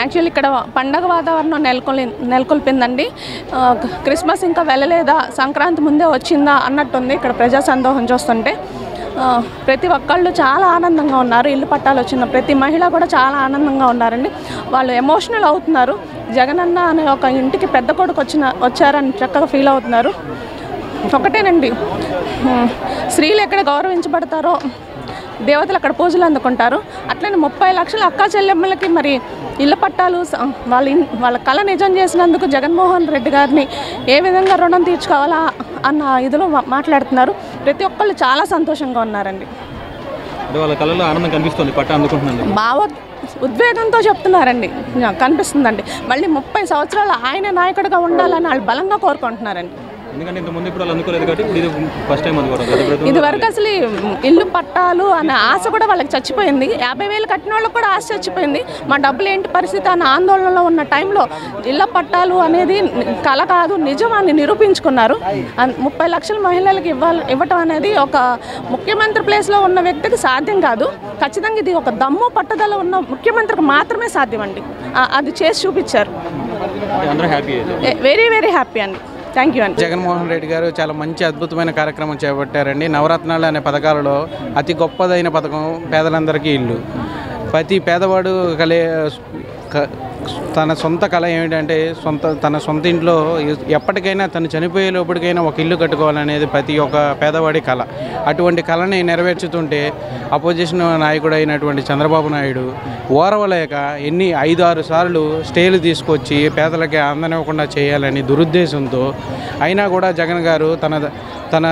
Actually ఇక్కడ పండగ వాతావరణం నెలకొలి నెలకొల్పిందండి ఆ, క్రిస్మస్ ఇంకా వెళ్ళలేదా సంక్రాంతి ముందే వచ్చిందా అన్నట్టుంది ఇక్కడ ప్రజా సందోహం చూస్తుంటే ఆ, ప్రతి ఒక్కళ్ళు చాలా ఆనందంగా ఉన్నారు ఇల్లు పట్టాలు వచ్చిన ప్రతి మహిళ కూడా చాలా ఆనందంగా ఉన్నారండి వాళ్ళు ఎమోషనల్ అవుతున్నారు జగనన్న అనే ఒక ఇంటికి పెద్ద కొడుకు వచ్చిన వచ్చారని చక్కగా ఫీల్ అవుతున్నారు ఒకటేనండి ఉమ్, స్త్రీలు ఎక్కడ గౌరవించబడతారో దేవతలు అక్కడ పూజలు అందుకుంటారు అట్లనే ముప్పై లక్షల అక్కా చెల్లెమ్మలకి మరి ఇళ్ళ పట్టాలు స- వాళ్ళ ఇన్- వాళ్ళ కళ నిజం చేసినందుకు జగన్మోహన్ రెడ్డి గారిని ఏ విధంగా రుణం తీర్చుకోవాలా అన్న ఇదిలో మా- మాట్లాడుతున్నారు ప్రతి ఒక్కళ్ళు చాలా సంతోషంగా ఉన్నారండి అంటే వాళ్ళ కళలో ఆనందం కనిపిస్తుంది పట్ట అందుకుంటున్నాను భావ ఉద్వేగంతో చెప్తున్నారండి నాకు కనిపిస్తుందండి మళ్ళీ ముప్పై సంవత్సరాలు ఆయన నాయకుడిగా ఉండాలని వాళ్ళు బలంగా కోరుకుంటున్నారండి ఎందుకంటే ఇంత ముందు ఇప్పుడు వాళ్ళు అనుకోలేదు కాబట్టి ఇప్పుడు ఇది ఫస్ట్ టైం అందుకోవడం గత ప్రభుత్వం ఇది వరకు అసలు ఈ ఇల్లు పట్టాలు అనే ఆశ కూడా వాళ్ళకి చచ్చిపోయింది యాభై వేలు కట్టిన వాళ్ళకి కూడా ఆశ చచ్చిపోయింది మా డబ్బులు ఏంటి పరిస్థితి అన్న ఆందోళనలో ఉన్న టైంలో ఇళ్ళ పట్టాలు అనేది కళ కాదు నిజం అని నిరూపించుకున్నారు అన్- ముప్పై లక్షల మహిళలకు ఇవ్వాలి ఇవ్వటం అనేది ఒక ముఖ్యమంత్రి ప్లేస్లో ఉన్న వ్యక్తికి సాధ్యం కాదు ఖచ్చితంగా ఇది ఒక దమ్ము పట్టుదల ఉన్న ముఖ్యమంత్రికి మాత్రమే సాధ్యం అండి ఆ- అది చేసి చూపించారు అంటే అందరూ హ్యాపీ అయితే వెరీ వెరీ హ్యాపీ అండి థ్యాంక్ యూ అండి జగన్మోహన్ రెడ్డి గారు చాలా మంచి అద్భుతమైన కార్యక్రమం చేపట్టారండి నవరత్నాలు అనే పథకాలలో అతి గొప్పదైన పథకం పేదలందరికీ ఇల్లు ప్రతి పేదవాడు కలే క- తన సొంత కళ ఏమిటంటే సొంత తన సొంత ఇంట్లో ఎప్పటికైనా తను చనిపోయే లోపటికైనా ఒక ఇల్లు కట్టుకోవాలనేది ప్రతి ఒక్క పేదవాడి కళ అటువంటి కళని నెరవేర్చుతుంటే అపోజిషన్ నాయకుడు అయినటువంటి చంద్రబాబు నాయుడు ఓరవలేక ఎన్ని ఐదు ఆరు సార్లు స్టేలు తీసుకొచ్చి పేదలకి అందనివ్వకుండా చేయాలని దురుద్దేశంతో అయినా కూడా జగన్ గారు తన తన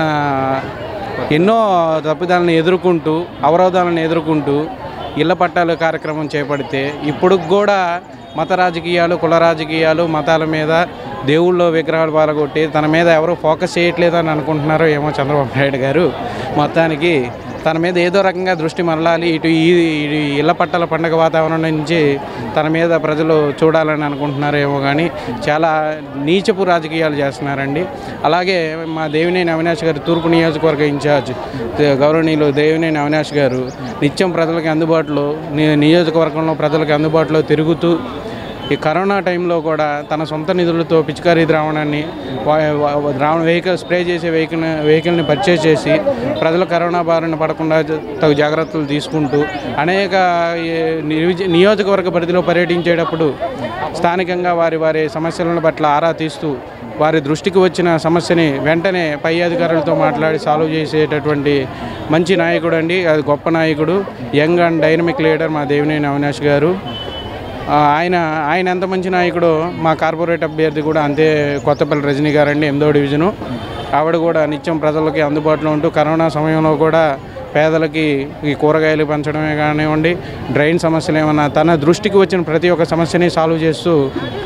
ఎన్నో తప్పిదాలను ఎదుర్కొంటూ అవరోధాలను ఎదుర్కొంటూ ఇళ్ల పట్టాలు కార్యక్రమం చేపడితే ఇప్పుడు కూడా మత రాజకీయాలు కుల రాజకీయాలు మతాల మీద దేవుళ్ళ విగ్రహాలు పాల్గొట్టి తన మీద ఎవరు ఫోకస్ చేయట్లేదని అనుకుంటున్నారో ఏమో చంద్రబాబు నాయుడు గారు మొత్తానికి తన మీద ఏదో రకంగా దృష్టి మరలాలి ఇటు ఈ ఈ ఇళ్ల పట్టాల పండగ వాతావరణం నుంచి తన మీద ప్రజలు చూడాలని అనుకుంటున్నారేమో కానీ చాలా నీచపు రాజకీయాలు చేస్తున్నారండి అలాగే మా దేవినేని అవినాష్ గారు తూర్పు నియోజకవర్గ ఇన్ఛార్జ్ తే- గౌరవనీయులు దేవినేని అవినాష్ గారు నిత్యం ప్రజలకి అందుబాటులో ని- నియోజకవర్గంలో ప్రజలకు అందుబాటులో తిరుగుతూ ఈ కరోనా టైంలో కూడా తన సొంత నిధులతో పిచికారీ ద్రావణాన్ని వా- వా- ద్రావణ వెహికల్ స్ప్రే చేసే వెహికల్ వెహికల్ని పర్చేస్ చేసి ప్రజలు కరోనా బారిన పడకుండా జ- తగు జాగ్రత్తలు తీసుకుంటూ అనేక ఈ నియోజ- నియోజకవర్గ పరిధిలో పర్యటించేటప్పుడు స్థానికంగా వారి వారి సమస్యల పట్ల ఆరా తీస్తూ వారి దృష్టికి వచ్చిన సమస్యని వెంటనే పై అధికారులతో మాట్లాడి సాల్వ్ చేసేటటువంటి మంచి నాయకుడు అండి అది గొప్ప నాయకుడు యంగ్ అండ్ డైనమిక్ లీడర్ మా దేవినేని అవినాష్ గారు ఆ, ఆయన ఆయన ఎంత మంచి నాయకుడో మా కార్పొరేట్ అభ్యర్థి కూడా అంతే కొత్తపల్లి రజనీ గారండి ఎనిమిదో డివిజను ఆవిడ కూడా నిత్యం ప్రజలకి అందుబాటులో ఉంటూ కరోనా సమయంలో కూడా పేదలకి ఈ కూరగాయలు పెంచడమే కానివ్వండి డ్రైన్ సమస్యలు ఏమన్నా తన దృష్టికి వచ్చిన ప్రతి ఒక్క సమస్యని సాల్వ్ చేస్తూ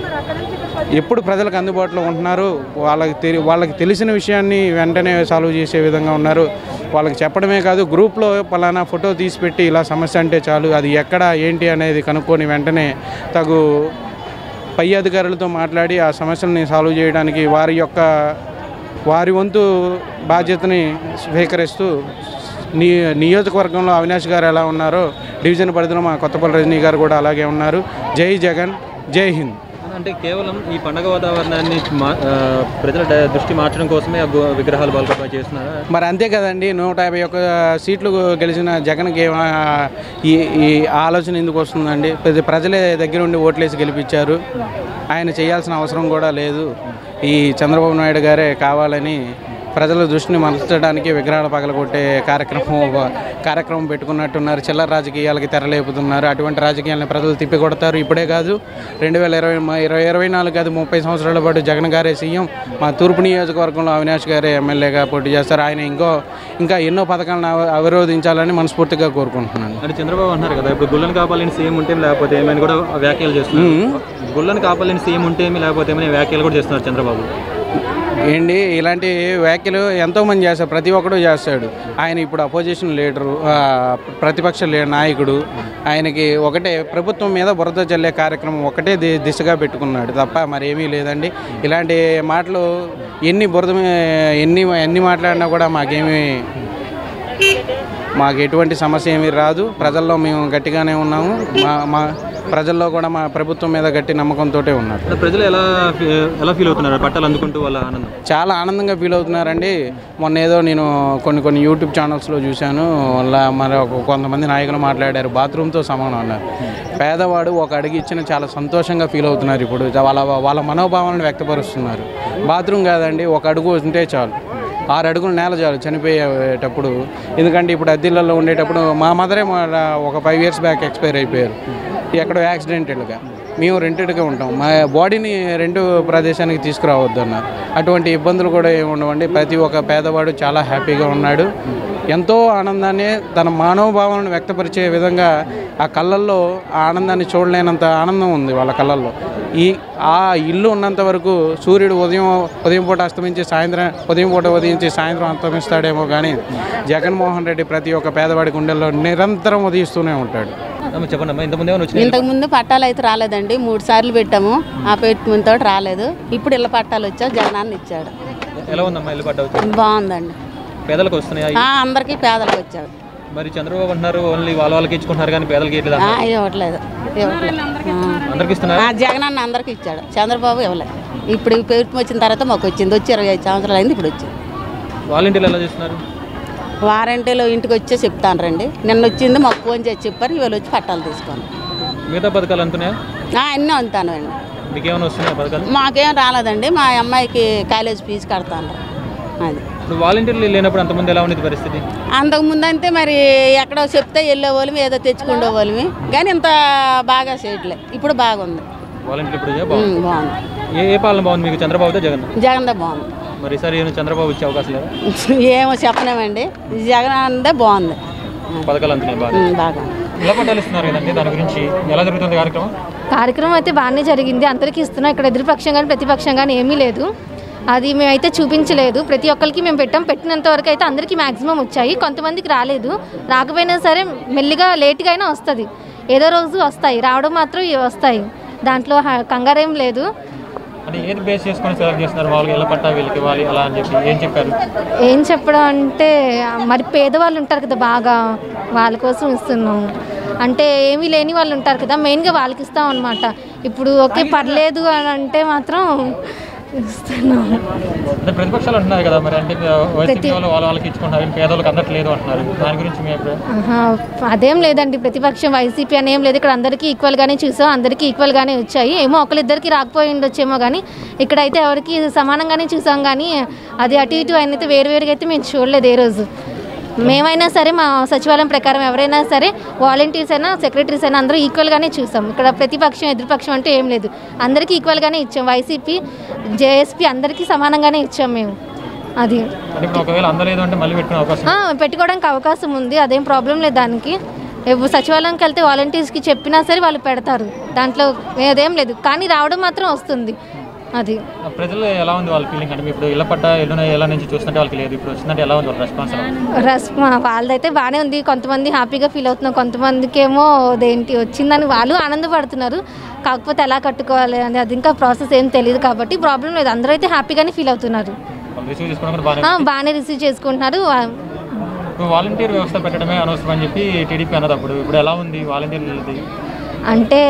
ఎప్పుడు ప్రజలకు అందుబాటులో ఉంటున్నారు వాళ్ళకి తెలి వాళ్ళకి తెలిసిన విషయాన్ని వెంటనే సాల్వ్ చేసే విధంగా ఉన్నారు వాళ్ళకి చెప్పడమే కాదు గ్రూప్లో పలానా ఫోటో తీసి పెట్టి ఇలా సమస్య అంటే చాలు అది ఎక్కడ ఏంటి అనేది కనుక్కొని వెంటనే తగు పై అధికారులతో మాట్లాడి ఆ సమస్యల్ని సాల్వ్ చేయడానికి వారి యొక్క వారి వంతు బాధ్యతని స్వీకరిస్తూ నీ నియోజకవర్గంలో అవినాష్ గారు ఎలా ఉన్నారో డివిజన్ పరిధిలో మా కొత్తపల్లి రజనీ గారు కూడా అలాగే ఉన్నారు జై జగన్ జై హింద్ అంటే కేవలం ఈ పండగ వాతావరణాన్ని మా ఆ, ప్రజల డ- దృష్టి మార్చడం కోసమే ఆ గు- విగ్రహాలు బాల్కపై చేస్తున్నారా మరి అంతే కదండి నూట యాభై ఒక్క సీట్లు గెలిచిన జగన్కి ఏమ- ఈ ఈ ఆలోచన ఎందుకు వస్తుందండి ప్రజ- ప్రజలే దగ్గర ఉండి ఓట్లేసి గెలిపించారు ఆయన చేయాల్సిన అవసరం కూడా లేదు ఈ చంద్రబాబు నాయుడు గారే కావాలని ప్రజల దృష్టిని మరల్చడానికి విగ్రహాలు పగలగొట్టే కార్యక్రమం కార్యక్రమం పెట్టుకున్నట్టున్నారు చిల్లర రాజకీయాలకి తెరలేపుతున్నారు అటువంటి రాజకీయాలను ప్రజలు తిప్పికొడతారు ఇప్పుడే కాదు రెండు వేల ఇరవై ఇరవై ఇరవై నాలుగు కాదు ముప్పై సంవత్సరాల పాటు జగన్ గారే సీఎం మా తూర్పు నియోజకవర్గంలో అవినాష్ గారే ఎమ్మెల్యేగా పోటీ చేస్తారు ఆయన ఇంకో ఇంకా ఎన్నో పథకాలను అవ- అవరోధించాలని మనస్ఫూర్తిగా కోరుకుంటున్నాను అంటే చంద్రబాబు అన్నారు కదా ఇప్పుడు గుళ్ళని కాపాలని సీఎం ఉంటే లేకపోతే ఏమైనా కూడా వ్యాఖ్యలు చేస్తున్నారు గుళ్ళని కాపాలని సీఎం ఉంటే ఏమి లేకపోతే ఏమైనా వ్యాఖ్యలు కూడా చేస్తున్నారు చంద్రబాబు ఏంటి ఇలాంటి వ్యాఖ్యలు ఎంతోమంది చేస్తారు ప్రతి ఒక్కడు చేస్తాడు ఆయన ఇప్పుడు అపోజిషన్ లీడరు ఆ, ప్రతిపక్ష లే- నాయకుడు ఆయనకి ఒకటే ప్రభుత్వం మీద బురద చల్లే కార్యక్రమం ఒకటే ది- దిశగా పెట్టుకున్నాడు తప్ప మరి ఏమీ లేదండి ఇలాంటి మాటలు ఎన్ని బురద మీ- ఎన్ని ఎన్ని మాట్లాడినా కూడా మాకేమీ మాకు ఎటువంటి సమస్య ఏమీ రాదు ప్రజల్లో మేము గట్టిగానే ఉన్నాము మా మా ప్రజల్లో కూడా మా ప్రభుత్వం మీద గట్టి నమ్మకంతో ఉన్నారు అంటే ప్రజలు ఎలా ఫీ- ఎలా ఫీల్ అవుతున్నారు పట్టాలు అందుకుంటూ వాళ్ళ ఆనందం చాలా ఆనందంగా ఫీల్ అవుతున్నారండి మొన్న ఏదో నేను కొన్ని కొన్ని యూట్యూబ్ ఛానల్స్లో చూశాను అలా మరి ఒక కొంతమంది నాయకులు మాట్లాడారు బాత్రూమ్తో సమానం అన్నారు పేదవాడు ఒక అడిగి ఇచ్చిన చాలా సంతోషంగా ఫీల్ అవుతున్నారు ఇప్పుడు వాళ్ళ వాళ్ళ మనోభావాలను వ్యక్తపరుస్తున్నారు బాత్రూమ్ కాదండి ఒక అడుగు ఉంటే చాలు ఆరు అడుగులు నేల చాలు చనిపోయేటప్పుడు ఎందుకంటే ఇప్పుడు అద్దెలలో ఉండేటప్పుడు మా మదరే మా ఒక ఫైవ్ ఇయర్స్ బ్యాక్ ఎక్స్పైర్ అయిపోయారు ఎక్కడో యాక్సిడెంటల్గా మేము రెంటెడ్గా ఉంటాం మా బాడీని రెండు ప్రదేశానికి తీసుకురావద్దు అన్నారు అటువంటి ఇబ్బందులు కూడా ఏమి ఉండవండి ప్రతి ఒక్క పేదవాడు చాలా హ్యాపీగా ఉన్నాడు ఎంతో ఆనందాన్ని తన మానవభావాలను వ్యక్తపరిచే విధంగా ఆ కళ్ళల్లో ఆ ఆనందాన్ని చూడలేనంత ఆనందం ఉంది వాళ్ళ కళ్ళల్లో ఈ ఆ ఇల్లు ఉన్నంత వరకు సూర్యుడు ఉదయం ఉదయం పూట అస్తమించి సాయంత్రం ఉదయం పూట ఉదయించి సాయంత్రం అస్తమిస్తాడేమో కానీ జగన్మోహన్ రెడ్డి ప్రతి ఒక్క పేదవాడి గుండెల్లో నిరంతరం ఉదయిస్తూనే ఉంటాడు అమ్మ చెప్పండి అమ్మా ఇంతకుముందు ఏమైనా వచ్చినాయి ఇంతకు ముందు పట్టాలు అయితే రాలేదండి మూడు సార్లు పెట్టాము ఆ పెట్టిన రాలేదు ఇప్పుడు ఇళ్ళ పట్టాలు వచ్చా జగనాన్ని ఇచ్చాడు ఎలా ఉందమ్మా ఇల్లు పట్ట వచ్చి బాగుందండి పేదలకు వస్తున్నాయా ఆ, అందరికీ పేదలకు వచ్చాడు మరి చంద్రబాబు అంటున్నారు ఓన్లీ వాళ్ళ వాళ్ళకి ఇచ్చుకుంటున్నారు కానీ పేదలకి ఇట్లేదు ఆ, ఇవ్వట్లేదు ఇవ్వట్లేదు ఆ. అందరికి ఇస్తున్నారు ఆ, జగనన్న అందరికి ఇచ్చాడు చంద్రబాబు ఇవ్వలేదు ఇప్పుడు ఈ ప్రభుత్వం వచ్చిన తర్వాత మాకు వచ్చింది వచ్చి ఇరవై ఐదు సంవత్సరాలు అయింది ఇప్పుడు వచ్చింది వాలంటీర్లు ఎలా చేస్తున్నారు వారంటీలో ఇంటికి వచ్చే చెప్తాను రండి నిన్న వచ్చింది మాకు ఫోన్ చేసి చెప్పారు ఇవాళ వచ్చి పట్టాలు తీసుకోండి మిగతా పథకాలు అంటున్నాయా ఆ, అన్నీ ఉంటాను అండి మీకేమైనా వస్తున్నాయా పథకాలు మాకేం రాలేదండి మా అమ్మాయికి కాలేజ్ ఫీజు కడతాను అది ఇప్పుడు వాలంటీర్లు లేనప్పుడు అంతమంది ఎలా ఉండేది పరిస్థితి అంతకు ముందంటే మరి ఎక్కడో చెప్తే వెళ్ళే వాళ్ళమి ఏదో తెచ్చుకుండే వాళ్ళమి కానీ ఇంత బాగా చేయట్లే ఇప్పుడు బాగుంది వాలంటీర్లు ఇప్పుడు బాగుంది ఉమ్, బాగుంది ఏ ఏ పాలన బాగుంది మీకు చంద్రబాబుతో జగన్ జగన్దే బాగుంది మరి ఈసారి ఏమైనా చంద్రబాబు ఇచ్చే అవకాశం లేదా ఏమో చెప్పలేమండి జగన్ అందే బాగుంది పథకాలు అంటున్నాయి బాగా ఉమ్, బాగా ఇలా పట్టాలు ఇస్తున్నారు కదండి దాని గురించి ఎలా జరుగుతుంది కార్యక్రమం కార్యక్రమం అయితే బాగానే జరిగింది అందరికీ ఇస్తున్నాం ఇక్కడ ఎదురుపక్షం కానీ ప్రతిపక్షం కానీ ఏమీ లేదు అది మేమైతే చూపించలేదు ప్రతి ఒక్కరికి మేము పెట్టాం పెట్టినంత వరకు అయితే అందరికీ మ్యాక్సిమం వచ్చాయి కొంతమందికి రాలేదు రాకపోయినా సరే మెల్లిగా లేట్గా అయినా వస్తుంది ఏదో రోజు వస్తాయి రావడం మాత్రం ఇవి వస్తాయి దాంట్లో హ- కంగారేం లేదు అంటే ఏది బేస్ చేసుకొని సెలెక్ట్ చేస్తున్నారు మామూలుగా ఇలా పట్టా వీళ్ళకి ఇవ్వాలి అలా అని చెప్పి ఏం చెప్పారు ఏం చెప్పడం అంటే మరి పేదవాళ్ళు ఉంటారు కదా బాగా వాళ్ళ కోసం ఇస్తున్నాం అంటే ఏమీ లేని వాళ్ళు ఉంటారు కదా మెయిన్గా వాళ్ళకి ఇస్తాం అనమాట ఇప్పుడు ఓకే పర్లేదు అని అంటే మాత్రం ఇస్తున్నాం అంటే ప్రతిపక్షాలు అంటున్నారు కదా మరి అంటే వైసీపీ వాళ్ళు వాళ్ళ వాళ్ళకి ఇచ్చుకుంటున్నారు కానీ పేదవాళ్ళకి అందట్లేదు అంటున్నారు దాని గురించి మీ అభిప్రాయం ఆహా, అదేం లేదండి ప్రతిపక్షం వైసీపీ అని ఏం లేదు ఇక్కడ అందరికీ ఈక్వల్గానే చూసాం అందరికీ ఈక్వల్గానే వచ్చాయి ఏమో ఒకరిద్దరికి రాకపోయి ఉండొచ్చేమో కానీ ఇక్కడైతే ఎవరికి సమానంగానే చూసాం కానీ అది అటు ఇటు అయితే వేరు వేరుగా అయితే మేము చూడలేదు ఏ రోజు మేమైనా సరే మా సచివాలయం ప్రకారం ఎవరైనా సరే వాలంటీర్స్ అయినా సెక్రటరీస్ అయినా అందరూ ఈక్వల్గానే చూసాం ఇక్కడ ప్రతిపక్షం ఎదురుపక్షం అంటే ఏం లేదు అందరికీ ఈక్వల్గానే ఇచ్చాం వైసీపీ జేఎస్పీ అందరికీ సమానంగానే ఇచ్చాం మేము అది అంటే ఇప్పుడు ఒకవేళ అందలేదు అంటే మళ్ళీ పెట్టుకునే అవకాశం ఆ, పెట్టుకోవడానికి అవకాశం ఉంది అదేం ప్రాబ్లం లేదు దానికి ఎవ్వ- సచివాలయంకి వెళ్తే వాలంటీర్స్కి చెప్పినా సరే వాళ్ళు పెడతారు దాంట్లో అదేం లేదు కానీ రావడం మాత్రం వస్తుంది అది ఆ ప్రజలు ఎలా ఉంది వాళ్ళ ఫీలింగ్ అంటే ఇప్పుడు ఇళ్ళ పట్ట ఎల్లున ఎలా నుంచి చూస్తుంటే వాళ్ళకి లేదు ఇప్పుడు వచ్చిందంటే ఎలా ఉంది వాళ్ళ రెస్పాన్స్ రస్ వాళ్ళదైతే బాగానే ఉంది కొంతమంది హ్యాపీగా ఫీల్ అవుతున్నారు కొంతమందికి ఏమో అదేంటి వచ్చిందని వాళ్ళు ఆనందపడుతున్నారు కాకపోతే ఎలా కట్టుకోవాలి అని అది ఇంకా ప్రాసెస్ ఏం తెలియదు కాబట్టి ప్రాబ్లం లేదు అందరూ అయితే హ్యాపీగానే ఫీల్ అవుతున్నారు వాళ్ళు రిసీవ్ చేసుకోవడం కూడా బాగానే ఆ, బాగానే రిసీవ్ చేసుకుంటున్నారు ఆ, ఇప్పుడు వాలంటీర్ వ్యవస్థ పెట్టడమే అనవసరం అని చెప్పి టీడీపీ అన్నది అప్పుడు ఇప్పుడు ఎలా ఉంది వాలంటీర్లది అంటే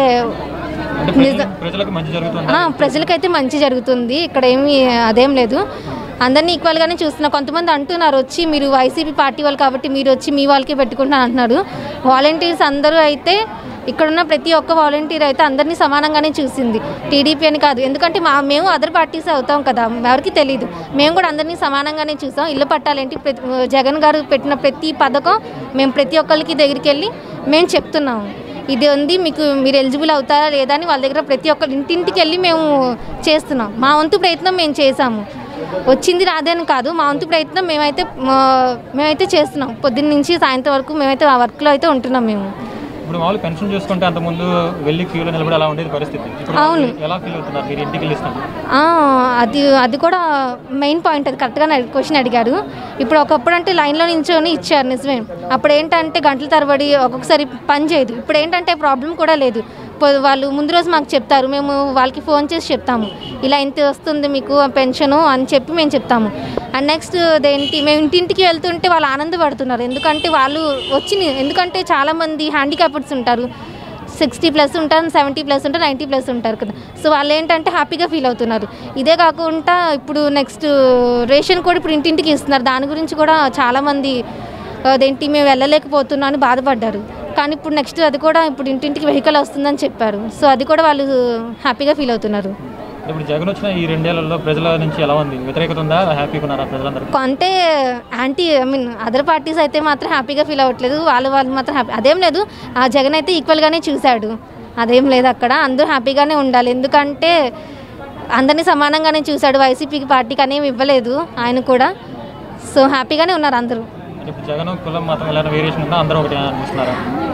అంటే ప్రజలు- ప్రజలకు మంచి జరుగుతుంది ఆ, ప్రజలకైతే మంచి జరుగుతుంది ఇక్కడ ఏమి అదేం లేదు అందరినీ ఈక్వల్గానే చూస్తున్నా కొంతమంది అంటున్నారు వచ్చి మీరు వైసీపీ పార్టీ వాళ్ళు కాబట్టి మీరు వచ్చి మీ వాళ్ళకి పెట్టుకుంటున్నారు అంటున్నారు వాలంటీర్స్ అందరూ అయితే ఇక్కడున్న ప్రతి ఒక్క వాలంటీర్ అయితే అందరినీ సమానంగానే చూసింది టీడీపీ అని కాదు ఎందుకంటే మా మేము అదర్ పార్టీస్ అవుతాం కదా ఎవరికి తెలియదు మేము కూడా అందరినీ సమానంగానే చూసాం ఇల్లు పట్టాలేంటి ప్రతి జగన్ గారు పెట్టిన ప్రతి పథకం మేము ప్రతి ఒక్కరికి దగ్గరికి వెళ్ళి మేము చెప్తున్నాము ఇది ఉంది మీకు మీరు ఎలిజిబుల్ అవుతారా లేదా అని వాళ్ళ దగ్గర ప్రతి ఒక్కరి ఇంటింటికి వెళ్ళి మేము చేస్తున్నాం మా వంతు ప్రయత్నం మేము చేసాము వచ్చింది రాదని కాదు మా వంతు ప్రయత్నం మేమైతే మా- మేమైతే చేస్తున్నాం పొద్దున్న నుంచి సాయంత్రం వరకు మేమైతే ఆ వర్క్లో అయితే ఉంటున్నాం మేము ఇప్పుడు మామూలు పెన్షన్ చూసుకుంటే అంతకుముందు వెళ్ళి క్యూలో నిలబడి అలా ఉండేది పరిస్థితి ఇప్పుడు అవును. ఎలా ఫీల్ అవుతున్నారు మీరు ఇంటికి వెళ్ళి ఇస్తాను ఆ, అది అది కూడా మెయిన్ పాయింట్ అది కరెక్ట్గా క్వశ్చన్ అడిగారు ఇప్పుడు ఒకప్పుడు అంటే లైన్లో నించొని ఇచ్చారు నిజమే అప్పుడు ఏంటంటే గంటల తరబడి ఒక్కొక్కసారి పని చేయదు ఇప్పుడు ఏంటంటే ప్రాబ్లం కూడా లేదు పొ- వాళ్ళు ముందు రోజు మాకు చెప్తారు మేము వాళ్ళకి ఫోన్ చేసి చెప్తాము ఇలా ఇంత వస్తుంది మీకు పెన్షను అని చెప్పి మేము చెప్తాము అండ్ నెక్స్ట్ దేంటి మేము ఇంటింటికి వెళ్తుంటే వాళ్ళు ఆనందపడుతున్నారు ఎందుకంటే వాళ్ళు వచ్చి ఎందుకంటే చాలామంది హ్యాండిక్యాప్డ్స్ ఉంటారు సిక్స్టీ ప్లస్ ఉంటారు సెవెంటీ ప్లస్ ఉంటారు నైంటీ ప్లస్ ఉంటారు కదా సో వాళ్ళు ఏంటంటే హ్యాపీగా ఫీల్ అవుతున్నారు ఇదే కాకుండా ఇప్పుడు నెక్స్ట్ రేషన్ కూడా ఇప్పుడు ఇంటింటికి ఇస్తున్నారు దాని గురించి కూడా చాలామంది అదేంటి మేము వెళ్ళలేకపోతున్నాం అని బాధపడ్డారు కానీ ఇప్పుడు నెక్స్ట్ అది కూడా ఇప్పుడు ఇంటింటికి వెహికల్ వస్తుందని చెప్పారు సో అది కూడా వాళ్ళు హ్యాపీగా ఫీల్ అవుతున్నారు ఇప్పుడు జగన్ వచ్చిన ఈ రెండేళ్లలో ప్రజల నుంచి ఎలా ఉంది వ్యతిరేకత ఉందా హ్యాపీగా ఉన్నారా ప్రజలందరూ అంటే anti I mean other parties అయితే మాత్రం హ్యాపీగా ఫీల్ అవ్వట్లేదు వాళ్ళు వాళ్ళు మాత్రం హ్యాపీ అదేం లేదు ఆ జగన్ అయితే ఈక్వల్గానే చూశాడు అదేం లేదు అక్కడ అందరూ హ్యాపీగానే ఉండాలి ఎందుకంటే అందరినీ సమానంగానే చూశాడు వైసీపీకి పార్టీకి అనేవి ఇవ్వలేదు ఆయన కూడా సో హ్యాపీగానే ఉన్నారు అందరూ అంటే ఇప్పుడు జగన్ కులం మతం ఎలా వేరియేషన్ ఉందా అందరూ ఒకటి అనిపిస్తున్నారా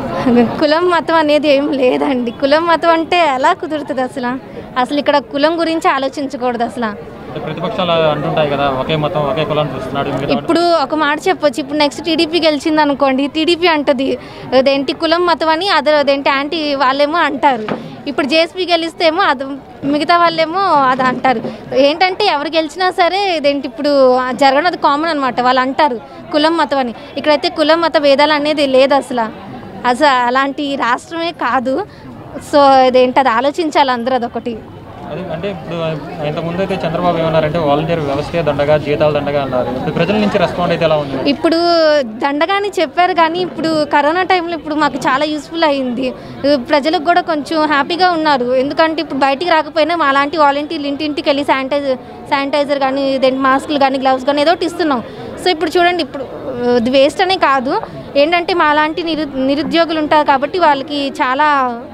కులం మతం అనేది ఏం లేదండి కులం మతం అంటే ఎలా కుదురుతుంది అసలు అసలు ఇక్కడ కులం గురించి ఆలోచించకూడదు అసలు అంటే ప్రతిపక్షాలు అంటుంటాయి కదా ఒకే మతం ఒకే కులాన్ని చూస్తున్నాడు మిగతా వాడు- ఇప్పుడు ఒక మాట చెప్పొచ్చు ఇప్పుడు నెక్స్ట్ టీడీపీ గెలిచింది అనుకోండి టీడీపీ అంటది అదేంటి కులం మతం అని అదే అదేంటి యాంటీ వాళ్ళేమో అంటారు ఇప్పుడు జేఎస్పీ గెలిస్తే ఏమో అది మిగతా వాళ్ళేమో అది అంటారు ఏంటంటే ఎవరు గెలిచినా సరే ఇదేంటి ఇప్పుడు జరగడం అది కామన్ అనమాట వాళ్ళు అంటారు కులం మతం అని ఇక్కడైతే కులం మత భేదాలు అనేది లేదు అసలు అసలు అలాంటి రాష్ట్రమే కాదు సో ఇదేంటి అది ఆలోచించాలి అందరూ అదొకటి అది అంటే ఇప్పుడు ఇంతకుముందు అయితే చంద్రబాబు ఏమన్నారంటే వాలంటీర్ వ్యవస్థే దండగా జీతాలు దండగా అన్నారు ఇప్పుడు ప్రజల నుంచి రెస్పాండ్ అయితే ఎలా ఉంది ఇప్పుడు దండగాని చెప్పారు కానీ ఇప్పుడు కరోనా టైంలో ఇప్పుడు మాకు చాలా యూస్ఫుల్ అయింది ప్రజలకు కూడా కొంచెం హ్యాపీగా ఉన్నారు ఎందుకంటే ఇప్పుడు బయటికి రాకపోయినా మా లాంటి వాలంటీర్లు ఇంటింటికి వెళ్ళి శానిటైజర్ శానిటైజర్ కానీ ఇదేంటి మాస్కులు కానీ గ్లౌస్ కానీ ఏదో ఒకటి ఇస్తున్నాం సో ఇప్పుడు చూడండి ఇప్పుడు ఇది వేస్ట్ అనే కాదు ఏంటంటే మా లాంటి నిరు నిరుద్యోగులు ఉంటారు కాబట్టి వాళ్ళకి చాలా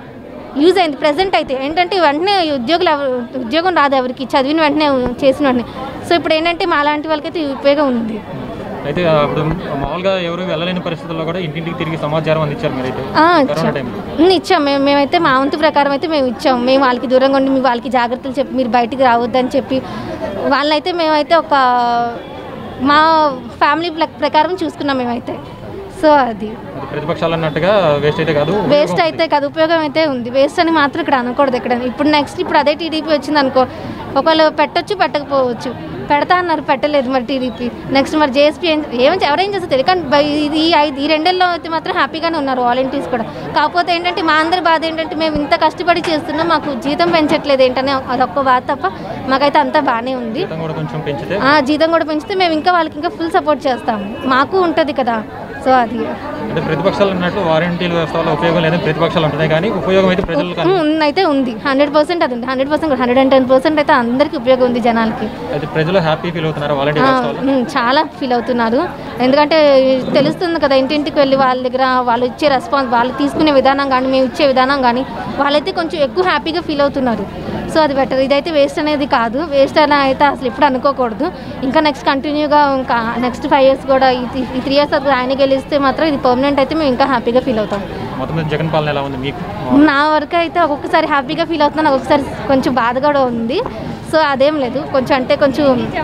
యూజ్ అయింది ప్రజెంట్ అయితే ఏంటంటే వెంటనే ఉద్యోగులు ఎవ- ఉద్యోగం రాదు ఎవరికి చదివిన వెంటనే చేసిన వెంటనే సో ఇప్పుడు ఏంటంటే మా లాంటి వాళ్ళకైతే ఉపయోగం ఉంది అయితే అప్పుడు మామూలుగా ఎవరు వెళ్ళలేని పరిస్థితుల్లో కూడా ఇంటింటికి తిరిగి సమాచారం అందించారు మీరైతే ఆ, కరోనా ఇచ్చాం టైంలో ఉమ్, ఇచ్చాం మేము మేమైతే మా వంతు ప్రకారం అయితే మేము ఇచ్చాం మేము వాళ్ళకి దూరంగా ఉండి మీ వాళ్ళకి జాగ్రత్తలు చెప్పి మీరు బయటికి రావద్దని చెప్పి వాళ్ళనైతే మేమైతే ఒక మా ఫ్యామిలీ ప్ర- ప్రకారం చూసుకున్నాం మేమైతే సో అది అది ప్రతిపక్షాలు అన్నట్టుగా వేస్ట్ అయితే కాదు వేస్ట్ అయితే కాదు ఉపయోగం అయితే ఉంది వేస్ట్ అని మాత్రం ఇక్కడ అనకూడదు ఇక్కడ ఇప్పుడు నెక్స్ట్ ఇప్పుడు అదే టీడీపీ వచ్చింది అనుకో ఒకవేళ పెట్టొచ్చు పెట్టకపోవచ్చు పెడతా అన్నారు పెట్టలేదు మరి టీడీపీ నెక్స్ట్ మరి జేఎస్పీ ఏం ఏం ఎవరేం చేస్తారు తెలియదు కానీ బై- ఇది ఈ ఐదు ఈ రెండేళ్ళలో అయితే మాత్రం హ్యాపీగానే ఉన్నారు వాలంటీర్స్ కూడా కాకపోతే ఏంటంటే మా అందరి బాధ ఏంటంటే మేము ఇంత కష్టపడి చేస్తున్నాం మాకు జీతం పెంచట్లేదు ఏంటనే అదొక్క బాధ తప్ప మాకైతే అంతా బాగానే ఉంది జీతం కూడా కొంచెం పెంచితే ఆ, జీతం కూడా పెంచితే మేము ఇంకా వాళ్ళకి ఇంకా ఫుల్ సపోర్ట్ చేస్తాము మాకు ఉంటుంది కదా సో అది అంటే ప్రతిపక్షాలు అన్నట్టు వారంటీల వ్యవస్థ వల్ల ఉపయోగం లేదని ప్రతిపక్షాలు ఉంటున్నాయి కానీ ఉపయోగం అయితే ప్రజలకు ఉమ్, ఉంది అయితే ఉంది హండ్రెడ్ పర్సెంట్ అది ఉంది hundred percent hundred and ten percent అయితే అందరికీ ఉపయోగం ఉంది జనాలకి అయితే ప్రజలు హ్యాపీ ఫీల్ అవుతున్నారు వాలంటీర్ ఆ, వ్యవస్థ వల్ల ఉమ్, చాలా ఫీల్ అవుతున్నారు ఎందుకంటే తెలుస్తుంది కదా ఇంటింటికి వెళ్ళి వాళ్ళ దగ్గర వాళ్ళు ఇచ్చే రెస్పాన్స్ వాళ్ళు తీసుకునే విధానం కానీ మేము ఇచ్చే విధానం కానీ వాళ్ళైతే కొంచెం ఎక్కువ హ్యాపీగా ఫీల్ అవుతున్నారు సో అది బెటర్ ఇదైతే వేస్ట్ అనేది కాదు వేస్ట్ అని అయితే అసలు ఎప్పుడు అనుకోకూడదు ఇంకా నెక్స్ట్ కంటిన్యూగా ఇంకా నెక్స్ట్ ఫైవ్ ఇయర్స్ కూడా ఈ త్రీ- ఈ త్రీ ఇయర్స్ ఆయన గెలిస్తే మాత్రం ఇది పర్మనెంట్ అయితే మేము ఇంకా హ్యాపీగా ఫీల్ అవుతాం మొత్తం మీద జగన్ పాలన ఎలా ఉంది మీకు నా వరకు అయితే ఒక్కొక్కసారి హ్యాపీగా ఫీల్ అవుతున్నాను ఒక్కొక్కసారి కొంచెం బాధ కూడా ఉంది సో అదేం లేదు కొంచెం అంటే కొంచెం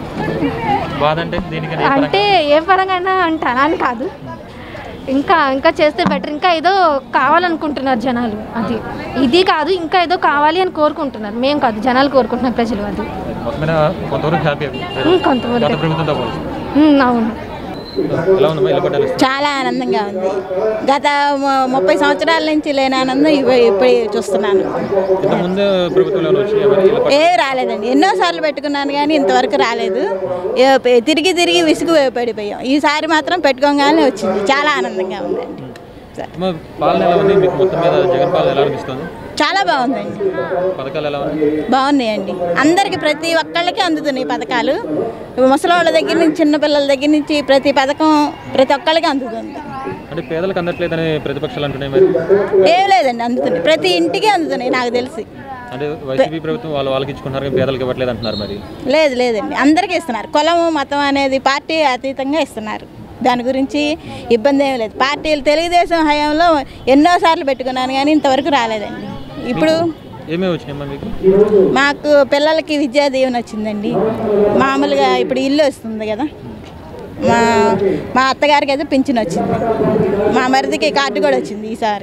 బాధ అంటే దీనికని ఏ అంటే ఏ పరంగా అంటే అలా అని కాదు ఇంకా ఇంకా చేస్తే బెటర్ ఇంకా ఏదో కావాలనుకుంటున్నారు జనాలు అది ఇది కాదు ఇంకా ఏదో కావాలి అని కోరుకుంటున్నారు మేము కాదు జనాలు కోరుకుంటున్నారు ప్రజలు అది మొత్తం మీద కొంతవరకు హ్యాపీ ఉమ్, కొంతవరకు గత ప్రభుత్వంతో పోల్చి ఉమ్, అవును ఎలా ఉందమ్మా ఇల్లు పట్టాలి చాలా ఆనందంగా ఉంది గత ము- ముప్పై సంవత్సరాల నుంచి లేని ఆనందం ఇప్పు- ఇప్పుడు చూస్తున్నాను ఇంతకుముందు ప్రభుత్వంలో ఏమైనా వచ్చినాయా మరి ఇల్లు ఏ రాలేదండి ఎన్నోసార్లు పెట్టుకున్నాను కానీ ఇంతవరకు రాలేదు ఏ- పె- తిరిగి తిరిగి విసుగు పడిపోయాం ఈసారి మాత్రం పెట్టుకోగానే వచ్చింది చాలా ఆనందంగా ఉందండి అమ్మా, పాలన ఎలా ఉంది మీకు మొత్తం మీద జగన్ పాలన ఎలా అనిపిస్తుంది చాలా బాగుందండి పథకాలు ఎలా ఉన్నాయి బాగున్నాయండి అందరికి ప్రతి ఒక్కళ్ళకి అందుతున్నాయి పథకాలు ముసలోళ్ళ దగ్గర నుంచి చిన్నపిల్లల దగ్గర నుంచి ప్రతి పథకం ప్రతి ఒక్కళ్ళకి అందుతుంది అంటే పేదలకు అందట్లేదని ప్రతిపక్షాలు అంటున్నాయి మరి ఏం లేదండి అందుతున్నాయి ప్రతి ఇంటికి అందుతున్నాయి నాకు తెలిసి అంటే వైసీపీ ప్రభుత్వం వాళ్ళు వాళ్ళకి ఇచ్చుకుంటారు కానీ పేదలకు ఇవ్వట్లేదు అంటున్నారు మరి లేదు లేదండి అందరికీ ఇస్తున్నారు కులము మతం అనేది పార్టీ అతీతంగా ఇస్తున్నారు దాని గురించి ఇబ్బంది ఏం లేదు పార్టీలు తెలుగుదేశం హయాంలో ఎన్నోసార్లు పెట్టుకున్నాను కానీ ఇంతవరకు రాలేదండి ఇప్పుడు ఏమేమి వచ్చినాయమ్మా మీకు మాకు పిల్లలకి విద్యా దీవెన వచ్చిందండి మామూలుగా ఇప్పుడు ఇల్లు వస్తుంది కదా మా మా అత్తగారికి అయితే పింఛన్ వచ్చింది మా మరిదికి కార్డు కూడా వచ్చింది ఈసారి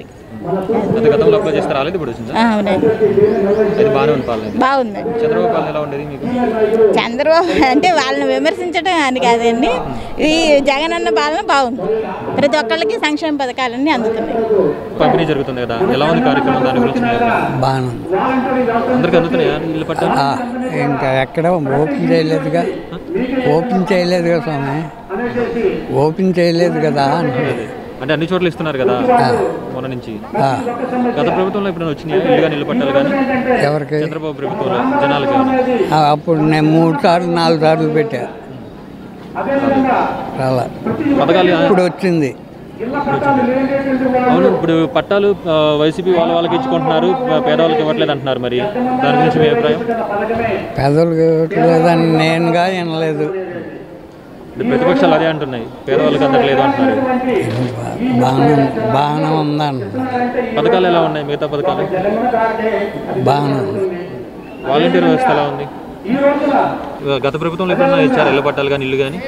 గత గతంలో అప్లై చేస్తే రాలేదు ఇప్పుడు వచ్చిందా ఆ, అవునండి అది బాగానే ఉంది పాలన అయితే. బాగుందండి చంద్రబాబు పాలన ఎలా ఉండేది మీకు చంద్రబాబు అంటే వాళ్ళని విమర్శించడం అని కాదండి ఈ జగన్ అన్న పాలన బాగుంది ప్రతి ఒక్కళ్ళకి సంక్షేమ పథకాలన్నీ అందుతున్నాయి పంపిణీ జరుగుతుంది కదా ఎలా ఉంది కార్యక్రమం దాని గురించి మీ అభిప్రాయం? బాగానే అందరికీ అందుతున్నాయా ఇల్లు పట్టాలు ఇంకా ఎక్కడ ఓపెన్ చేయలేదుగా ఓపెన్ చేయలేదుగా స్వామి ఓపెన్ చేయలేదు కదా అంటున్నది అంటే అన్ని చోట్ల ఇస్తున్నారు కదా మొన్న నుంచి ఆ, గత ప్రభుత్వంలో ఇప్పుడు వచ్చినాయా ఇల్లు కానీ ఇల్లు పట్టాలు కానీ ఎవరికి చంద్రబాబు ప్రభుత్వంలో జనాలకి ఏమైనా? ఆ, అప్పుడు నేను మూడు సార్లు నాలుగు సార్లు పెట్టా రాలా పథకాలు ఆ- ఇప్పుడు వచ్చింది అవును ఇప్పుడు పట్టాలు ఆ, వైసీపీ వాళ్ళ వాళ్ళకి ఇచ్చుకుంటున్నారు ప- పేదవాళ్ళకి ఇవ్వట్లేదు అంటున్నారు మరి దాని గురించి మీ అభిప్రాయం పెదవులకు ఇవ్వట్లేదని నేనుగా వినలేదు అంటే ప్రతిపక్షాలు అదే అంటున్నాయి పేదవాళ్ళకి అందట్లేదు అంటున్నారు బాగానే బాగానే ఉందంటున్నారు పథకాలు ఎలా ఉన్నాయి మిగతా పథకాలు బాగానే ఉంది వాలంటీర్ వ్యవస్థ ఎలా ఉంది గత ప్రభుత్వంలో ఎప్పుడైనా ఇచ్చారు ఇళ్ళ పట్టాలు కానీ ఇల్లు కానీ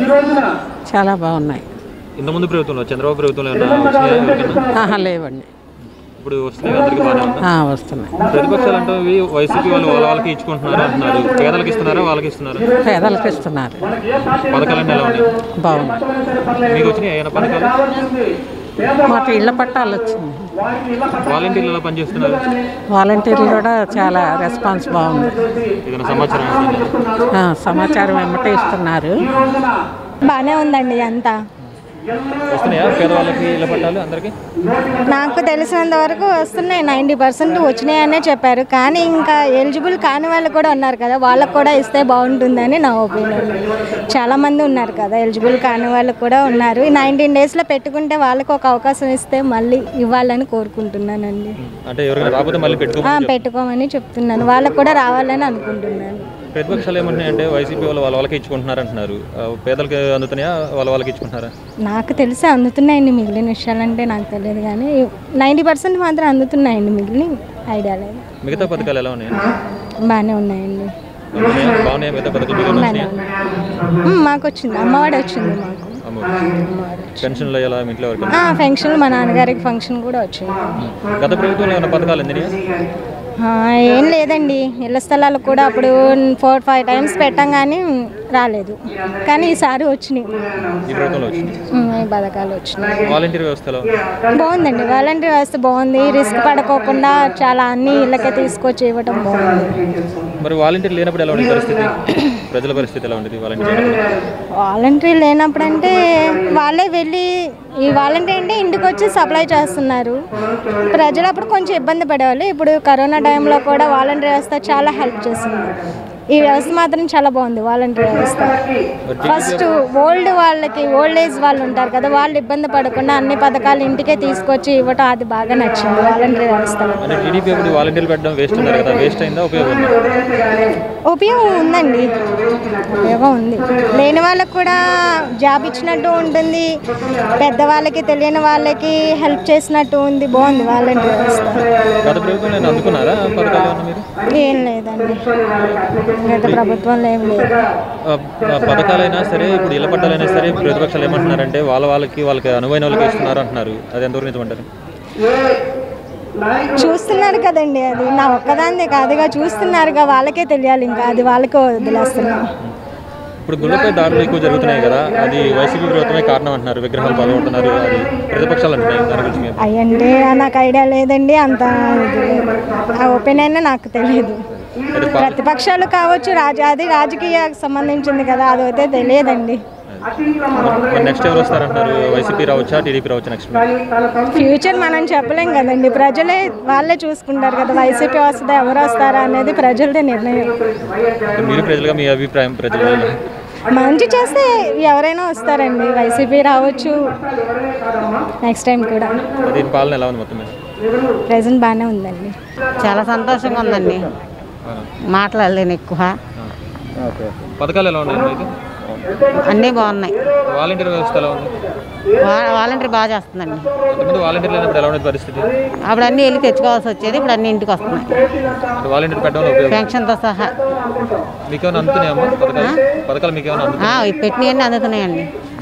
చాలా బాగున్నాయి ఇంతకుముందు ప్రభుత్వంలో చంద్రబాబు ప్రభుత్వంలో ఏమన్నా వచ్చినాయా ఎవరికైనా? ఆహా లేవండి ఇప్పుడు వస్తున్నాయి అందరికీ బాగానే ఉందా ఆ, వస్తున్నాయి ప్రతిపక్షాలు అంటే ఇవి వైసీపీ వాళ్ళు వాళ్ళ వాళ్ళకి ఇచ్చుకుంటున్నారు అంటున్నారు పేదలకు ఇస్తున్నారా వాళ్ళకి ఇస్తున్నారా పేదలకు ఇస్తున్నారు పథకాలన్నీ ఎలా ఉన్నాయి బాగున్నాయి మీకు వచ్చినాయి ఏమైనా పథకాలు మాకు ఇళ్ళ పట్టాలు వచ్చింది వాలంటీర్లు ఎలా పనిచేస్తున్నారు వాలంటీర్లు కూడా చాలా రెస్పాన్స్ బాగుంది ఏదైనా సమాచారం ఇస్తున్నారా? ఆ, సమాచారం వెంబటే ఇస్తున్నారు బాగానే ఉందండి అంతా వస్తున్నాయా పేదవాళ్ళకి ఇళ్ళ పట్టాలు అందరికీ నాకు తెలిసినంత వరకు వస్తున్నాయి నైంటీ పర్సెంట్ వచ్చినాయనే చెప్పారు కానీ ఇంకా ఎలిజిబుల్ కాని వాళ్ళు కూడా ఉన్నారు కదా వాళ్ళకు కూడా ఇస్తే బాగుంటుందని నా ఒపీనియన్ చాలామంది ఉన్నారు కదా ఎలిజిబుల్ కాని వాళ్ళు కూడా ఉన్నారు ఈ నైన్టీన్ డేస్లో పెట్టుకుంటే వాళ్ళకి ఒక అవకాశం ఇస్తే మళ్ళీ ఇవ్వాలని కోరుకుంటున్నానండి అంటే ఎవరికైనా రాకపోతే మళ్ళీ పెట్టుకో ఆ, పెట్టుకోమని చెప్తున్నాను వాళ్ళకు కూడా రావాలని అనుకుంటున్నాను ప్రతిపక్షాలు ఏమంటున్నాయంటే వైసీపీ వాళ్ళు వాళ్ళ వాళ్ళకి ఇచ్చుకుంటున్నారు అంటున్నారు ఆ, పేదలకు అందుతున్నాయా వాళ్ళ వాళ్ళకి ఇచ్చుకుంటున్నారా నాకు తెలిసి అందుతున్నాయండి మిగిలిన విషయాలంటే నాకు తెలియదు కానీ నైంటీ పర్సెంట్ మాత్రం అందుతున్నాయండి మిగిలిన ఐడియా లేదు మిగతా పథకాలు ఎలా ఉన్నాయి బాగానే ఉన్నాయండి అందుతున్నాయా? బాగున్నాయా మిగతా పథకాలు మీకు ఏమైనా బాగానే వచ్చినాయా ఉన్నాయి మ్మ్, మాకు వచ్చింది అమ్మఒడి వచ్చింది మాకు అమ్మో. పెన్షన్లు ఎలా మీ ఇంట్లో ఎవరికైనా ఆ, ఫంక్షన్ మా నాన్నగారికి ఫంక్షన్ కూడా వచ్చింది గత ప్రభుత్వంలో ఏమైనా పథకాలు అందినాయా ఆ, ఏం లేదండి ఇళ్ల స్థలాలు కూడా అప్పుడు ఫోర్ ఫైవ్ టైమ్స్ పెట్టాం కానీ రాలేదు కానీ ఈసారి వచ్చినాయి ఈ ప్రభుత్వంలో వచ్చింది మ్మ్, ఈ పథకాలు వచ్చినాయి వాలంటీర్ వ్యవస్థలో బాగుందండి వాలంటీర్ వ్యవస్థ బాగుంది రిస్క్ పడుకోకుండా చాలా అన్ని ఇళ్ళకే తీసుకొచ్చి ఇవ్వటం బాగుంది మరి వాలంటీర్ లేనప్పుడు ఎలా ఉండేది పరిస్థితి ప్రజల పరిస్థితి ఎలా ఉండేది వాలంటీర్ లేనప్పుడు వాలంటీర్ లేనప్పుడు అంటే వాళ్ళే వెళ్ళి ఈ వాలంటీర్ అంటే ఇంటికి వచ్చి సప్లై చేస్తున్నారు ప్రజలు అప్పుడు కొంచెం ఇబ్బంది పడేవాళ్ళు ఇప్పుడు కరోనా టైంలో కూడా వాలంటీర్ వ్యవస్థ చాలా హెల్ప్ చేసింది ఈ వ్యవస్థ మాత్రం చాలా బాగుంది వాలంటీర్ వ్యవస్థ ఫస్ట్ ఓల్డ్ వాళ్ళకి ఓల్డ్ ఏజ్ వాళ్ళు ఉంటారు కదా వాళ్ళు ఇబ్బంది పడకుండా అన్ని పథకాలు ఇంటికే తీసుకొచ్చి ఇవ్వటం అది బాగా నచ్చింది వాలంటీర్ వ్యవస్థలో అంటే టీడీపీ అప్పుడు వాలంటీర్లు పెట్టడం వేస్ట్ అన్నారు కదా వేస్ట్ అయిందా ఉపయోగం ఉందా? ఉపయోగం ఉందండి ఉపయోగం ఉంది లేని వాళ్ళకి కూడా జాబ్ ఇచ్చినట్టు ఉంటుంది పెద్దవాళ్ళకి తెలియని వాళ్ళకి హెల్ప్ చేసినట్టు ఉంది బాగుంది వాలంటీర్ వ్యవస్థ గత ప్రభుత్వంలో ఏమైనా అందుకున్నారా పథకాలు ఏమన్నా మీరు ఏం లేదండి గత ప్రభుత్వంలో ఏం లేదు ఆ, ఆ పథకాలైనా సరే ఇప్పుడు ఇళ్ళ పట్టాలైనా సరే ప్రతిపక్షాలు ఏమంటున్నారంటే వాళ్ళ వాళ్ళకి వాళ్ళకి అనువైన వాళ్ళకి ఇస్తున్నారు అంటున్నారు అది ఎంతవరకు నిజమంటారు చూస్తున్నారు కదండి అది నా ఒక్కదాన్నే కాదుగా చూస్తున్నారుగా వాళ్ళకే తెలియాలి ఇంకా అది వాళ్ళకే వదిలేస్తున్నాం ఇప్పుడు గుళ్ళపై దాడులు ఎక్కువ జరుగుతున్నాయి కదా అది వైసీపీ ప్రభుత్వమే కారణం అంటున్నారు విగ్రహాలు పాల్గొంటున్నారు అది ప్రతిపక్షాలు అంటున్నాయి దాని గురించి మీ అభిప్రాయం? అయ్యంటే నాకు ఐడియా లేదండి అంత ఇది లేదు. ఆ ఒపీనియన్ నాకు తెలియదు అది పా- ప్రతిపక్షాలు కావచ్చు రాజ అది రాజకీయాలకు సంబంధించింది కదా అదైతే తెలియదండి మరి నెక్స్ట్ ఎవరు వస్తారంటున్నారు వైసీపీ రావచ్చా టీడీపీ రావచ్చా నెక్స్ట్ ఫ్యూచర్ మనం చెప్పలేం కదండి ప్రజలే వాళ్ళే చూసుకుంటారు కదా వైసీపీ వస్తుందా ఎవరు వస్తారా అనేది ప్రజలదే నిర్ణయం మీరు ప్రజలుగా మీ అభిప్రాయం ప్రజలు మంచి చేస్తే ఎవరైనా వస్తారండి వైసీపీ రావచ్చు నెక్స్ట్ టైం కూడా దీని పాలన ఎలా ఉంది మొత్తం మీద ప్రజెంట్ బాగానే ఉందండి చాలా సంతోషంగా ఉందండి మాట్లాడలేను ఎక్కువ పథకాలు ఎలా ఉన్నాయి మీకు అన్నీ బాగున్నాయి వాలంటీర్ వ్యవస్థ ఎలా ఉంది వా- వాలంటీర్ బాగా చేస్తుందండి ఇంతకుముందు వాలంటీర్ లేనప్పుడు ఎలా ఉండేది పరిస్థితి అప్పుడు అన్నీ వెళ్ళి తెచ్చుకోవాల్సి వచ్చేది ఇప్పుడు అన్నీ ఇంటికి వస్తున్నాయి అంటే వాలంటీర్ పెట్టడం ఉపయోగం పెన్షన్తో సహా మీకేమైనా అందుతున్నాయమ్మా పథకాలు పథకాలు మీకేమైనా అందుతున్నాయి ఆ, ఇవి పెట్టినవన్నీ అందుతున్నాయండి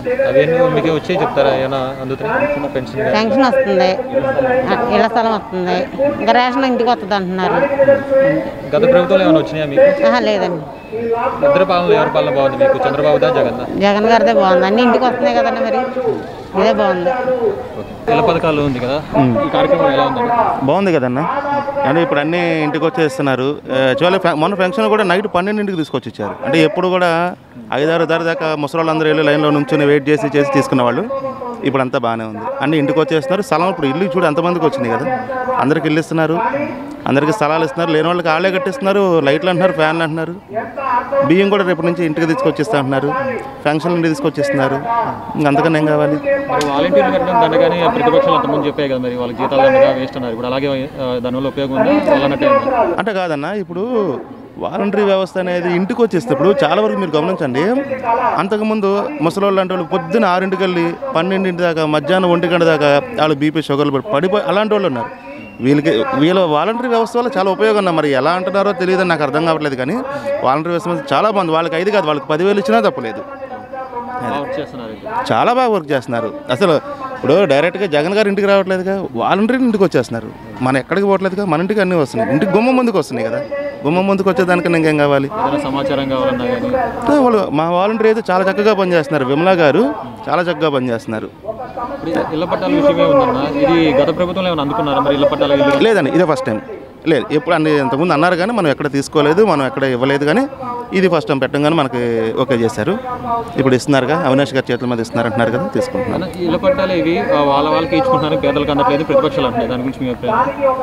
అవన్నీ మీకు వచ్చి చెప్తారా ఏమైనా అందుతున్నాయి పెన్షన్ కానీ? పెన్షన్ వస్తుంది ఆ, ఇళ్ల స్థలం వస్తుంది ఇంకా రేషన్ ఇంటికి వస్తుంది అంటున్నారు గత ప్రభుత్వంలో ఏమైనా వచ్చినాయా మీకు ఆహా, లేదండి ఇద్దరు పాలన ఎవరి పాలన బాగుంది మీకు చంద్రబాబుదా జగన్ జగన్ గారిదే బాగుంది అన్ని ఇంటికి వస్తున్నాయి కదండి మరి ఇదే బాగుంది ఇళ్ళ పథకాలు ఉంది కదా ఈ కార్యక్రమం ఎలా ఉందండి బాగుంది కదన్న అంటే ఇప్పుడు అన్నీ ఇంటికి వచ్చేస్తున్నారు యాక్చువల్లీ మొన్న ఫంక్షన్ కూడా నైట్ పన్నెండింటికి తీసుకొచ్చి ఇచ్చారు అంటే ఎప్పుడు కూడా ఐదారు దారి దాకా ముసలాళ్ళందరూ వెళ్ళి లైన్లో నుంచుని వెయిట్ చేసి చేసి తీసుకున్న వాళ్ళు ఇప్పుడు అంతా బాగానే ఉంది అన్ని ఇంటికి వచ్చేస్తున్నారు స్థలం ఇప్పుడు ఇల్లు చూడు ఎంతమందికి వచ్చింది కదా అందరికి ఇల్లు ఇస్తున్నారు అందరికీ స్థలాలు ఇస్తున్నారు లేని వాళ్ళకి ఆళ్ళే కట్టిస్తున్నారు లైట్లు అంటున్నారు ఫ్యాన్లు అంటున్నారు బియ్యం కూడా రేపు నుంచి ఇంటికి తీసుకొచ్చి ఇస్తా అంటున్నారు ఫంక్షన్ ఇంటికి తీసుకొచ్చి ఇస్తున్నారు ఇంక అంతకన్నా ఏం కావాలి మరి వాలంటీర్లు కట్టడం దండగానే ప్రతిపక్షాలు అంతకుముందు చెప్పాయి కదా మరి వాళ్ళకి జీతాలు దండగా వేస్ట్ అన్నారు ఇప్పుడు అలాగే ఆ, దానివల్ల ఉపయోగం ఉందా వాళ్ళన్నట్టే ఉందా అంటే కాదన్న ఇప్పుడు వాలంటరీ వ్యవస్థ అనేది ఇంటికి వచ్చేటప్పుడు చాలా వరకు మీరు గమనించండి అంతకుముందు ముసలోళ్ళు అంటే వాళ్ళు పొద్దున్న ఆరింటికి వెళ్ళి పన్నెండింటి దాకా మధ్యాహ్నం ఒంటి గంట దాకా వాళ్ళు బీపీ షుగర్లు పడి పడిపోయి అలాంటి వాళ్ళు ఉన్నారు వీళ్ళకి వీళ్ళ వాలంటరీ వ్యవస్థ వల్ల చాలా ఉపయోగం ఉంది మరి ఎలా అంటున్నారో తెలియదు నాకు అర్థం కావట్లేదు కానీ వాలంటరీ వ్యవస్థ మీద చాలా బాగుంది వాళ్ళకి ఐదు కాదు వాళ్ళకి పదివేలు ఇచ్చినా తప్పలేదు వర్క్ చేస్తున్నారు ఇది. చాలా బాగా వర్క్ చేస్తున్నారు అసలు ఇప్పుడు డైరెక్ట్గా జగన్ గారు ఇంటికి రావట్లేదుగా వాలంటీర్ ఇంటికి వచ్చేస్తున్నారు మన ఎక్కడికి పోవట్లేదుగా మన ఇంటికి అన్నీ వస్తున్నాయి ఇంటికి గుమ్మం ముందుకు వస్తున్నాయి కదా గుమ్మం ముందుకు వచ్చేదానికన్నా ఇంకేం కావాలి ఏదైనా సమాచారం కావాలన్నా కానీ ఆ, వాళ్ళు మా వాలంటీర్ అయితే చాలా చక్కగా పనిచేస్తున్నారు విమలా గారు చాలా చక్కగా పనిచేస్తున్నారు ఇప్పుడు ఇళ్ల పట్టాల విషయమే ఉందన్న ఇది గత ప్రభుత్వంలో ఏమైనా అందుకున్నారా మరి ఇళ్ల పట్టాల ఇల్లు లేదండి ఇదే ఫస్ట్ టైం లేదు ఎప్పుడు అన్ని ఇంతకుముందు అన్నారు కానీ మనం ఎక్కడ తీసుకోలేదు మనం ఎక్కడ ఇవ్వలేదు కానీ ఇది ఫస్ట్ టైం పెట్టంగానే మనకి ఓకే చేశారు ఇప్పుడు ఇస్తున్నారుగా అవినాష్ గారి చేతుల మీద ఇస్తున్నారు అంటున్నారు కదా తీసుకుంటున్నారు అన్న, ఈ ఇళ్ల పట్టాలు ఇవి ఆ, వాళ్ళ వాళ్ళకి ఇచ్చుకుంటున్నారు పేదలకు అందట్లేదు ప్రతిపక్షాలు అంటున్నాయి దాని గురించి మీ అభిప్రాయం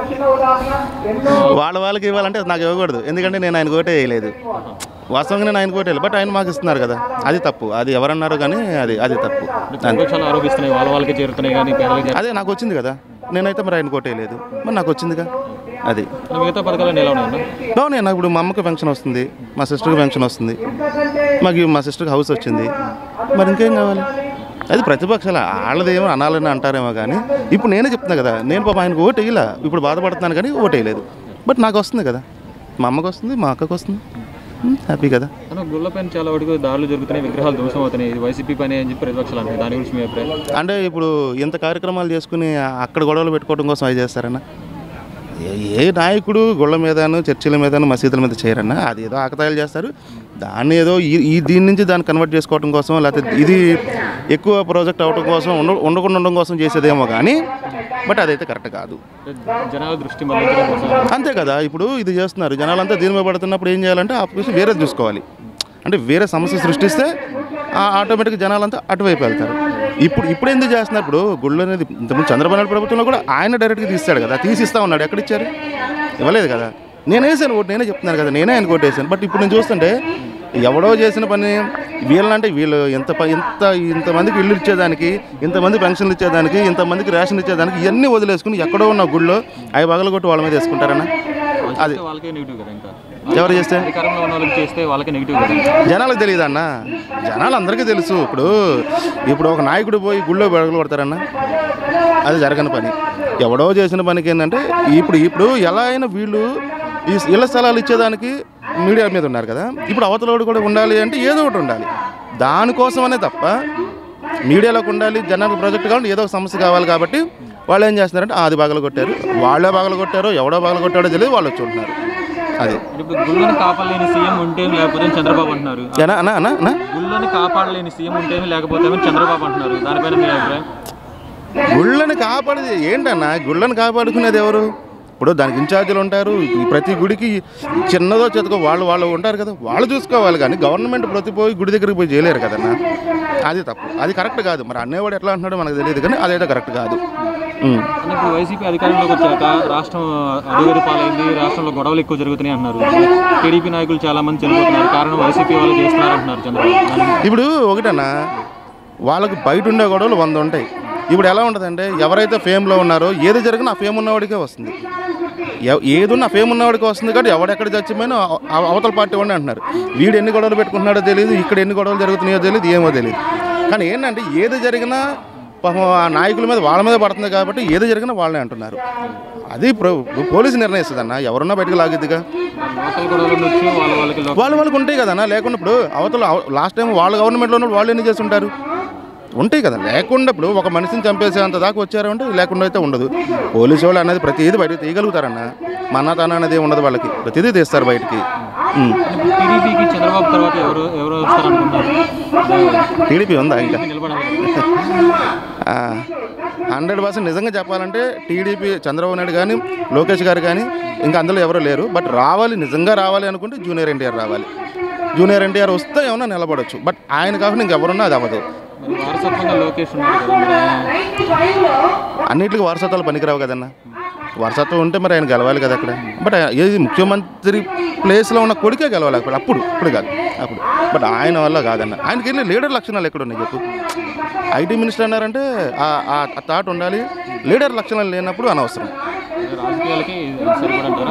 వాళ్ళ వాళ్ళకి ఇవ్వాలంటే నాకు ఇవ్వకూడదు ఎందుకంటే నేను ఆయన ఓటే వేయలేదు వాస్తవంగా నేను ఆయన ఓటే బట్ ఆయన మాకు ఇస్తున్నారు కదా అది తప్పు అది ఎవరన్నారు కానీ అది అది తప్పు అంతే. ప్రతిపక్షాలు ఆరోపిస్తున్నాయి వాళ్ళ వాళ్ళకి చేరుతున్నాయి కానీ పేదలకు చేరు- అదే నాకు వచ్చింది కదా నేనైతే మరి ఆయన కోటేయలేదు మరి నాకు వచ్చిందిగా అది అన్న, మిగతా పథకాలు ఎలా ఉన్నాయన్న బాగున్నాయి నాకు ఇప్పుడు మా అమ్మకి ఫంక్షన్ వస్తుంది మా సిస్టర్కి ఫంక్షన్ వస్తుంది మాకు మా సిస్టర్కి హౌస్ వచ్చింది మరి ఇంకేం కావాలి అది ప్రతిపక్షాలు వాళ్ళది ఏమో అనాలని అంటారేమో కానీ ఇప్పుడు నేనే చెప్తున్నా కదా నేను పాప ఆయనకు ఓటు వేయలే ఇప్పుడు బాధపడుతున్నాను కానీ ఓటు వేయలేదు బట్ నాకు వస్తుంది కదా మా అమ్మకి వస్తుంది మా అక్కకి వస్తుంది హ్యాపీ కదా అన్న గుళ్ళ పైన చాలా వరకు దాడులు జరుగుతున్నాయి విగ్రహాలు ధ్వంసం అవుతున్నాయి ఇది వైసీపీ పని అని చెప్పి ప్రతిపక్షాలు అంటాయి దాని గురించి మీ అభిప్రాయం అంటే ఇప్పుడు ఇంత కార్యక్రమాలు చేసుకుని అక్కడ గొడవలు పెట్టుకోవడం కోసం అవి చేస్తారన్నా ఏ- ఏ నాయకుడు గుళ్ళ మీదను చర్చిల మీదను మసీదుల మీద చేయరన్నా అది ఏదో ఆకతాయిలు చేస్తారు దాన్ని ఏదో ఈ ఈ దీని నుంచి దాన్ని కన్వర్ట్ చేసుకోవడం కోసం లేకపోతే ఇది ఎక్కువ ప్రాజెక్ట్ అవడం కోసం ఉండ ఉండకుండా ఉండడం కోసం చేసేదేమో కానీ బట్ అదైతే కరెక్ట్ కాదు జనాల దృష్టి మళ్ళించడం కోసం అంతే కదా ఇప్పుడు ఇది చేస్తున్నారు జనాలంతా దీని మీద పడుతున్నప్పుడు ఏం చేయాలంటే ఆపేసి వేరే చూసుకోవాలి అంటే వేరే సమస్య సృష్టిస్తే ఆటోమేటిక్గా జనాలంతా అటువైపు వెళ్తారు ఇప్పుడు ఇప్పుడు ఎందుకు చేస్తున్నారు ఇప్పుడు గుళ్ళు అనేది ఇంతకుముందు చంద్రబాబు నాయుడు ప్రభుత్వంలో కూడా ఆయన డైరెక్ట్గా తీస్తాడు కదా తీసిస్తా ఉన్నాడు ఎక్కడ ఇచ్చారు ఇవ్వలేదు కదా నేను వేసాను ఓటు నేనే చెప్తున్నాను కదా నేనే ఆయన వేసాను బట్ ఇప్పుడు నేను చూస్తుంటే ఎవడో చేసిన పని వీళ్ళంటే వీళ్ళు ఎంత ప- ఇంత ఇంతమందికి ఇల్లు ఇచ్చేదానికి ఇంతమంది పెన్షన్లు ఇచ్చేదానికి ఇంతమందికి రేషన్ ఇచ్చేదానికి ఇవన్నీ వదిలేసుకుని ఎక్కడో ఉన్న గుళ్ళో అవి పగలగొట్టి వాళ్ళ మీద వేసుకుంటారన్నా అది చేస్తే వాళ్ళకే నెగిటివ్ కదా ఇంకా ఎవరు చేస్తే అధికారంలో ఉన్న వాళ్ళకి చేస్తే వాళ్ళకే నెగిటివ్ కదా జనాలకు తెలియదు అన్న జనాలు అందరికీ తెలుసు ఇప్పుడు ఇప్పుడు ఒక నాయకుడు పోయి గుళ్ళో బెడగలు కొడతారన్న అది జరగని పని ఎవడో చేసిన పనికి ఏంటంటే ఇప్పుడు ఇప్పుడు ఎలా అయినా వీళ్ళు ఈ ఇళ్ల స్థలాలు ఇచ్చేదానికి మీడియా మీద ఉన్నారు కదా ఇప్పుడు అవతలోడు కూడా ఉండాలి అంటే ఏదో ఒకటి ఉండాలి దానికోసమనే తప్ప మీడియాలోకి ఉండాలి జనాలకు ప్రాజెక్ట్ కావాలి ఏదో ఒక సమస్య కావాలి కాబట్టి వాళ్ళు ఏం చేస్తున్నారంటే "ఆ, అది బాగలు కొట్టారు వాళ్ళే బాగలు కొట్టారో ఎవడో బాగలు కొట్టాడో తెలియదు వాళ్ళు వచ్చి ఉంటున్నారు అది ఇప్పుడు గుళ్ళని కాపాడలేని సీఎం ఉంటే లేకపోతే చంద్రబాబు అంటున్నారు ఏనా అన్నా అన్నా అన్నా గుళ్ళని కాపాడలేని సీఎం ఉంటే లేకపోతే చంద్రబాబు అంటున్నారు దానిపైన మీ అభిప్రాయం గుళ్ళని కాపాడేది ఏంటన్నా గుళ్ళని కాపాడుకునేది ఎవరు ఇప్పుడు దానికి ఇన్ఛార్జీలు ఉంటారు ఈ ప్రతి గుడికి చిన్నదో చితకో వాళ్ళు వాళ్ళు ఉంటారు కదా వాళ్ళు చూసుకోవాలి కానీ గవర్నమెంట్ ప్రతి పోయి గుడి దగ్గరికి పోయి చేయలేరు కదన్నా అది తప్పు అది కరెక్ట్ కాదు మరి అన్నేవాడు ఎట్లా అంటున్నాడో మనకు తెలియదు కానీ అదైతే కరెక్ట్ కాదు ఉమ్. అంటే ఇప్పుడు వైసీపీ అధికారంలోకి వచ్చాక రాష్ట్రం అభివృద్ధి పాలైంది రాష్ట్రంలో గొడవలు ఎక్కువ జరుగుతున్నాయి అంటున్నారు టీడీపీ నాయకులు చాలా మంది చనిపోతున్నారు కారణం వైసీపీ వాళ్ళు చేస్తున్నారు అంటున్నారు చంద్రబాబు దాని- ఇప్పుడు ఒకటన్నా వాళ్ళకి బయట ఉండే గొడవలు వంద ఉంటాయి ఇప్పుడు ఎలా ఉంటుందంటే ఎవరైతే ఫేమ్లో ఉన్నారో ఏది జరిగినా ఆ ఫేమ్ ఉన్నవాడికే వస్తుంది ఎవ- ఏది ఉన్నా ఫేమ్ ఉన్నవాడికి వస్తుంది కాబట్టి ఎవడెక్కడ చచ్చిపోయినా అవ- అవ- అవతల పార్టీ వాడిని అంటున్నారు వీడు ఎన్ని గొడవలు పెట్టుకుంటున్నాడో తెలియదు ఇక్కడ ఎన్ని గొడవలు జరుగుతున్నాయో తెలియదు ఏమో తెలియదు కానీ ఏంటంటే ఏది జరిగినా పాపం ఆ నాయకుల మీద వాళ్ళ మీద పడుతుంది కాబట్టి ఏది జరిగినా వాళ్ళనే అంటున్నారు అది ప్ర- పోలీసు నిర్ణయిస్తుంది అన్న ఎవరున్నా బయటకు లాగిద్దిగా లోకల్ గొడవలు ఉండొచ్చు వాళ్ళ వాళ్ళకి లోకల్ వాళ్ళు వాళ్ళకి ఉంటాయి కదన్నా లేకుండా ఇప్పుడు అవతల లాస్ట్ టైం వాళ్ళ గవర్నమెంట్లో ఉన్నప్పుడు వాళ్ళు ఎన్ని చేస్తుంటారు ఉంటాయి కదా లేకుండా ఇప్పుడు ఒక మనిషిని చంపేసేంత దాకా వచ్చారు అంటే లేకుండా అయితే ఉండదు పోలీసు వాళ్ళు అనేది ప్రతిదీ బయటకు తీయగలుగుతారన్న మన్నతనం అనేది ఉండదు వాళ్ళకి ప్రతిదీ తీస్తారు బయటికి ఉమ్. టీడీపీకి చంద్రబాబు తర్వాత ఎవరు ఎవరు వస్తారనుకుంటున్నారు టీడీపీ ఉందా ఇంకా నిలబడాలి హండ్రెడ్ పర్సెంట్ నిజంగా చెప్పాలంటే టీడీపీ చంద్రబాబు నాయుడు కానీ లోకేష్ గారు కానీ ఇంకా అందులో ఎవరు లేరు బట్ రావాలి నిజంగా రావాలి అనుకుంటే జూనియర్ ఎన్టీఆర్ రావాలి జూనియర్ ఎన్టీఆర్ వస్తే ఏమన్నా నిలబడవచ్చు బట్ ఆయన కాకుండా ఇంకెవరున్నా అది అవ్వదు మరి వారసత్వంగా లోకేష్ ఉన్నారు కదా మరి ఆయన అన్నిటికీ వారసత్వాలు పనికిరావు కదన్న వారసత్వం ఉంటే మరి ఆయన గెలవాలి కదా అక్కడ బట్ ఏది ముఖ్యమంత్రి ప్లేస్లో ఉన్న కొడుకే గెలవాలి అప్పుడు అప్పుడు ఇప్పుడు కాదు అప్పుడు బట్ ఆయన వల్ల కాదన్న ఆయనకి వెళ్ళి లీడర్ లక్షణాలు ఎక్కడ ఉన్నాయి చెప్పు ఐటీ మినిస్టర్ అన్నారంటే ఆ- ఆ థాట్ ఉండాలి లీడర్ లక్షణాలు లేనప్పుడు అనవసరం రాజకీయాలకి సరిపడంటారా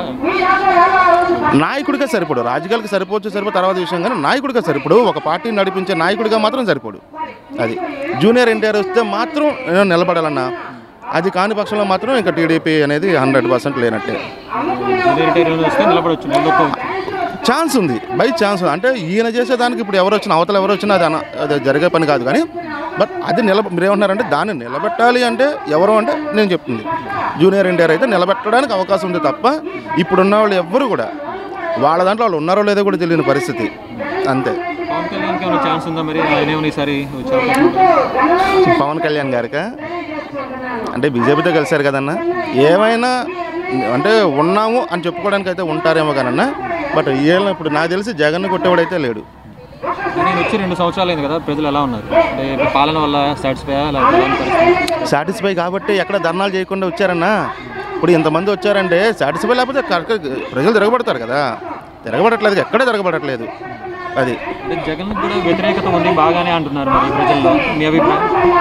నాయకుడిగా సరిపడు రాజకీయాలకు సరిపోవచ్చు సరిపో తర్వాత విషయం కానీ నాయకుడిగా సరిపడు ఒక పార్టీని నడిపించే నాయకుడిగా మాత్రం సరిపోడు అది జూనియర్ ఎన్టీఆర్ వస్తే మాత్రం నేను నిలబడాలన్నా అది కాని పక్షంలో మాత్రం ఇంకా టీడీపీ అనేది హండ్రెడ్ పర్సెంట్ లేనట్టే జూనియర్ ఎన్టీఆర్ వస్తే నిలబడవచ్చు నిలబడుకోవచ్చు ఛాన్స్ ఉంది బై ఛాన్స్ అంటే ఈయన చేసేదానికి ఇప్పుడు ఎవరు వచ్చినా అవతల ఎవరు వచ్చినా అది అన- అది జరిగే పని కాదు కానీ బట్ అది నిలబ మీరు ఏమంటున్నారంటే దాన్ని నిలబెట్టాలి అంటే ఎవరు అంటే నేను చెప్తుంది జూనియర్ ఎన్టీఆర్ అయితే నిలబెట్టడానికి అవకాశం ఉంది తప్ప ఇప్పుడున్న వాళ్ళు ఎవ్వరు కూడా వాళ్ళ దాంట్లో వాళ్ళు ఉన్నారో లేదో కూడా తెలియని పరిస్థితి అంతే పవన్ కళ్యాణ్కి ఏమైనా ఛాన్స్ ఉందా మరి ఆయన ఏమైనా ఈసారి వచ్చే అవకాశం ఉందా? పవన్ కళ్యాణ్ గారిక అంటే బీజేపీతో కలిశారు కదన్న ఏమైనా అంటే ఉన్నాము అని చెప్పుకోవడానికి అయితే ఉంటారేమో కానన్నా బట్ వీళ్ళని ఇప్పుడు నాకు తెలిసి జగన్ కొట్టేవాడైతే లేడు నేను వచ్చి రెండు సంవత్సరాలు అయింది కదా ప్రజలు ఎలా ఉన్నారు అంటే ఇప్పుడు పాలన వల్ల సాటిస్ఫై లేకపోతే ఎలాంటి పరిస్థితి సాటిస్ఫై కాబట్టి ఎక్కడ ధర్నాలు చేయకుండా వచ్చారన్నా ఇప్పుడు ఇంతమంది వచ్చారంటే సాటిస్ఫై లేకపోతే కరెక్ట్ ప్రజలు తిరగబడతారు కదా తిరగబడట్లేదు ఎక్కడ తిరగబడట్లేదు అది అంటే జగన్ కూడా వ్యతిరేకత ఉంది బాగానే అంటున్నారు మరి ప్రజల్లో మీ అభిప్రాయం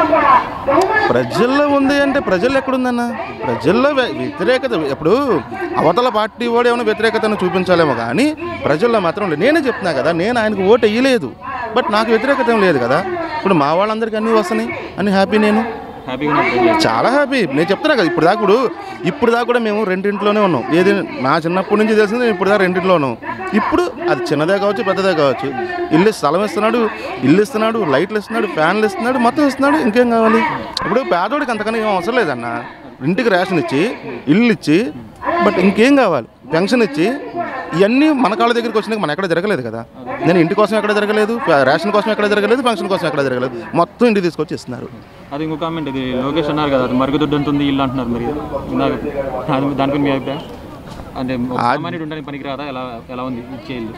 ప్రజల్లో ఉంది అంటే ప్రజల్లో ఎక్కడుందన్న ప్రజల్లో వ్య- వ్యతిరేకత ఇప్పుడు అవతల పార్టీ వాడు ఏమైనా వ్యతిరేకతను చూపించాలేమో కానీ ప్రజల్లో మాత్రం లేదు నేనే చెప్తున్నా కదా నేను ఆయనకు ఓటు వేయలేదు బట్ నాకు వ్యతిరేకత ఏం లేదు కదా ఇప్పుడు మా వాళ్ళందరికీ అన్నీ వస్తున్నాయి అన్ని హ్యాపీ నేను హ్యాపీగా ఉన్నారు ప్రజలు చాలా హ్యాపీ నేను చెప్తున్నా కదా ఇప్పుడు దాకా ఇప్పుడు ఇప్పుడు దాకా కూడా మేము రెండింట్లోనే ఉన్నాం ఏది నా చిన్నప్పటి నుంచి తెలిసింది నేను ఇప్పుడు దాకా రెండింటిలో ఉన్నాం ఇప్పుడు అది చిన్నదే కావచ్చు పెద్దదే కావచ్చు ఇల్లు స్థలం ఇస్తున్నాడు ఇల్లు ఇస్తున్నాడు లైట్లు ఇస్తున్నాడు ఫ్యాన్లు ఇస్తున్నాడు మొత్తం ఇస్తున్నాడు ఇంకేం కావాలి ఇప్పుడు పేదోడికి అంతకన్నా ఏం అవసరం లేదన్న ఇంటికి రేషన్ ఇచ్చి ఇల్లు ఇచ్చి బట్ ఇంకేం కావాలి పెన్షన్ ఇచ్చి ఇవన్నీ మన కాళ్ళ దగ్గరికి వచ్చినాక మనం ఎక్కడ జరగలేదు కదా నేను ఇంటి కోసం ఎక్కడ జరగలేదు రేషన్ కోసం ఎక్కడ జరగలేదు పెన్షన్ కోసం ఎక్కడ జరగలేదు మొత్తం ఇంటికి తీసుకొచ్చి ఇస్తున్నారు అది ఇంకో కామెంట్ ఇది లోకేష్ అన్నారు కదా అది మరుగుదొడ్డు ఉంటుంది ఇల్లు అంటున్నారు మరి ఇందాక దాని దానిపై మీ అభిప్రాయం అంటే ఒక సామాన్యుడు ఉండడానికి పనికిరాదా ఎలా ఎలా ఉంది ఇచ్చే ఇల్లు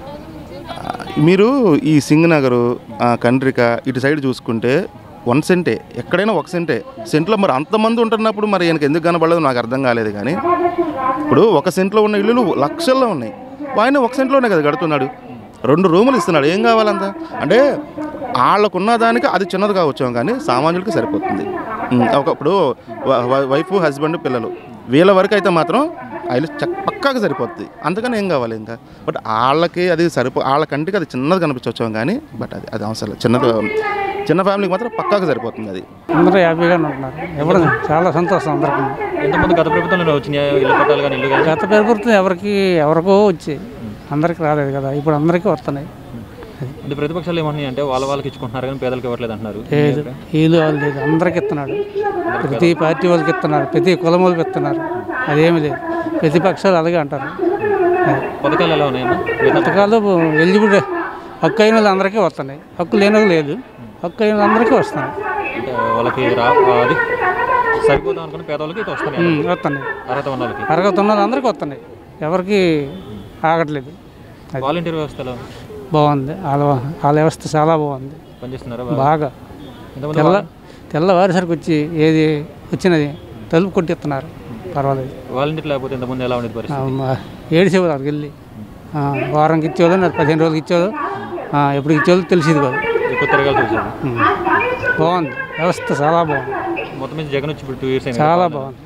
మీరు ఈ సింగనగరు ఆ, కండ్రిక ఇటు సైడ్ చూసుకుంటే వన్ సెంటే ఎక్కడైనా ఒక సెంటే సెంట్లో మరి అంతమంది ఉంటున్నప్పుడు మరి ఈయనకి ఎందుకు కనబడలేదు నాకు అర్థం కాలేదు కానీ ఇప్పుడు ఒక సెంట్లో ఉన్న ఇల్లులు లక్షల్లో ఉన్నాయి ఆయన ఒక సెంట్లోనే కదా కడుతున్నాడు రెండు రూములు ఇస్తున్నాడు ఏం కావాలంత అంటే వాళ్ళకున్న దానికి అది చిన్నది కావచ్చు కానీ సామాన్యుడికి సరిపోతుంది ఉమ్, ఒక ఇప్పుడు వ- వ- వైఫ్ హస్బెండ్ పిల్లలు వీళ్ళ వరకు అయితే మాత్రం అది చక్- పక్కాగా సరిపోతుంది అందుకని ఏం కావాలి ఇంకా బట్ వాళ్ళకి అది సరిపో వాళ్ళ కంటికి అది చిన్నది కనిపించవచ్చు కానీ బట్ అది అది అవసరం లేదు చిన్నది చిన్న ఫ్యామిలీకి మాత్రం పక్కాగా సరిపోతుంది అది అందరూ హ్యాపీగానే ఉంటున్నారు ఎవరు చాలా సంతోషం అందరికీ ఎంతమంది గత ప్రభుత్వంలో వచ్చినాయి ఇల్లు పట్టాలు కానీ ఇల్లు కానీ గత ప్రభుత్వం ఎవరికి ఎవరికో వచ్చాయి అందరికి రాలేదు కదా ఇప్పుడు అందరికీ వస్తున్నాయి అంటే ప్రతిపక్షాలు ఏమంటున్నాయి అంటే వాళ్ళ వాళ్ళకి ఇచ్చుకుంటున్నారు కానీ పేదలకు ఇవ్వట్లేదు అంటున్నారు లేదు ఏదో వాళ్ళు లేదు అందరికి ఇస్తున్నాడు ప్రతి పార్టీ వాళ్ళకి ఇస్తున్నారు ప్రతి కులం వాళ్ళకి ఇస్తున్నారు అదేమి లేదు ప్రతిపక్షాలు అలాగే అంటారు అది. పథకాలు ఎలా ఉన్నాయమ్మా పథకాలు ఎలిజిబుల్ హక్కు అయిన వాళ్ళు అందరికీ వస్తున్నాయి హక్కు లేని వాళ్ళు లేదు హక్కు అయిన అందరికీ వస్తున్నాయి అంటే వాళ్ళకి రా అది సరిపోదాం అనుకున్న పేదవాళ్ళకి ఇది వస్తున్నాయి ఉమ్, వస్తున్నాయి అర్హత ఉన్న వాళ్ళకి అరగత ఉన్న అందరికీ వస్తున్నాయి ఎవరికి ఆగట్లేదు అది వాలంటీర్ వ్యవస్థలో బాగుంది వాళ్ళ వాళ్ళ వ్యవస్థ చాలా బాగుంది పనిచేస్తున్నారా బాగా ఎంతమంది తెల్ల వాళ్ళ- తెల్లవారిసరికి వచ్చి ఏది వచ్చినది తలుపు కొట్టిస్తున్నారు పర్వాలేదు వాలంటీర్ లేకపోతే ఎంతమంది ఎలా ఉండేది పరిస్థితి ఏడిసేవారు అక్కడికి వెళ్ళి ఆ, వారంకి ఇచ్చేవాళ్ళు నాకు పదిహేను రోజులకి ఇచ్చేవాళ్ళు ఆ, ఎప్పుడు ఇచ్చేవాళ్ళు తెలిసేది కాదు ఎక్కువ తిరగాల్సి వచ్చేది ఉమ్. బాగుంది వ్యవస్థ చాలా బాగుంది మొత్తం మీద జగన్ వచ్చి ఇప్పుడు టూ ఇయర్స్ అయింది చాలా కదా. బాగుంది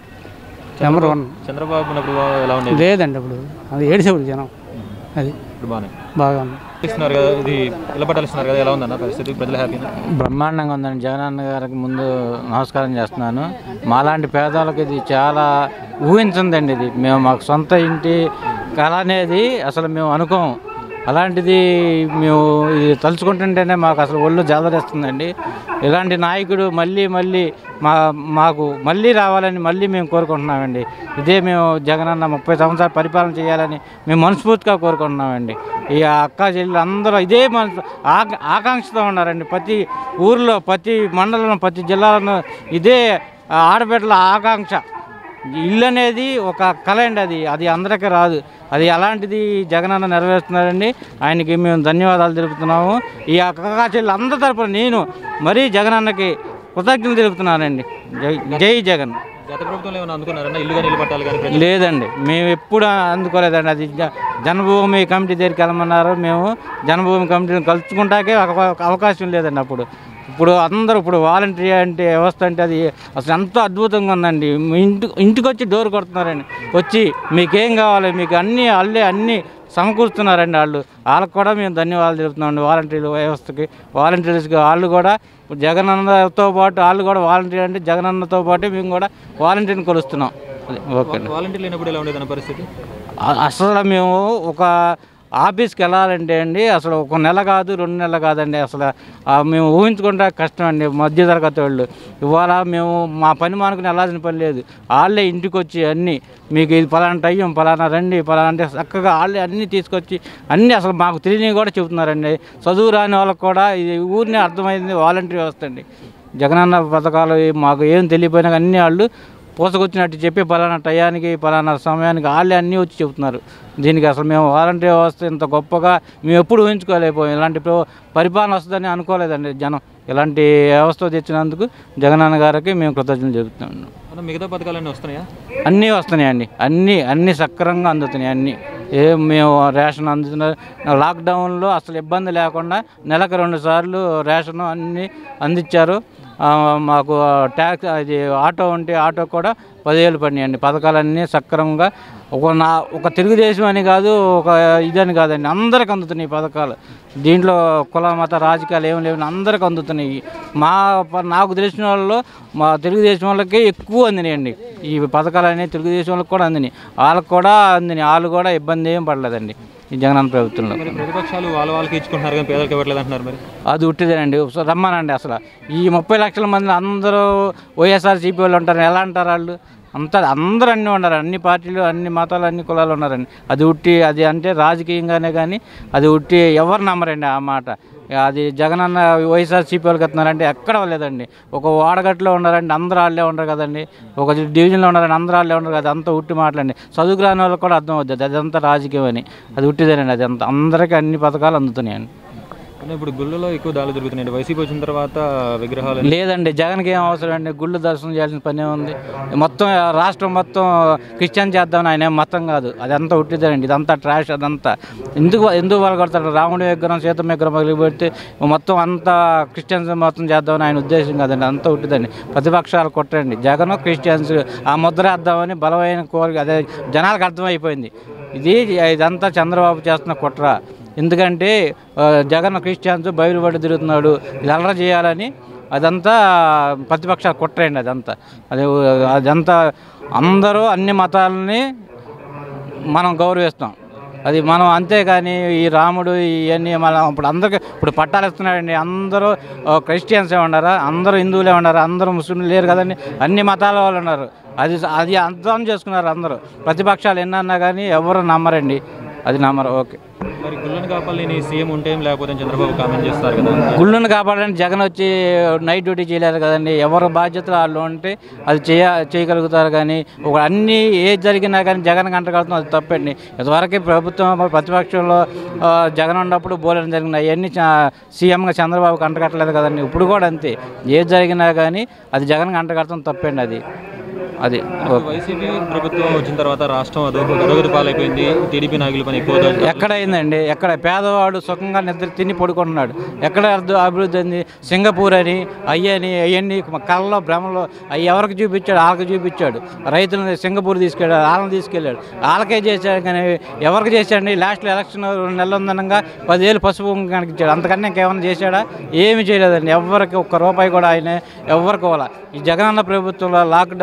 నెంబర్ వన్ చంద్రబాబు ఉన్నప్పుడు ఎలా ఉండేది లేదండి ఇప్పుడు అది ఏడిసేవాళ్ళు జనం అది ఇప్పుడు బాగానే బాగా ఉంది ఇస్తున్నారు కదా ఇది ఇలా పట్టాలు ఇస్తున్నారు కదా ఎలా ఉందన్న పరిస్థితి ప్రజలు హ్యాపీనా బ్రహ్మాండంగా ఉందండి జగనన్న గారికి ముందు నమస్కారం చేస్తున్నాను మాలాంటి పేదవాళ్ళకి ఇది చాలా ఊహించిందండి ఇది మేము మాకు సొంత ఇంటి కళ అనేది అసలు మేము అనుకోం అలాంటిది మేము ఇది తలుచుకుంటుంటేనే మాకు అసలు ఒళ్ళు జాదరేస్తుందండి ఇలాంటి నాయకుడు మళ్ళీ మళ్ళీ మా మాకు మళ్ళీ రావాలని మళ్ళీ మేము కోరుకుంటున్నామండి ఇదే మేము జగనన్న ముప్పై సంవత్సరాలు పరిపాలన చేయాలని మేము మనస్ఫూర్తిగా కోరుకుంటున్నామండి ఈ అక్క చెల్లెలు అందరూ ఇదే మన ఆక- ఆకాంక్షతో ఉన్నారండి ప్రతి ఊర్లో ప్రతి మండలంలో ప్రతి జిల్లాలో ఇదే ఆడబిడ్డల ఆకాంక్ష ఇల్లు అనేది ఒక కళ అండి అది అది అందరికీ రాదు అది అలాంటిది జగనన్న నెరవేరుస్తున్నారండి ఆయనకి మేము ధన్యవాదాలు తెలుపుతున్నాము ఈ అక్క చెల్లి అందరి తరపున నేను మరీ జగనన్నకి కృతజ్ఞతలు తెలుపుతున్నానండి జై జై జగన్ గత ప్రభుత్వంలో ఏమైనా అందుకున్నారన్నా ఇల్లు కానీ ఇల్లు పట్టాలి కానీ ప్రజలు? లేదండి మేము ఎప్పుడు అందుకోలేదండి అది జ- జన్మభూమి కమిటీ దగ్గరికి వెళ్ళమన్నారు మేము జన్మభూమి కమిటీని కలుసుకుంటాకే ఒక ఒక అవకాశం లేదండి అప్పుడు ఇప్పుడు అందరూ ఇప్పుడు వాలంటరీ అంటే వ్యవస్థ అంటే అది అసలు ఎంతో అద్భుతంగా ఉందండి మీ ఇంటి ఇంటికి వచ్చి డోర్ కొడుతున్నారండి వచ్చి మీకేం కావాలి మీకు అన్నీ అల్లే అన్నీ సమకూరుస్తున్నారండి వాళ్ళు వాళ్ళకి కూడా మేము ధన్యవాదాలు తెలుపుతున్నామండి వాలంటీర్ల వ్యవస్థకి వాలంటీర్స్కి వాళ్ళు కూడా ఇప్పుడు జగనన్నతో పాటు వాళ్ళు కూడా వాలంటీర్ అంటే జగనన్నతో పాటు మేము కూడా వాలంటీర్ని కొలుస్తున్నాం అది ఓకే అండి వాలంటీర్ లేనప్పుడు ఎలా ఉండేదన్న పరిస్థితి అ- అసలు మేము ఒక ఆఫీస్కి వెళ్ళాలంటే అండి అసలు ఒక నెల కాదు రెండు నెలలు కాదండి అసలు ఆ మేము ఊహించుకుంటే కష్టం అండి మధ్య తరగతి వాళ్ళు ఇవాళ మేము మా పని మానుకుని వెళ్ళాల్సిన పని లేదు వాళ్ళే ఇంటికి వచ్చి అన్నీ మీకు ఇది పలానా టైం పలానా రండి పలానా అంటే చక్కగా వాళ్ళే అన్నీ తీసుకొచ్చి అన్నీ అసలు మాకు తెలియనివి కూడా చెబుతున్నారండి చదువు రాని వాళ్ళకి కూడా ఇది ఊరిని అర్థమైంది వాలంటీర్ వ్యవస్థ అండి జగనన్న పథకాలు మాకు ఏం తెలియపోయినా అన్నీ వాళ్ళు పోసకొచ్చినట్టు చెప్పి పలానా టయానికి పలానా సమయానికి వాళ్ళే అన్నీ వచ్చి చెబుతున్నారు దీనికి అసలు మేము వాలంటీర్ వ్యవస్థ ఇంత గొప్పగా మేము ఎప్పుడు ఊహించుకోలేకపోయాం ఇలాంటి ప్ర- పరిపాలన వస్తుందని అనుకోలేదండి జనం ఇలాంటి వ్యవస్థ తెచ్చినందుకు జగనన్న గారికి మేము కృతజ్ఞతలు చెబుతున్నాం అన్న మిగతా పథకాలన్నీ వస్తున్నాయా అన్నీ వస్తున్నాయండి అన్నీ అన్నీ సక్రమంగా అందుతున్నాయి అన్నీ ఏ మేము రేషన్ అందుతున్న లాక్డౌన్లో అసలు ఇబ్బంది లేకుండా నెలకు రెండు సార్లు రేషన్ అన్నీ అందించారు ఆ, మాకు ట్యాక్స్ అది ఆటో ఉంటే ఆటో కూడా పదివేలు పడినాయండి పథకాలన్నీ సక్రమంగా ఒక నా ఒక తెలుగుదేశం అని కాదు ఒక ఇదని కాదండి అందరికి అందుతున్నాయి ఈ పథకాలు దీంట్లో కుల మత రాజకీయాలు ఏమి లేవు అందరికి అందుతున్నాయి మా ప- నాకు తెలిసిన వాళ్ళలో మా తెలుగుదేశం వాళ్ళకి ఎక్కువ అందినాయండి ఈ పథకాలు అనేవి తెలుగుదేశం వాళ్ళకి కూడా అందినాయి వాళ్ళకి కూడా అందినాయి వాళ్ళు కూడా ఇబ్బంది ఏం పడలేదండి ఈ జగనన్న ప్రభుత్వంలో మరి ప్రతిపక్షాలు వాళ్ళ వాళ్ళకి ఇచ్చుకుంటున్నారు కానీ పేదలకు ఇవ్వట్లేదు అంటున్నారు మరి అది ఉట్టిదేనండి సో రమ్మనండి అసలు ఈ ముప్పై లక్షల మంది అందరూ వైఎస్ఆర్సీపీ వాళ్ళు ఉంటారు ఎలా అంటారు వాళ్ళు అంతా అందరూ అన్నీ ఉన్నారు అన్ని పార్టీలు అన్ని మతాలు అన్ని కులాలు ఉన్నారండి అది ఉట్టి అది అంటే రాజకీయంగానే కానీ అది ఉట్టి ఎవరు నమ్మరండి ఆ మాట అది జగనన్న వైఎస్ఆర్సీపీ వాళ్ళకి ఎత్తున్నారంటే ఎక్కడ లేదండి ఒక వాడగట్లో ఉన్నారండి అందరూ వాళ్ళే ఉండరు కదండి ఒక డివిజన్లో ఉన్నారండి అందరూ వాళ్ళే ఉండరు కదా అంతా ఉట్టి మాటలండి చదువుకు రాని వాళ్ళకి కూడా అర్థం అవుతుంది అదంతా రాజకీయం అని అది ఉట్టిదేనండి అది అంత అందరికీ అన్ని పథకాలు అందుతున్నాయండి అన్న ఇప్పుడు గుళ్ళలో ఎక్కువ దాడులు జరుగుతున్నాయి వైసీపీ వచ్చిన తర్వాత విగ్రహాలు లేదండి జగన్కి ఏం అవసరం అండి గుళ్ళు దర్శనం చేయాల్సిన పని ఉంది మొత్తం రాష్ట్రం మొత్తం క్రిస్టియన్ చేద్దామని ఆయన ఏం మతం కాదు అదంతా ఉట్టిదేనండి ఇదంతా ట్రాష్ అదంతా ఎందుకు ఎందుకు వాళ్ళు కొడతారు రాముడి విగ్రహం సీతమ్మ విగ్రహం పగిలి పెడితే మొత్తం అంతా క్రిస్టియన్స్ మొత్తం చేద్దామని ఆయన ఉద్దేశం కాదండి అంతా ఉట్టిదండి ప్రతిపక్షాలు కొట్టండి జగన్ క్రిస్టియన్స్ ఆ ముద్ర వేద్దామని బలమైన కోరిక అదే జనాలకు అర్థమైపోయింది ఇది ఇదంతా చంద్రబాబు చేస్తున్న కుట్ర ఎందుకంటే ఆ, జగన్ క్రిస్టియన్స్ బైబిల్ పడి తిరుగుతున్నాడు ఇది అల్లరి చేయాలని అదంతా ప్రతిపక్షాలు కుట్రండి అదంతా అది అదంతా అందరూ అన్ని మతాలని మనం గౌరవిస్తాం అది మనం అంతేగాని ఈ రాముడు ఇవన్నీ మనం ఇప్పుడు అందరికీ ఇప్పుడు పట్టాలు ఇస్తున్నాడండి అందరూ ఆ, క్రిస్టియన్సే ఉన్నారా అందరూ హిందువులే ఉన్నారు అందరూ ముస్లింలు లేరు కదండి అన్ని మతాల వాళ్ళు ఉన్నారు అది అది అర్థం చేసుకున్నారు అందరూ ప్రతిపక్షాలు ఎన్నన్నా కానీ ఎవరు నమ్మరండి అది నమ్మరు ఓకే మరి గుళ్ళను కాపాలని సీఎం ఉంటే ఏం లేకపోతే అని చంద్రబాబు కామెంట్ చేస్తారు కదా గుళ్ళను కాపాడాలని జగన్ వచ్చి నైట్ డ్యూటీ చేయలేరు కదండి ఎవరి బాధ్యతలు వాళ్ళు ఉంటే అది చేయ చేయగలుగుతారు కానీ ఒక అన్ని ఏది జరిగినా కానీ జగన్ కంటగలుగుతాం అది తప్పండి ఇంతవరకు ప్రభుత్వం ప్రతిపక్షంలో ఆ, జగన్ ఉన్నప్పుడు బోలెడం జరిగినాయి అవన్నీ చ- సీఎంగా చంద్రబాబు కంటగట్టలేదు కదండి ఇప్పుడు కూడా అంతే ఏది జరిగినా కానీ అది జగన్ కంటగడతాం తప్పండి అది అది ఓకే వైసీపీ ప్రభుత్వం వచ్చిన తర్వాత రాష్ట్రం అదో అదోగతి పాలైపోయింది టీడీపీ నాయకుల పని ఎక్కువ దాడులు ఎక్కడ అయిందండి ఎక్కడ పేదవాడు సుఖంగా నిద్ర తిని పడుకుంటున్నాడు ఎక్కడ అర్థ- అభివృద్ధి అయింది సింగపూర్ అని అయ్యని అవన్నీ కళ్ళలో భ్రమలో అవి ఎవరికి చూపించాడు వాళ్ళకి చూపించాడు రైతులను సింగపూర్ తీసుకెళ్ళాడు వాళ్ళని తీసుకెళ్ళాడు వాళ్ళకే చేశాడు కానీ ఎవరికి చేశాడండి లాస్ట్లో ఎలక్షన్ రెండు నెలలు ఉందనగా పదివేలు పసుపు కుంకుమ ఇచ్చాడు అంతకన్నా ఇంకేమైనా చేశాడా ఏమి చేయలేదండి ఎవరికి ఒక్క రూపాయి కూడా ఆయన ఎవరికి ఇవ్వాల ఈ జగనన్న ప్రభుత్వంలో లాక్డౌన్లో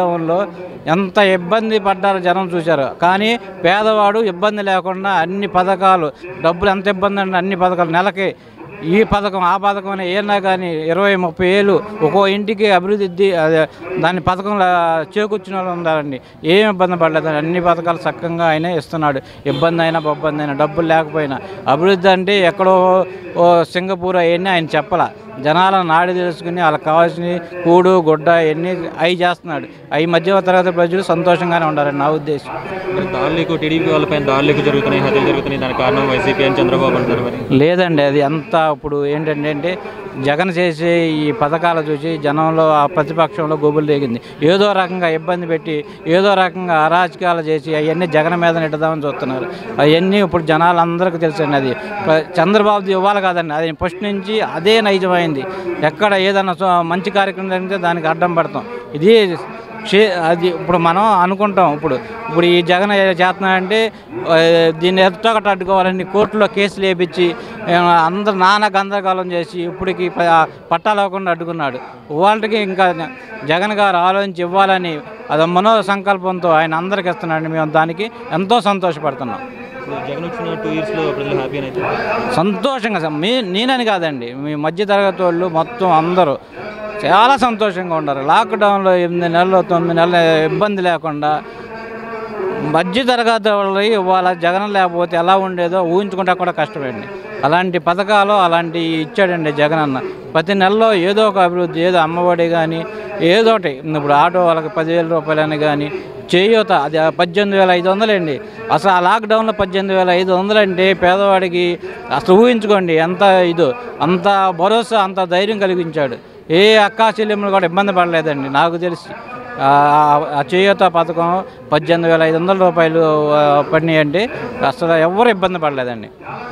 ఎంత ఇబ్బంది పడ్డారో జనం చూశారు కానీ పేదవాడు ఇబ్బంది లేకుండా అన్ని పథకాలు డబ్బులు ఎంత ఇబ్బంది అంటే అన్ని పథకాలు నెలకి ఈ పథకం ఆ పథకం అని ఏనా కానీ ఇరవై ముప్పై ఏళ్ళు ఒక్కో ఇంటికి అభివృద్ధి అదే దాని పథకంలో చేకూర్చిన వాళ్ళు ఉన్నారండి ఏం ఇబ్బంది పడలేదు అన్ని పథకాలు చక్కగా ఆయన ఇస్తున్నాడు ఇబ్బంది అయినా ఇబ్బంది అయినా డబ్బులు లేకపోయినా అభివృద్ధి అంటే ఎక్కడో ఓ సింగపూర్ అవన్నీ ఆయన చెప్పాల జనాల నాడి తెలుసుకుని వాళ్ళకి కావాల్సిన కూడు గుడ్డ ఇవన్నీ అవి చేస్తున్నాడు అవి మధ్య తరగతి ప్రజలు సంతోషంగానే ఉండాలని నా ఉద్దేశం మరి దాడులకు టీడీపీ వాళ్ళపైన దాడులకు జరుగుతున్నాయి హత్యలు జరుగుతున్నాయి దానికి కారణం వైసీపీ అని చంద్రబాబు అంటారు మరి లేదండి అది అంతా ఇప్పుడు ఏంటంటే అంటే జగన్ చేసే ఈ పథకాలు చూసి జనంలో ఆ ప్రతిపక్షంలో గొబ్బులు దిగింది ఏదో రకంగా ఇబ్బంది పెట్టి ఏదో రకంగా అరాచకాలు చేసి అవన్నీ జగన్ మీద నెట్టదామని చూస్తున్నారు అవన్నీ ఇప్పుడు జనాలందరికీ తెలుసండి అది ప- చంద్రబాబుది ఇవ్వాలి కాదండి అది ఫస్ట్ నుంచి అదే నైజమైంది ఎక్కడ ఏదైనా సో- మంచి కార్యక్రమం జరిగితే దానికి అడ్డం పడతాం ఇది చే అది ఇప్పుడు మనం అనుకుంటాం ఇప్పుడు ఇప్పుడు ఈ జగన్ ఏదో చేస్తున్నాడంటే ఆ, దీన్ని ఎత్తొకటి అడ్డుకోవాలని కోర్టులో కేసులు వేపించి ఆ, అందరు నానా గందరగోళం చేసి ఇప్పటికి ప- పట్టాలు అవ్వకుండా అడ్డుకున్నాడు వాళ్ళకి ఇంకా జగన్ గారు ఆలోచించి ఇవ్వాలని అది మనో సంకల్పంతో ఆయన అందరికి ఇస్తున్నాడు మేము దానికి ఎంతో సంతోషపడుతున్నాం ఇప్పుడు జగన్ వచ్చిన టూ ఇయర్స్లో ప్రజలు హ్యాపీ అయితే సంతోషంగా స- మీ నేనని కాదండి మీ మధ్య తరగతి వాళ్ళు మొత్తం అందరూ చాలా సంతోషంగా ఉన్నారు లాక్డౌన్లో ఎనిమిది నెలలు తొమ్మిది నెలలు ఇబ్బంది లేకుండా మధ్య తరగతి వాళ్ళకి ఇవాళ జగన్ లేకపోతే ఎలా ఉండేదో ఊహించుకుంటే కూడా కష్టమండి అలాంటి పథకాలు అలాంటి ఇచ్చాడండి జగన్ అన్న ప్రతి నెలలో ఏదో ఒక అభివృద్ధి ఏదో అమ్మఒడి కానీ ఏదో ఒకటి ఇప్పుడు ఆటో వాళ్ళకి పదివేల రూపాయలని కానీ చేయూత అది ఆ పద్దెనిమిది వేల ఐదు వందలండి అసలు ఆ లాక్డౌన్లో పద్దెనిమిది వేల ఐదు వందలు అంటే పేదవాడికి అసలు ఊహించుకోండి ఎంత ఇదో అంత భరోసా అంత ధైర్యం కలిగించాడు ఏ అక్కా చెల్లెమ్మలు కూడా ఇబ్బంది పడలేదండి నాకు తెలిసి ఆ ఆ చేయూత పథకం పద్దెనిమిది వేల ఐదు వందల రూపాయలు ఆ, పడినాయండి అసలు ఎవరు ఇబ్బంది పడలేదండి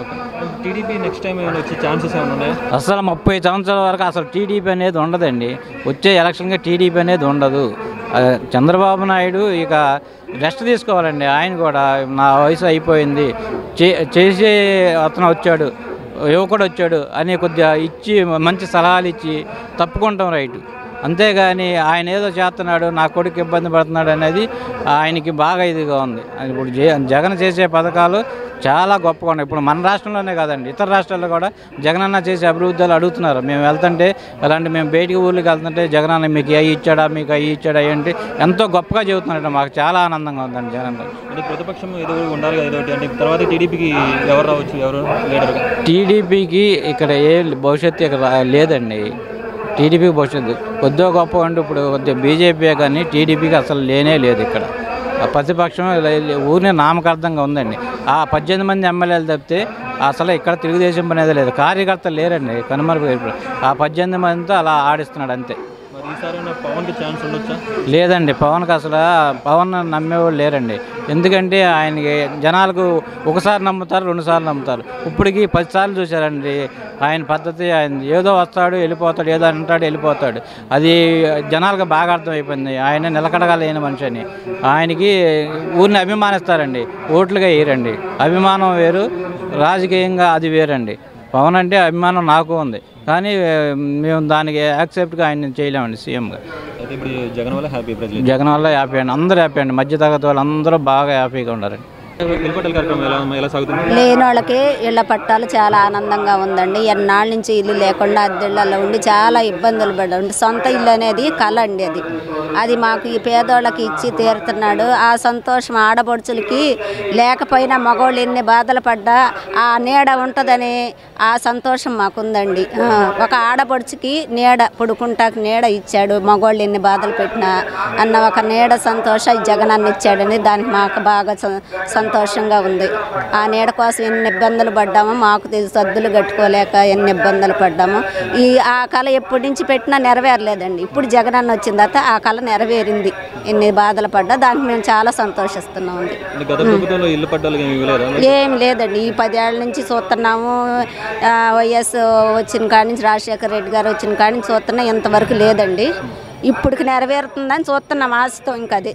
టీడీపీ నెక్స్ట్ టైం ఏమైనా వచ్చే ఛాన్సెస్ ఏమైనా ఉన్నాయా అసలు ముప్పై సంవత్సరాల వరకు అసలు టీడీపీ అనేది ఉండదండి వచ్చే ఎలక్షన్గా టీడీపీ అనేది ఉండదు ఆ, చంద్రబాబు నాయుడు ఇక రెస్ట్ తీసుకోవాలండి ఆయన కూడా నా వయసు అయిపోయింది చే చేసే అతను వచ్చాడు యువకుడు వచ్చాడు అని కొద్దిగా ఇచ్చి మంచి సలహాలు ఇచ్చి తప్పుకుంటాం రైట్ అంతేగాని ఆయన ఏదో చేస్తున్నాడు నా కొడుకు ఇబ్బంది పడుతున్నాడు అనేది ఆయనకి బాగా ఇదిగా ఉంది అది ఇప్పుడు జే- జగన్ చేసే పథకాలు చాలా గొప్పగా ఉన్నాయి ఇప్పుడు మన రాష్ట్రంలోనే కాదండి ఇతర రాష్ట్రాల్లో కూడా జగనన్న చేసే అభివృద్ధిలు అడుగుతున్నారు మేము వెళ్తుంటే అలాంటి మేము బయటికి ఊర్లకు వెళ్తుంటే జగనన్న మీకు అవి ఇచ్చాడా మీకు అవి ఇచ్చాడా ఏంటి ఎంతో గొప్పగా చెబుతున్నాడు మాకు చాలా ఆనందంగా ఉందండి జగన్ గారు అంటే ప్రతిపక్షం ఏదో ఒకటి ఉండాలి కదా ఏదో ఒకటి అంటే తర్వాత టీడీపీకి ఎవరు రావచ్చు ఎవరు లీడర్గా టీడీపీకి ఇక్కడ ఏ భవిష్యత్తు ఇక్కడ రా- లేదండి టీడీపీ భవిష్యత్తు కొద్దిగా గొప్ప అంటే ఇప్పుడు కొద్దిగా బీజేపీ కానీ టీడీపీకి అసలు లేనే లేదు ఇక్కడ ఆ ప్రతిపక్షం లే- లే- ఊరినే నామకార్థంగా ఉందండి ఆ పద్దెనిమిది మంది ఎమ్మెల్యేలు తప్పితే అసలు ఇక్కడ తెలుగుదేశం అనేది లేదు కార్యకర్తలు లేరండి కనుమరుగు ఆ పద్దెనిమిది మందితో అలా ఆడిస్తున్నాడు అంతే మరి ఈసారి పవన్కి ఛాన్స్ ఉండొచ్చా లేదండి పవన్కి అసలు పవన్ నమ్మేవాళ్ళు లేరండి ఎందుకంటే ఆయనకి జనాలకు ఒకసారి నమ్ముతారు రెండుసార్లు నమ్ముతారు ఇప్పటికి పదిసార్లు చూశారండి ఆయన పద్ధతి ఆయన ఏదో వస్తాడు వెళ్ళిపోతాడు ఏదో అంటాడు వెళ్ళిపోతాడు అది జనాలకు బాగా అర్థమైపోయింది ఆయన నిలకడగా లేని మనిషి అని ఆయనకి ఊరిని అభిమానిస్తారండి ఓట్లుగా వేయరండి అభిమానం వేరు రాజకీయంగా అది వేరండి పవన్ అంటే అభిమానం నాకు ఉంది కానీ ఏ, మేము దానికి యాక్సెప్ట్గా ఆయన చేయలేమండి సీఎంగా అయితే ఇప్పుడు జగన్ వల్ల హ్యాపీ ప్రజలు జగన్ వల్ల హ్యాపీ అండి అందరూ హ్యాపీ అండి మధ్య తరగతి వాళ్ళు అందరూ బాగా హ్యాపీగా ఉన్నారండి ఇల్పట్టల కార్యక్రమం ఎలా ఎలా సాగుతుంది లేని వాళ్ళకి ఇళ్ల పట్టాలు చాలా ఆనందంగా ఉందండి ఎన్నాళ్ళ నుంచి ఇల్లు లేకుండా అద్దెళ్ళలో ఉండి చాలా ఇబ్బందులు పడ్డాం సొంత ఇల్లు అనేది కళ అండి అది అది మాకు ఈ పేదోళ్ళకి ఇచ్చి తీరుతున్నాడు ఆ సంతోషం ఆడపడుచులకి లేకపోయినా మగవాళ్ళు ఎన్ని బాధలు పడ్డా ఆ నీడ ఉంటుందని ఆ సంతోషం మాకుందండి ఆ, ఒక ఆడపడుచుకి నీడ పుడుకుంటాకి నీడ ఇచ్చాడు మగవాళ్ళు ఎన్ని బాధలు పెట్టినా అన్న ఒక నీడ సంతోష ఈ జగనన్న ఇచ్చాడని దానికి మాకు బాగా సం- సంతోషంగా ఉంది ఆ నీడ కోసం ఎన్ని ఇబ్బందులు పడ్డామో మాకు తెలుసు సద్దులు కట్టుకోలేక ఎన్ని ఇబ్బందులు పడ్డామో ఈ ఆ కళ ఎప్పటి నుంచి పెట్టినా నెరవేరలేదండి ఇప్పుడు జగనన్న వచ్చిన తర్వాత ఆ కళ నెరవేరింది ఎన్ని బాధలు పడ్డా దానికి మేము చాలా సంతోషిస్తున్నాం అండి అంటే గత ప్రభుత్వంలో ఇల్లు పట్టాలకి ఏమి ఇవ్వలేదా ఏం లేదండి ఈ పదేళ్ల నుంచి చూస్తున్నాము ఆ, వైఎస్ వచ్చిన కాడి నుంచి రాజశేఖర రెడ్డి గారు వచ్చిన కాడి నుంచి చూస్తున్నా ఇంతవరకు లేదండి ఇప్పటికి నెరవేరుతుందని చూస్తున్నాం ఆశతో ఇంకా అది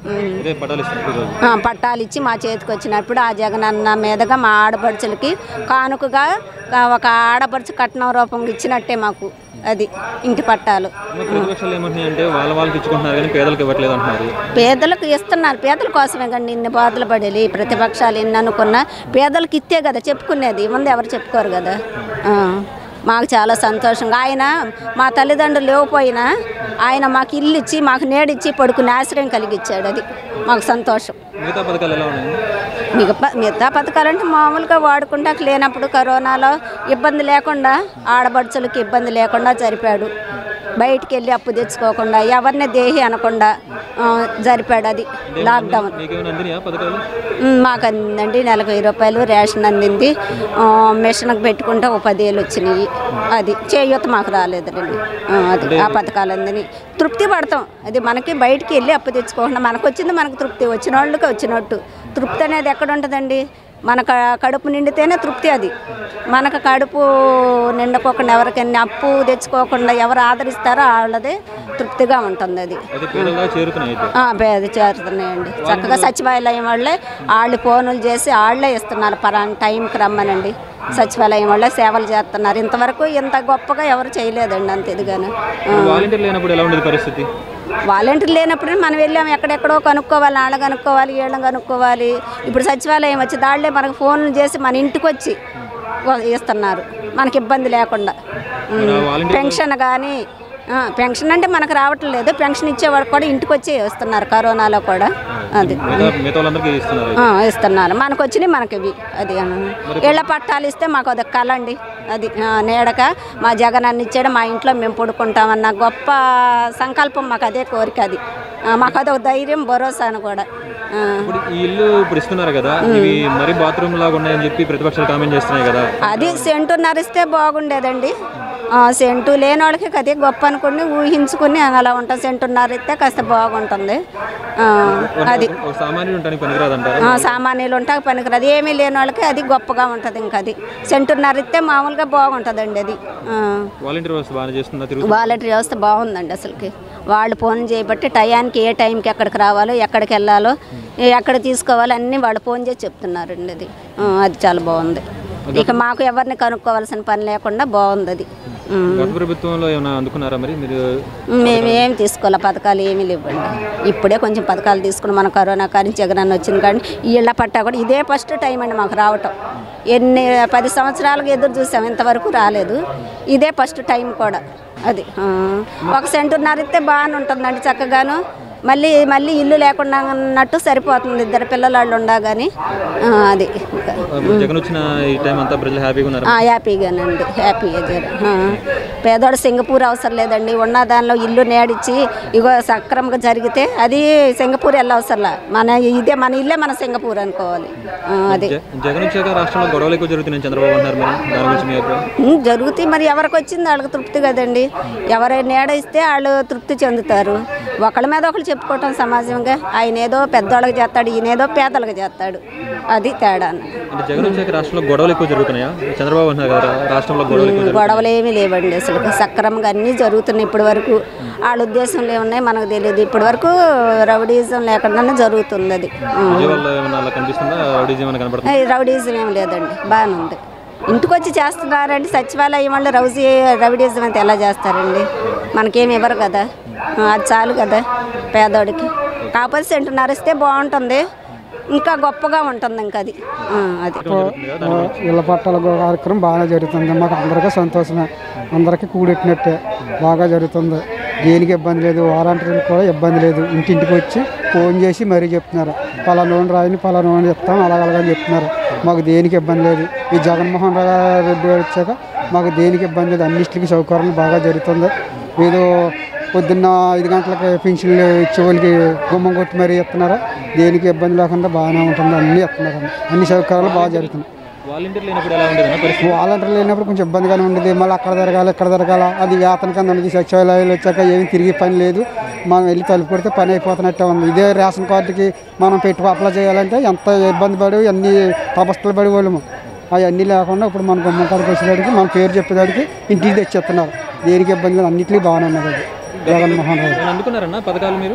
ఇదే పట్టాలు ఇస్తున్నారు ఈరోజు ఆ, పట్టాలు ఇచ్చి మా చేతికి వచ్చినప్పుడు ఆ జగనన్న మీదుగా మా ఆడపడుచులకి కానుకగా ఆ, ఒక ఆడపడుచు కట్నం రూపంగా ఇచ్చినట్టే మాకు అది ఇంటి పట్టాలు మరి ప్రతిపక్షాలు ఏమంటున్నాయి అంటే వాళ్ళ వాళ్ళకి ఇచ్చుకుంటున్నారు కానీ పేదలకు ఇవ్వట్లేదు అంటున్నారు పేదలకు ఇస్తున్నారు పేదల కోసమే కండి ఇన్ని బాధలు పడేది ప్రతిపక్షాలు ఎన్ని అనుకున్నా పేదలకు ఇస్తే కదా చెప్పుకునేది ముందు ఎవరు చెప్పుకోరు కదా ఆ, మాకు చాలా సంతోషంగా ఆయన మా తల్లిదండ్రులు లేకపోయినా ఆయన మాకు ఇల్లు ఇచ్చి మాకు నేడిచ్చి పడుకునే ఆశ్రయం కలిగించాడు అది మాకు సంతోషం మిగతా పథకాలు ఎలా ఉన్నాయి మిగతా మిగతా పథకాలంటే మామూలుగా వాడుకుంటా లేనప్పుడు కరోనాలో ఇబ్బంది లేకుండా ఆడబడుచులకి ఇబ్బంది లేకుండా జరిపాడు బయటికి వెళ్ళి అప్పు తెచ్చుకోకుండా ఎవరిని దేహి అనకుండా ఆ, జరిపాడు అది లాక్డౌన్ మీకేమైనా అందినాయా పథకాలు ఉమ్, మాకు అందిందండి నెలకు వెయ్యి రూపాయలు రేషన్ అందింది ఆ, మిషన్కి పెట్టుకుంటే ఒక పదివేలు వచ్చినాయి అది చేయూత మాకు రాలేదండి ఆ, అది ఆ పథకాలు అందని తృప్తి పడతాం అది మనకి బయటికి వెళ్ళి అప్పు తెచ్చుకోకుండా మనకు వచ్చింది మనకు తృప్తి వచ్చిన వాళ్ళకి వచ్చినట్టు తృప్తి అనేది ఎక్కడ ఉంటుందండి మన క- కడుపు నిండితేనే తృప్తి అది మనకు కడుపు నిండుకోకుండా ఎవరికైనా అప్పు తెచ్చుకోకుండా ఎవరు ఆదరిస్తారో వాళ్ళదే తృప్తిగా ఉంటుంది అది అయితే పేదలుగా చేరుతున్నాయి అయితే ఆ, పేద చేరుతున్నాయండి చక్కగా సచివాలయం వాళ్ళే వాళ్ళు ఫోనులు చేసి వాళ్ళే ఇస్తున్నారు పలానా టైంకి రమ్మనండి సచివాలయం వాళ్ళే సేవలు చేస్తున్నారు ఇంతవరకు ఇంత గొప్పగా ఎవరు చేయలేదండి అంత ఇదిగాను ఆ. వాలంటీర్ లేనప్పుడు ఎలా ఉండేది పరిస్థితి వాలంటీర్ లేనప్పుడు మనం వెళ్ళాం ఎక్కడెక్కడో కనుక్కోవాలి వాళ్ళని కనుక్కోవాలి వీళ్ళని కనుక్కోవాలి ఇప్పుడు సచివాలయం వచ్చి దాళ్ళే మనకు ఫోన్లు చేసి మన ఇంటికి వచ్చి వా- ఇస్తున్నారు మనకి ఇబ్బంది లేకుండా ఉమ్, మరి ఆ వాలంటీర్ పెన్షన్ కానీ పెన్షన్ అంటే మనకు రావట్లేదు పెన్షన్ ఇచ్చేవాడు కూడా ఇంటికి వచ్చి ఇస్తున్నారు కరోనాలో కూడా అది మిగతా మిగతా వాళ్ళందరికీ ఇస్తున్నారు ఆ, అయితే. ఇస్తున్నారు మనకు వచ్చినాయి మనకి ఇవి అది ఆ. ఇళ్ళ పట్టాలు ఇస్తే మాకు అది కళ అండి అది ఆ, నీడక మా జగన్ అన్న ఇచ్చాడు మా ఇంట్లో మేము పడుకుంటామన్న గొప్ప సంకల్పం మాకు అదే కోరిక అది ఆ, మాకు అదొక ధైర్యం భరోసాను కూడా ఆ. ఇప్పుడు ఈ ఇల్లు ఇప్పుడు ఇస్తున్నారు కదా ఇవి మరీ బాత్రూమ్ లాగా ఉన్నాయని చెప్పి ప్రతిపక్షాలు కామెంట్ చేస్తున్నాయి కదా అది సెంటు నరిస్తే బాగుండేదండి ఆ, సెంటు లేని వాళ్ళకి అదే గొప్ప అనుకుని ఊహించుకుని అలా ఉంటాం సెంటు నరిస్తే కాస్త బాగుంటుంది ఆ, అది ఒక సామాన్యుడు ఉంటానికి పనికిరాదంటారా ఆ, సామాన్యులు ఉంటాక పనికిరాదు ఏమీ లేని వాళ్ళకి అది గొప్పగా ఉంటుంది ఇంకా అది సెంటున్నర ఇస్తే మామూలుగా బాగుంటుందండి అది ఆ. వాలంటీర్ వ్యవస్థ బాగా చేస్తుందా తిరుగుతుంది వాలంటరీ వ్యవస్థ బాగుందండి అసలుకి వాళ్ళు ఫోన్ చేయబట్టి టయానికి ఏ టైంకి ఎక్కడికి రావాలో ఎక్కడికి వెళ్ళాలో ఏ- ఎక్కడ తీసుకోవాలో అన్నీ వాళ్ళు ఫోన్ చేసి చెప్తున్నారండి అది ఆ, అది చాలా బాగుంది ఇక మాకు ఎవరిని కనుక్కోవాల్సిన పని లేకుండా బాగుంది అది ఉమ్. గత ప్రభుత్వంలో ఏమైనా అందుకున్నారా మరి మీరు మేము ఏం తీసుకోవాలి పథకాలు ఏమీ లేవండి ఇప్పుడే కొంచెం పథకాలు తీసుకుని మన కరోనా కానీ జగన్ అన్న వచ్చింది కానీ ఈ ఇళ్ళ పట్టా కూడా ఇదే ఫస్ట్ టైం అండి మాకు రావటం ఎన్ని పది సంవత్సరాలుగా ఎదురు చూసాం ఇంతవరకు రాలేదు ఇదే ఫస్ట్ టైం కూడా అది ఆ. ఒక సెంటున్నర ఇస్తే బాగానే ఉంటుందండి చక్కగాను మళ్ళీ మళ్ళీ ఇల్లు లేకుండా ఉన్నట్టు సరిపోతుంది ఇద్దరు పిల్లలు వాళ్ళు ఉండగాని ఆ, అది ఇప్పుడు జగన్ వచ్చిన ఈ టైం అంతా ప్రజలు హ్యాపీగా ఉన్నారు ఆ, హ్యాపీగానండి హ్యాపీగా జర ఆ. పేదోడు సింగపూర్ అవసరం లేదండి ఉన్న దానిలో ఇల్లు నేడిచ్చి ఇగో సక్రమంగా జరిగితే అది సింగపూర్ వెళ్ళవసరంలా మన ఇదే మన ఇల్లే మన సింగపూర్ అనుకోవాలి ఆ, అది జ- జగన్ వచ్చాక రాష్ట్రంలో గొడవలు ఎక్కువ జరుగుతున్నాయి చంద్రబాబు అన్నారు మరి దాని గురించి మీ అభిప్రాయం ఉమ్, జరుగుతాయి మరి ఎవరికి వచ్చింది వాళ్ళకి తృప్తి కదండి ఎవరైనా నీడ ఇస్తే వాళ్ళు తృప్తి చెందుతారు ఒకళ్ళ మీద ఒకళ్ళు చెప్పుకోవటం సమాజంగా ఆయన ఏదో పెద్దోళ్ళకి చేస్తాడు ఈయన ఏదో పేదలకు చేస్తాడు అది తేడా అన్న అంటే జగన్ వచ్చాక రాష్ట్రంలో గొడవలు ఎక్కువ జరుగుతున్నాయా చంద్రబాబు అన్నారు కదా రాష్ట్రంలో గొడవలు ఎక్కువ జరుగుతున్నాయి గొడవలు ఏమీ లేవండి అసలు సక్రమంగా అన్నీ జరుగుతున్నాయి ఇప్పటి వరకు వాళ్ళ ఉద్దేశంలో ఏమున్నాయి మనకు తెలియదు ఇప్పటి వరకు రౌడీజం లేకుండానే జరుగుతుంది అది ఉమ్. విజయవాడలో ఏమన్నా అలా కనిపిస్తుందా రౌడీజం ఏమైనా కనపడుతుంది ఏ, రౌడీజం ఏం లేదండి బాగానే ఉంది ఇంటికి వచ్చి చేస్తున్నారండి సచివాలయం వాళ్ళు రౌజీ రౌడీజం అయితే ఎలా చేస్తారండి మనకేమి ఇవ్వరు కదా ఆ, అది చాలు కదా పేదోడికి కాకపోతే సెంటున్నర ఇస్తే బాగుంటుంది ఇంకా గొప్పగా ఉంటుంది ఇంకా అది ఆ, అది ఇళ్ళ పట్టాల కార్యక్రమం బాగా జరుగుతుంది మాకు అందరికీ సంతోషమే అందరికీ కూడెట్టినట్టే బాగా జరుగుతుంది దేనికి ఇబ్బంది లేదు వాలంటీర్లకు కూడా ఇబ్బంది లేదు ఇంటింటికి వచ్చి ఫోన్ చేసి మరీ చెప్తున్నారు పలానా నూనె రాయని పలానా నూనె చెప్తాం అలాగలాగని చెప్తున్నారు మాకు దేనికి ఇబ్బంది లేదు ఈ జగన్మోహన్ రా- రెడ్డి గారు వచ్చాక మాకు దేనికి ఇబ్బంది లేదు అన్నిటికీ సౌకర్యం బాగా జరుగుతుంది ఏదో పొద్దున్న ఐదు గంటలకి పెన్షన్లు ఇచ్చే వాళ్ళకి గుమ్మం కొట్టి మరీ ఇస్తున్నారు దేనికి ఇబ్బంది లేకుండా బాగానే ఉంటుంది అన్నీ ఇస్తున్నారు అన్ని సౌకర్యాలు బాగా జరుగుతున్నాయి వాలంటీర్ లేనప్పుడు ఎలా ఉండేదన్న పరిస్థితి వాలంటీర్ లేనప్పుడు కొంచెం ఇబ్బందిగానే ఉండేది మళ్ళీ అక్కడ జరగాలి ఇక్కడ జరగాల అది వేతన కింద ఉన్నది సచివాలయాలు వచ్చాక ఏమీ తిరిగి పని లేదు మనం వెళ్ళి తలుపు కొడితే పని అయిపోతున్నట్టే ఉంది ఇదే రేషన్ కార్డుకి మనం పెట్టుకు అప్లై చేయాలంటే ఎంత ఇబ్బంది పడి అన్ని తపస్తులు పడి వాళ్ళము అవన్నీ లేకుండా ఇప్పుడు మన గుమ్మం కాడికి వచ్చేదానికి మన పేరు చెప్పేదానికి ఇంటికి తెచ్చిస్తున్నారు దేనికి ఇబ్బంది లేదు అన్నింటినీ బాగానే ఉన్నది అది జగన్మోహన్ రెడ్డి ఏమైనా అందుకున్నారన్న పథకాలు మీరు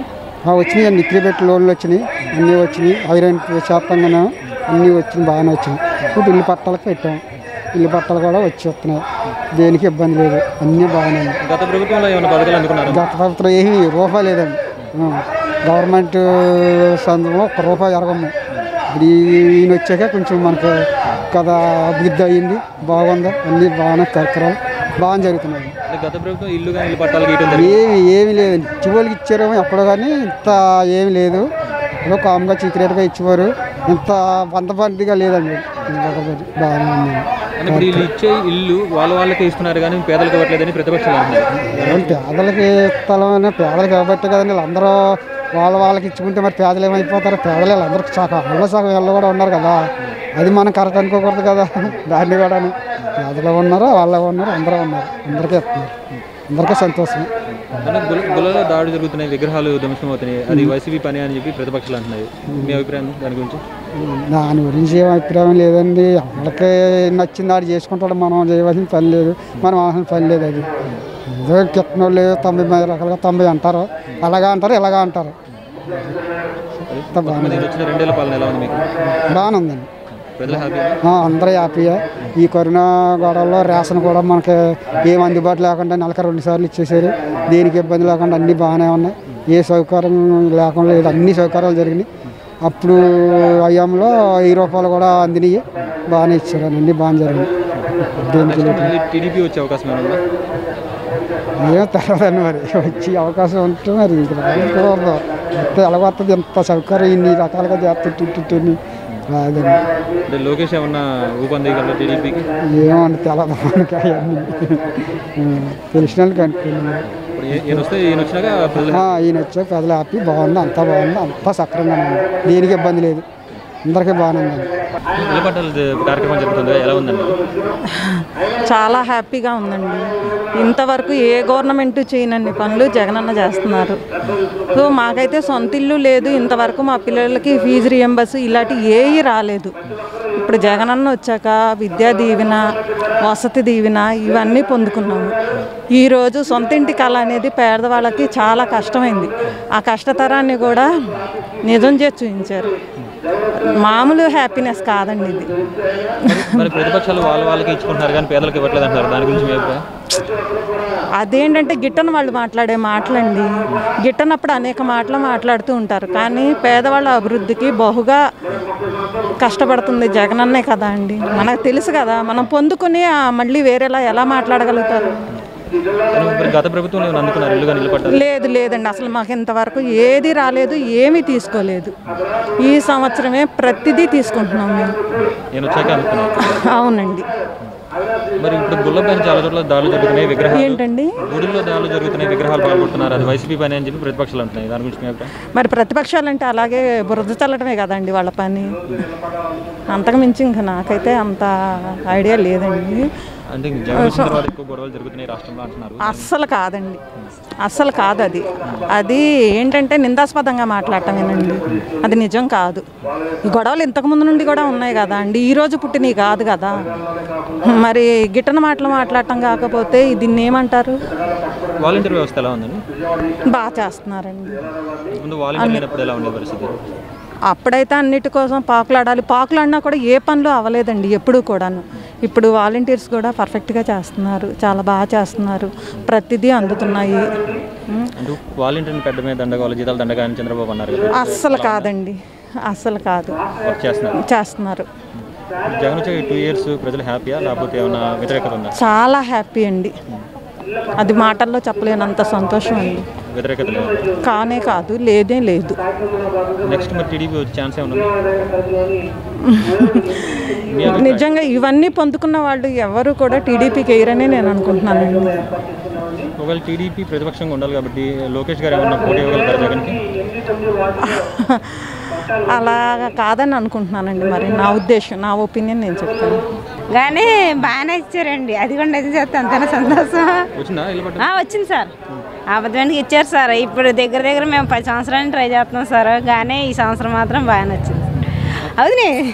ఆ వచ్చినాయి అన్ని పెట్టి లోన్లు వచ్చినాయి అన్నీ వచ్చినాయి ఐరన్ శాతంగానే అన్నీ వచ్చినాయి బాగానే వచ్చినాయి ఇప్పుడు ఇల్లు పట్టాలకు పెట్టాం ఇల్లు పట్టాలు కూడా వచ్చి వస్తున్నాయి దేనికి ఇబ్బంది లేదు అన్నీ బాగానే ఉన్నాయి గత ప్రభుత్వంలో ఏమైనా పథకాలు అందుకున్నారు గత ప్రభుత్వం ఏమీ రూపాయి లేదండి ఆ, గవర్నమెంట్ సందర్భంలో ఒక్క రూపాయి ఎరగమ్మ ఇప్పుడు ఈయన వచ్చాక కొంచెం మనకు కదా అభివృద్ధి అయ్యింది బాగుంది అన్నీ బాగానే కార్యక్రమాలు బాగా జరుగుతున్నాయి అంటే గత ప్రభుత్వం ఇల్లు కానీ ఇల్లు పట్టాలు గీయడం జరిగింది ఏమి ఏమి లేదండి చివరికి ఇచ్చారేమో ఎక్కడో కానీ ఇంత ఏమి లేదు ఏదో కామ్గా సీక్రెట్గా ఇచ్చేవారు ఇంత బందబందిగా లేదండి బాగానే ఉంది అంటే ఇప్పుడు వీళ్ళు ఇచ్చే ఇల్లు వాళ్ళ వాళ్ళకే ఇస్తున్నారు కానీ పేదలకు ఇవ్వట్లేదని ప్రతిపక్షాలు అంటున్నారు అంటే పేదలకి స్థలం పేదలకి ఇవ్వబట్టే కదండి వీళ్ళందరూ వాళ్ళ వాళ్ళకి ఇచ్చుకుంటే మరి పేదలు ఏమైపోతారు పేదలు వీళ్ళందరికీ సగం వాళ్ళ సగం వీళ్ళు కూడా ఉన్నారు కదా అది మనం కరెక్ట్ అనుకోకూడదు కదా దాన్ని కూడా పేదలు ఉన్నారు వాళ్ళ ఉన్నారు అందరూ ఉన్నారు అందరికీ ఇస్తున్నారు అందరికీ సంతోషం అంటే గుల- గులలో దాడి జరుగుతున్నాయి విగ్రహాలు ధ్వంసం అవుతున్నాయి అది వైసీపీ పని అని చెప్పి ప్రతిపక్షాలు అంటున్నాయి మీ అభిప్రాయం దాని గురించి దాని గురించి ఏం అభిప్రాయం లేదండి వాళ్ళకి నచ్చింది ఆడు చేసుకుంటాడు మనం చేయవలసిన పని లేదు మనం అవసరం పని లేదు అది ఏదో కిట్టన వాళ్ళు తొంభై మంది రకాలుగా తొంభై అంటారు అలాగా అంటారు ఇలాగా అంటారు అంతా బాగానే నేను వచ్చిన రెండేళ్ల పాలన ఎలా ఉంది మీకు బాగానే ఉందండి ప్రజలు హ్యాపీ ఆ, అందరూ హ్యాపీయే ఈ కరోనా గొడవలో రేషన్ కూడా మనకి ఏం అందుబాటు లేకుండా నెలకి రెండు సార్లు ఇచ్చేసారు దేనికి ఇబ్బంది లేకుండా అన్నీ బాగానే ఉన్నాయి ఏ సౌకర్యం లేకుండా లేదు అన్ని సౌకర్యాలు జరిగినాయి అప్పుడు అయ్యంలో వెయ్యి రూపాయలు కూడా అందినాయి బాగానే ఇచ్చారు అన్నీ బాగా జరిగినాయి దేనికి లేదు. టీడీపీ వచ్చే అవకాశం ఏమైనా ఉందా? ఏమో తెలవదండి మరి వచ్చే అవకాశం ఉంటే మరి ఇంక రాకూడదు మొత్తం ఎలా వస్తుంది ఎంత సౌకర్యం ఇన్ని రకాలుగా చేస్తుంటుంటే రాదండి అంటే లోకేష్ ఏమన్నా ఊపందగలరా టీడీపీకి ఏమంటే తెలదు మనకి అవన్నీ తెలిసిన వాళ్ళకి అనుకున్నాను ఇప్పుడు ఏ- ఈయన వస్తే ఈయన వచ్చినాక ప్రజలు ఆ, ఈయన వచ్చాక పెద్దలు హ్యాపీ బాగుంది అంతా బాగుంది అంతా సక్రంగానే ఉంది దేనికి ఇబ్బంది లేదు అందరికీ బాగానే ఉందండి ఇళ్ళ పట్టాల కార్యక్రమం జరుగుతుంది ఎలా ఉందండి చాలా హ్యాపీగా ఉందండి ఇంతవరకు ఏ గవర్నమెంట్ చేయనన్ని పనులు జగనన్న చేస్తున్నారు సో మాకైతే సొంత ఇల్లు లేదు ఇంతవరకు మా పిల్లలకి ఫీజు రియంబర్స్ ఇలాంటి ఏవి రాలేదు ఇప్పుడు జగనన్న వచ్చాక విద్యా దీవెన వసతి దీవెన ఇవన్నీ పొందుకున్నాము ఈరోజు సొంత ఇంటి కళ అనేది పేదవాళ్ళకి చాలా కష్టమైంది ఆ కష్టతరాన్ని కూడా నిజం చేసి చూపించారు మామూలు హ్యాపీనెస్ కాదండి ఇది మరి ప్రతిపక్షాలు వాళ్ళ వాళ్ళకి ఇచ్చుకుంటున్నారు కానీ పేదలకు ఇవ్వట్లేదు అంటారు దాని గురించి మీ అభిప్రాయం అదేంటంటే గిట్టన వాళ్ళు మాట్లాడే మాటలండి గిట్టనప్పుడు అనేక మాటలు మాట్లాడుతూ ఉంటారు కానీ పేదవాళ్ళ అభివృద్ధికి బహుగా కష్టపడుతుంది జగనన్నే కదా అండి మనకు తెలుసు కదా మనం పొందుకుని ఆ మళ్ళీ వేరేలా ఎలా మాట్లాడగలుగుతారు కానీ మరి గత ప్రభుత్వంలో ఏమైనా అందుకున్నారు ఇల్లు కానీ ఇల్లు పట్టాలు లేదు లేదండి అసలు మాకు ఇంతవరకు ఏది రాలేదు ఏమీ తీసుకోలేదు ఈ సంవత్సరమే ప్రతిదీ తీసుకుంటున్నాం మేము నేను వచ్చాక అందుకున్నారు అవునండి మరి ఇప్పుడు గుళ్ళ పైన చాలా చోట్ల దాడులు జరుగుతున్నాయి విగ్రహాలు ఏంటండి గుడిలో దాడులు జరుగుతున్నాయి విగ్రహాలు పాల్గొంటున్నారు అది వైసీపీ పని అని చెప్పి ప్రతిపక్షాలు అంటున్నాయి దాని గురించి మీ అభిప్రాయం మరి ప్రతిపక్షాలంటే అలాగే బురద చల్లటమే కదండి వాళ్ళ పని అంతకు మించి ఇంకా నాకైతే అంత ఐడియా లేదండి అంటే ఇంక జగన్ వచ్చిన తర్వాత ఎక్కువ గొడవలు జరుగుతున్నాయి రాష్ట్రంలో అంటున్నారు అస్సలు కాదండి అస్సలు కాదు అది అది ఏంటంటే నిందాస్పదంగా మాట్లాడటమేనండి అది నిజం కాదు ఈ గొడవలు ఇంతకు ముందు నుండి కూడా ఉన్నాయి కదా అండి ఈ రోజు పుట్టినవి కాదు కదా మరి గిట్టన మాటలు మాట్లాడటం కాకపోతే దీన్ని ఏమంటారు వాలంటీర్ వ్యవస్థ ఎలా ఉందండి బాగా చేస్తున్నారండి ముందు వాలంటీర్ లేనప్పుడు ఎలా ఉండే పరిస్థితి అప్పుడైతే అన్నిటి కోసం పాకులాడాలి పాకులాడినా కూడా ఏ పనులు అవ్వలేదండి ఎప్పుడూ కూడాను ఇప్పుడు వాలంటీర్స్ కూడా పర్ఫెక్ట్గా చేస్తున్నారు చాలా బాగా చేస్తున్నారు ప్రతిదీ అందుతున్నాయి ఉం. అంటే వాలంటీర్ని పెద్ద మీద దండగా వాళ్ళ జీతాలు దండగా అని చంద్రబాబు అన్నారు కదా అస్సలు కాదండి అస్సలు కాదు వర్క్ చేస్తున్నారు చేస్తున్నారు జగన్ వచ్చే టూ ఇయర్స్ ప్రజలు హ్యాపీయా లేకపోతే ఏమైనా వ్యతిరేకత ఉందా చాలా హ్యాపీ అండి అది మాటల్లో చెప్పలేనంత సంతోషం అండి వ్యతిరేకత లేదు కానే కాదు లేదే లేదు నెక్స్ట్ మరి టీడీపీ వచ్చే ఛాన్స్ ఏమన్నా మీ అభిప్రాయం? నిజంగా ఇవన్నీ పొందుకున్న వాళ్ళు ఎవరు కూడా టీడీపీకి వేయరనే నేను అనుకుంటున్నానండి ఒకవేళ టీడీపీ ప్రతిపక్షంగా ఉండాలి కాబట్టి లోకేష్ గారు ఏమన్నా పోటీ ఇవ్వగలుగుతారు జగన్కి అలా కాదని అనుకుంటున్నానండి మరి నా ఉద్దేశం నా ఒపీనియన్ నేను చెప్తాను కానీ బాగానే ఇచ్చారండి అది కూడా నిజం చేస్తే అంతనే సంతోషం వచ్చిందా ఇల్లు పట్ట ఆ, వచ్చింది సార్ అబద్ధానికి ఇచ్చారు సార్ ఇప్పుడు దగ్గర దగ్గర మేము పది సంవత్సరాలు ట్రై చేస్తున్నాం సార్ కానీ ఈ సంవత్సరం మాత్రం బాగానే వచ్చింది అవునే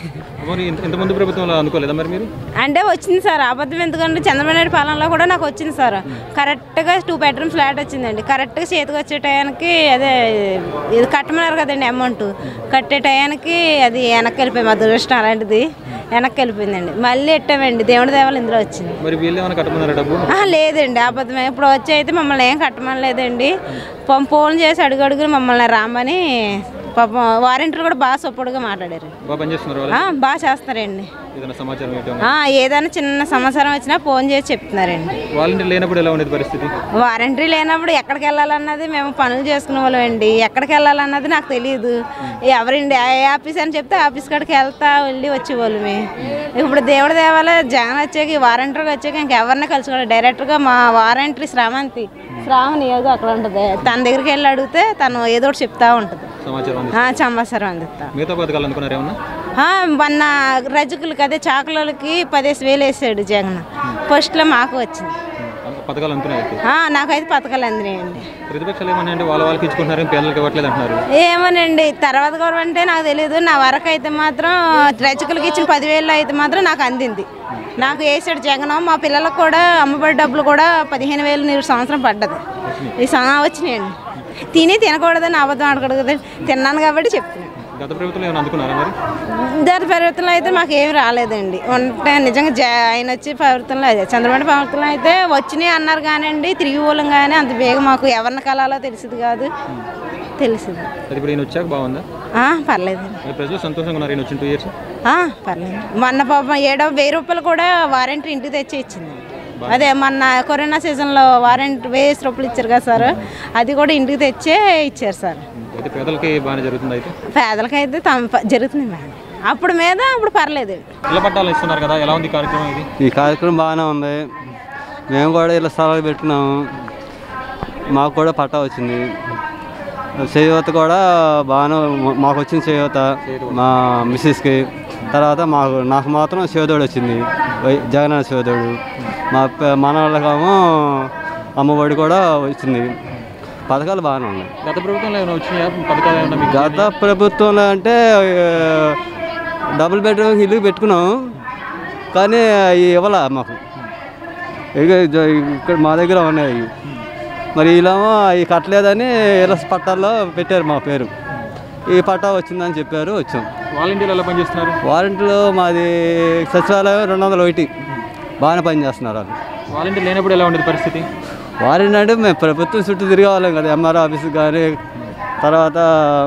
మరి ఇంత ఇంతకుముందు ప్రభుత్వంలో అనుకోలేదా మరి మీరు అంటే వచ్చింది సార్ అబద్ధం ఎందుకంటే చంద్రబాబు నాయుడు పాలనలో కూడా నాకు వచ్చింది సార్ కరెక్ట్గా టూ బెడ్రూమ్ ఫ్లాట్ వచ్చిందండి కరెక్ట్గా చేతికి వచ్చే టయానికి అదే ఇది కట్టమన్నారు కదండి అమౌంట్ కట్టే టయానికి అది వెనక్కి వెళ్ళిపోయింది మా దురదృష్టం అలాంటిది వెనక్కి వెళ్ళిపోయిందండి మళ్ళీ ఎట్టామండి దేవుడి దేవాలు ఇందులో వచ్చింది మరి వీళ్ళు ఏమైనా కట్టమన్నారా డబ్బు ఆహా, లేదండి అబద్ధమే ఇప్పుడు వచ్చి అయితే మమ్మల్ని ఏం కట్టమని లేదండి పాపం ఫోన్ చేసి అడుగు అడుగుని మమ్మల్ని రామని పాపం వారంటీలు కూడా బాగా సపోర్ట్గా మాట్లాడారు బాగా పనిచేస్తున్నారు ఆ, వాళ్ళు బాగా చేస్తున్నారండి ఏదైనా సమాచారం ఏంటో ఆ, ఏదైనా చిన్న సమాచారం వచ్చినా ఫోన్ చేసి చెప్తున్నారండి వాలంటీర్ లేనప్పుడు ఎలా ఉండేది పరిస్థితి వారంటీ లేనప్పుడు ఎక్కడికి వెళ్ళాలన్నది మేము పనులు చేసుకునే వాళ్ళం అండి ఎక్కడికి వెళ్ళాలన్నది నాకు తెలియదు ఎవరండి ఏ ఆఫీస్ అని చెప్తే ఆఫీస్ కాడికి వెళ్తా వెళ్ళి వచ్చేవాళ్ళమే ఇప్పుడు దేవుడి దేవాల జగన్ వచ్చాక ఈ వారంటీకి వచ్చాక ఇంకెవరిని కలుసుకోవాలి డైరెక్ట్గా మా వారంటీ శ్రావంతి శ్రావణి ఏదో అక్కడ ఉంటుంది తన దగ్గరికి వెళ్ళి అడిగితే తను ఏదో ఒకటి చెప్తా ఉంటుంది సమాచారం అంది ఆ, సమాచారం అందిస్తా మిగతా పథకాలు అనుకున్నారు ఏమన్నా ఆ, మొన్న రజకులకి అదే చాకులకి పదేసి వేలు వేసాడు జగన్ ఫస్ట్లో మాకు వచ్చింది పథకాలు అనుకున్నారు అయితే ఆ, నాకైతే పథకాలు అందినాయండి ప్రతిపక్షాలు ఏమన్నా అంటే వాళ్ళ వాళ్ళకి ఇచ్చుకుంటున్నారు పేదలకు ఇవ్వట్లేదు అంటున్నారు ఏమోనండి తర్వాత గౌరవం అంటే నాకు తెలియదు నా వరకు అయితే మాత్రం రచకులకి ఇచ్చిన పదివేలు అయితే మాత్రం నాకు అందింది నాకు వేసాడు జగన్ మా పిల్లలకు కూడా అమ్మబడి డబ్బులు కూడా పదిహేను వేలు నీరు సంవత్సరం పడ్డది ఈ సంవత్సరం వచ్చినాయండి తిని తినకూడదని అబద్ధం ఆడకూడదు కదా తిన్నాను కాబట్టి చెప్తున్నాను గత ప్రభుత్వంలో ఏమైనా అందుకున్నారా మరి దాని పరివర్తనలో అయితే మాకు ఏమి రాలేదండి ఉంటే నిజంగా జ ఆయన వచ్చి పరివర్తనలో అదే చంద్రబాబు పరివర్తనలో అయితే వచ్చినాయి అన్నారు కానివ్వండి తిరిగి వాళ్ళం కానీ అంత బేగ మాకు ఎవరిని కలాలో తెలిసింది కాదు తెలిసింది అది ఇప్పుడు ఈయన వచ్చాక బాగుందా ఆ, పర్లేదండి మరి ప్రజలు సంతోషంగా ఉన్నారు ఈయన వచ్చిన టూ ఇయర్స్ ఆ, పర్లేదు మొన్న పాపం ఏడో వెయ్యి రూపాయలు కూడా వారంటీ ఇంటికి తెచ్చి ఇచ్చింది అదే మొన్న కరోనా సీజన్లో వారంటీ వెయ్యి రూపాయలు ఇచ్చారు కదా సార్ అది కూడా ఇంటికి తెచ్చే ఇచ్చారు సార్ అయితే పేదలకి బాగానే జరుగుతుంది అయితే పేదలకైతే తమ ప- జరుగుతుంది మేడం అప్పుడు మీద అప్పుడు పర్లేదు ఇళ్ళ పట్టాలు ఇస్తున్నారు కదా ఎలా ఉంది ఈ కార్యక్రమం ఇది ఈ కార్యక్రమం బాగానే ఉంది మేము కూడా ఇలా స్థలాలు పెట్టుకున్నాము మాకు కూడా పట్టా వచ్చింది చేయూత కూడా బాగానే మాకు వచ్చింది చేయూత మా మిస్సెస్కి తర్వాత మాకు నాకు మాత్రం శివదోడు వచ్చింది వై- జగనన్న శివదోడు మా ప- మన వాళ్ళకేమో అమ్మఒడి కూడా వచ్చింది పథకాలు బాగానే ఉన్నాయి గత ప్రభుత్వంలో ఏమైనా వచ్చినాయా పథకాలు ఏమైనా మీకు గత ప్రభుత్వంలో అంటే ఆ, డబుల్ బెడ్రూమ్ ఇల్లు పెట్టుకున్నాం కానీ అవి ఇవ్వాల మాకు ఇక జ- ఇక్కడ మా దగ్గర ఉన్నాయి అవి మరి ఇలామో అవి కట్టలేదని ఇలా పట్టాల్లో పెట్టారు మా పేరు ఈ పట్టా వచ్చిందని చెప్పారు వచ్చాం వాలంటీర్లు ఎలా పనిచేస్తున్నారు వారంటీలో మాది సచివాలయం రెండు వందల ఒకటి బాగానే పనిచేస్తున్నారు వాళ్ళు వాలంటీర్ లేనప్పుడు ఎలా ఉండేది పరిస్థితి వారంటీ అంటే మేము ప్రభుత్వం చుట్టూ తిరగవాళ్ళం కదా ఎంఆర్ ఆఫీస్కి కానీ తర్వాత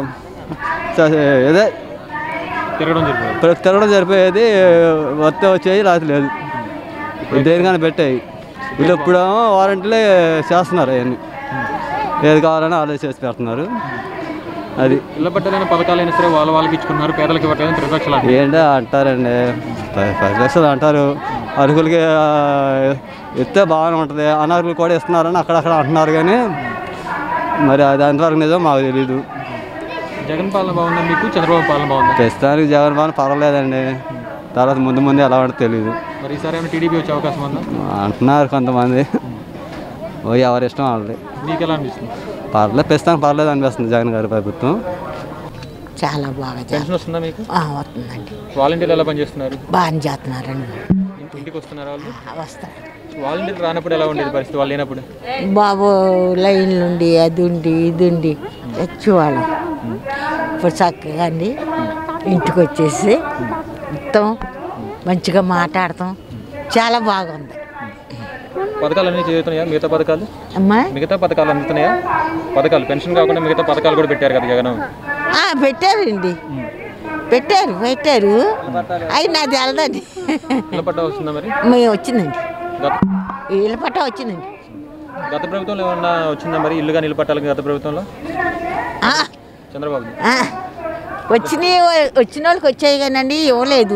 స- ఏదే తిరగడం జరిగింది ప్ర- తిరగడం సరిపోయేది వస్తే వచ్చేది రాత్రి లేదు దేనికైనా పెట్టాయి వీళ్ళు ఇప్పుడేమో వారంటీలే చేస్తున్నారు అవన్నీ ఏది కావాలని ఆలోచన చేసి పెడుతున్నారు అది ఇళ్ళ పట్టాలైన పథకాలైనా సరే వాళ్ళ వాళ్ళకి ఇచ్చుకున్నారు పేదలకు ఇవ్వట్లేదు ప్రతిపక్షాలు అంటున్నారు. ఏంటో అంటారండి ప- పది లక్షలు అంటారు అర్హులకి ఆ, ఇస్తే బాగానే ఉంటుంది అనర్హులు కూడా ఇస్తున్నారని అక్కడక్కడ అంటున్నారు కానీ మరి అది ఎంతవరకు నిజం మాకు తెలీదు జగన్ పాలన బాగుందా మీకు చంద్రబాబు పాలన బాగుందా ప్రస్తుతానికి జగన్ పాలన పర్వాలేదండి తర్వాత ముందు ముందు ఎలా ఉంటుందో తెలియదు మరి ఈసారి ఏమైనా టీడీపీ వచ్చే అవకాశం ఉందా అంటున్నారు కొంతమంది ఓ ఎవరి ఇష్టం వాళ్ళది మీకు ఎలా అనిపిస్తుంది పర్లేదు ప్రస్తుతానికి పర్లేదు అనిపిస్తుంది జగన్ గారి ప్రభుత్వం చాలా బాగా పెన్షన్ వస్తుందా మీకు ఆ, వస్తుందండి వాలంటీర్లు ఎలా పనిచేస్తున్నారు బాగా చేస్తున్నారండి ఇంటి- ఇంటికి వస్తున్నారు వాళ్ళు వస్తారు వాలంటీర్ రానప్పుడు ఎలా ఉండేది పరిస్థితి వాళ్ళు లేనప్పుడు బాబు లైన్ నుండి అది ఉండి ఇది ఉండి వచ్చేవాళ్ళం ఇప్పుడు చక్కగా అండి ఇంటికి వచ్చేసి మొత్తం మంచిగా మాట్లాడతాం చాలా బాగుంది పథకాలు అన్నీ చేరుతున్నాయా మిగతా పథకాలు అమ్మా మిగతా పథకాలు అందుతున్నాయా పథకాలు పెన్షన్ కాకుండా మిగతా పథకాలు కూడా పెట్టారు కదా జగన్ ఆ, పెట్టారండి పెట్టారు పెట్టారు అవి నాది వెళ్ళదండి ఇళ్ళ పట్టా వస్తుందా మరి మేము వచ్చిందండి గత వీళ్ళ పట్ట వచ్చిందండి గత ప్రభుత్వంలో ఏమన్నా వచ్చిందా మరి ఇల్లుగా నిలబట్టాలి గత ప్రభుత్వంలో ఆ, చంద్రబాబు ఆ, వచ్చినాయి వచ్చిన వాళ్ళకి వచ్చాయి కానండి ఇవ్వలేదు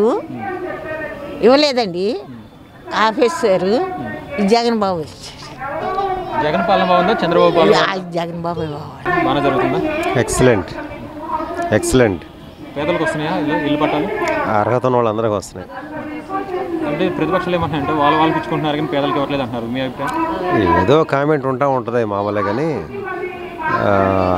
ఇవ్వలేదండి ఆఫీసరు జగన్ బాబు వచ్చారు. జగన్ పాలన బాగుందా చంద్రబాబు పాలన ఆ, జగన్ బాబు బాబు బాగానే జరుగుతుందా ఎక్సలెంట్ ఎక్సలెంట్ పేదలకు వస్తున్నాయా ఇల్లు ఇల్లు పట్టాలు అర్హత ఉన్న వాళ్ళందరికీ వస్తున్నాయి అంటే ప్రతిపక్షాలు ఏమంటున్నారంటే వాళ్ళ వాళ్ళకి ఇచ్చుకుంటున్నారు కానీ పేదలకు ఇవ్వట్లేదు అంటున్నారు మీ అభిప్రాయం ఏదో కామెంట్ ఉంటా ఉంటుంది మామూలే కానీ ఆ,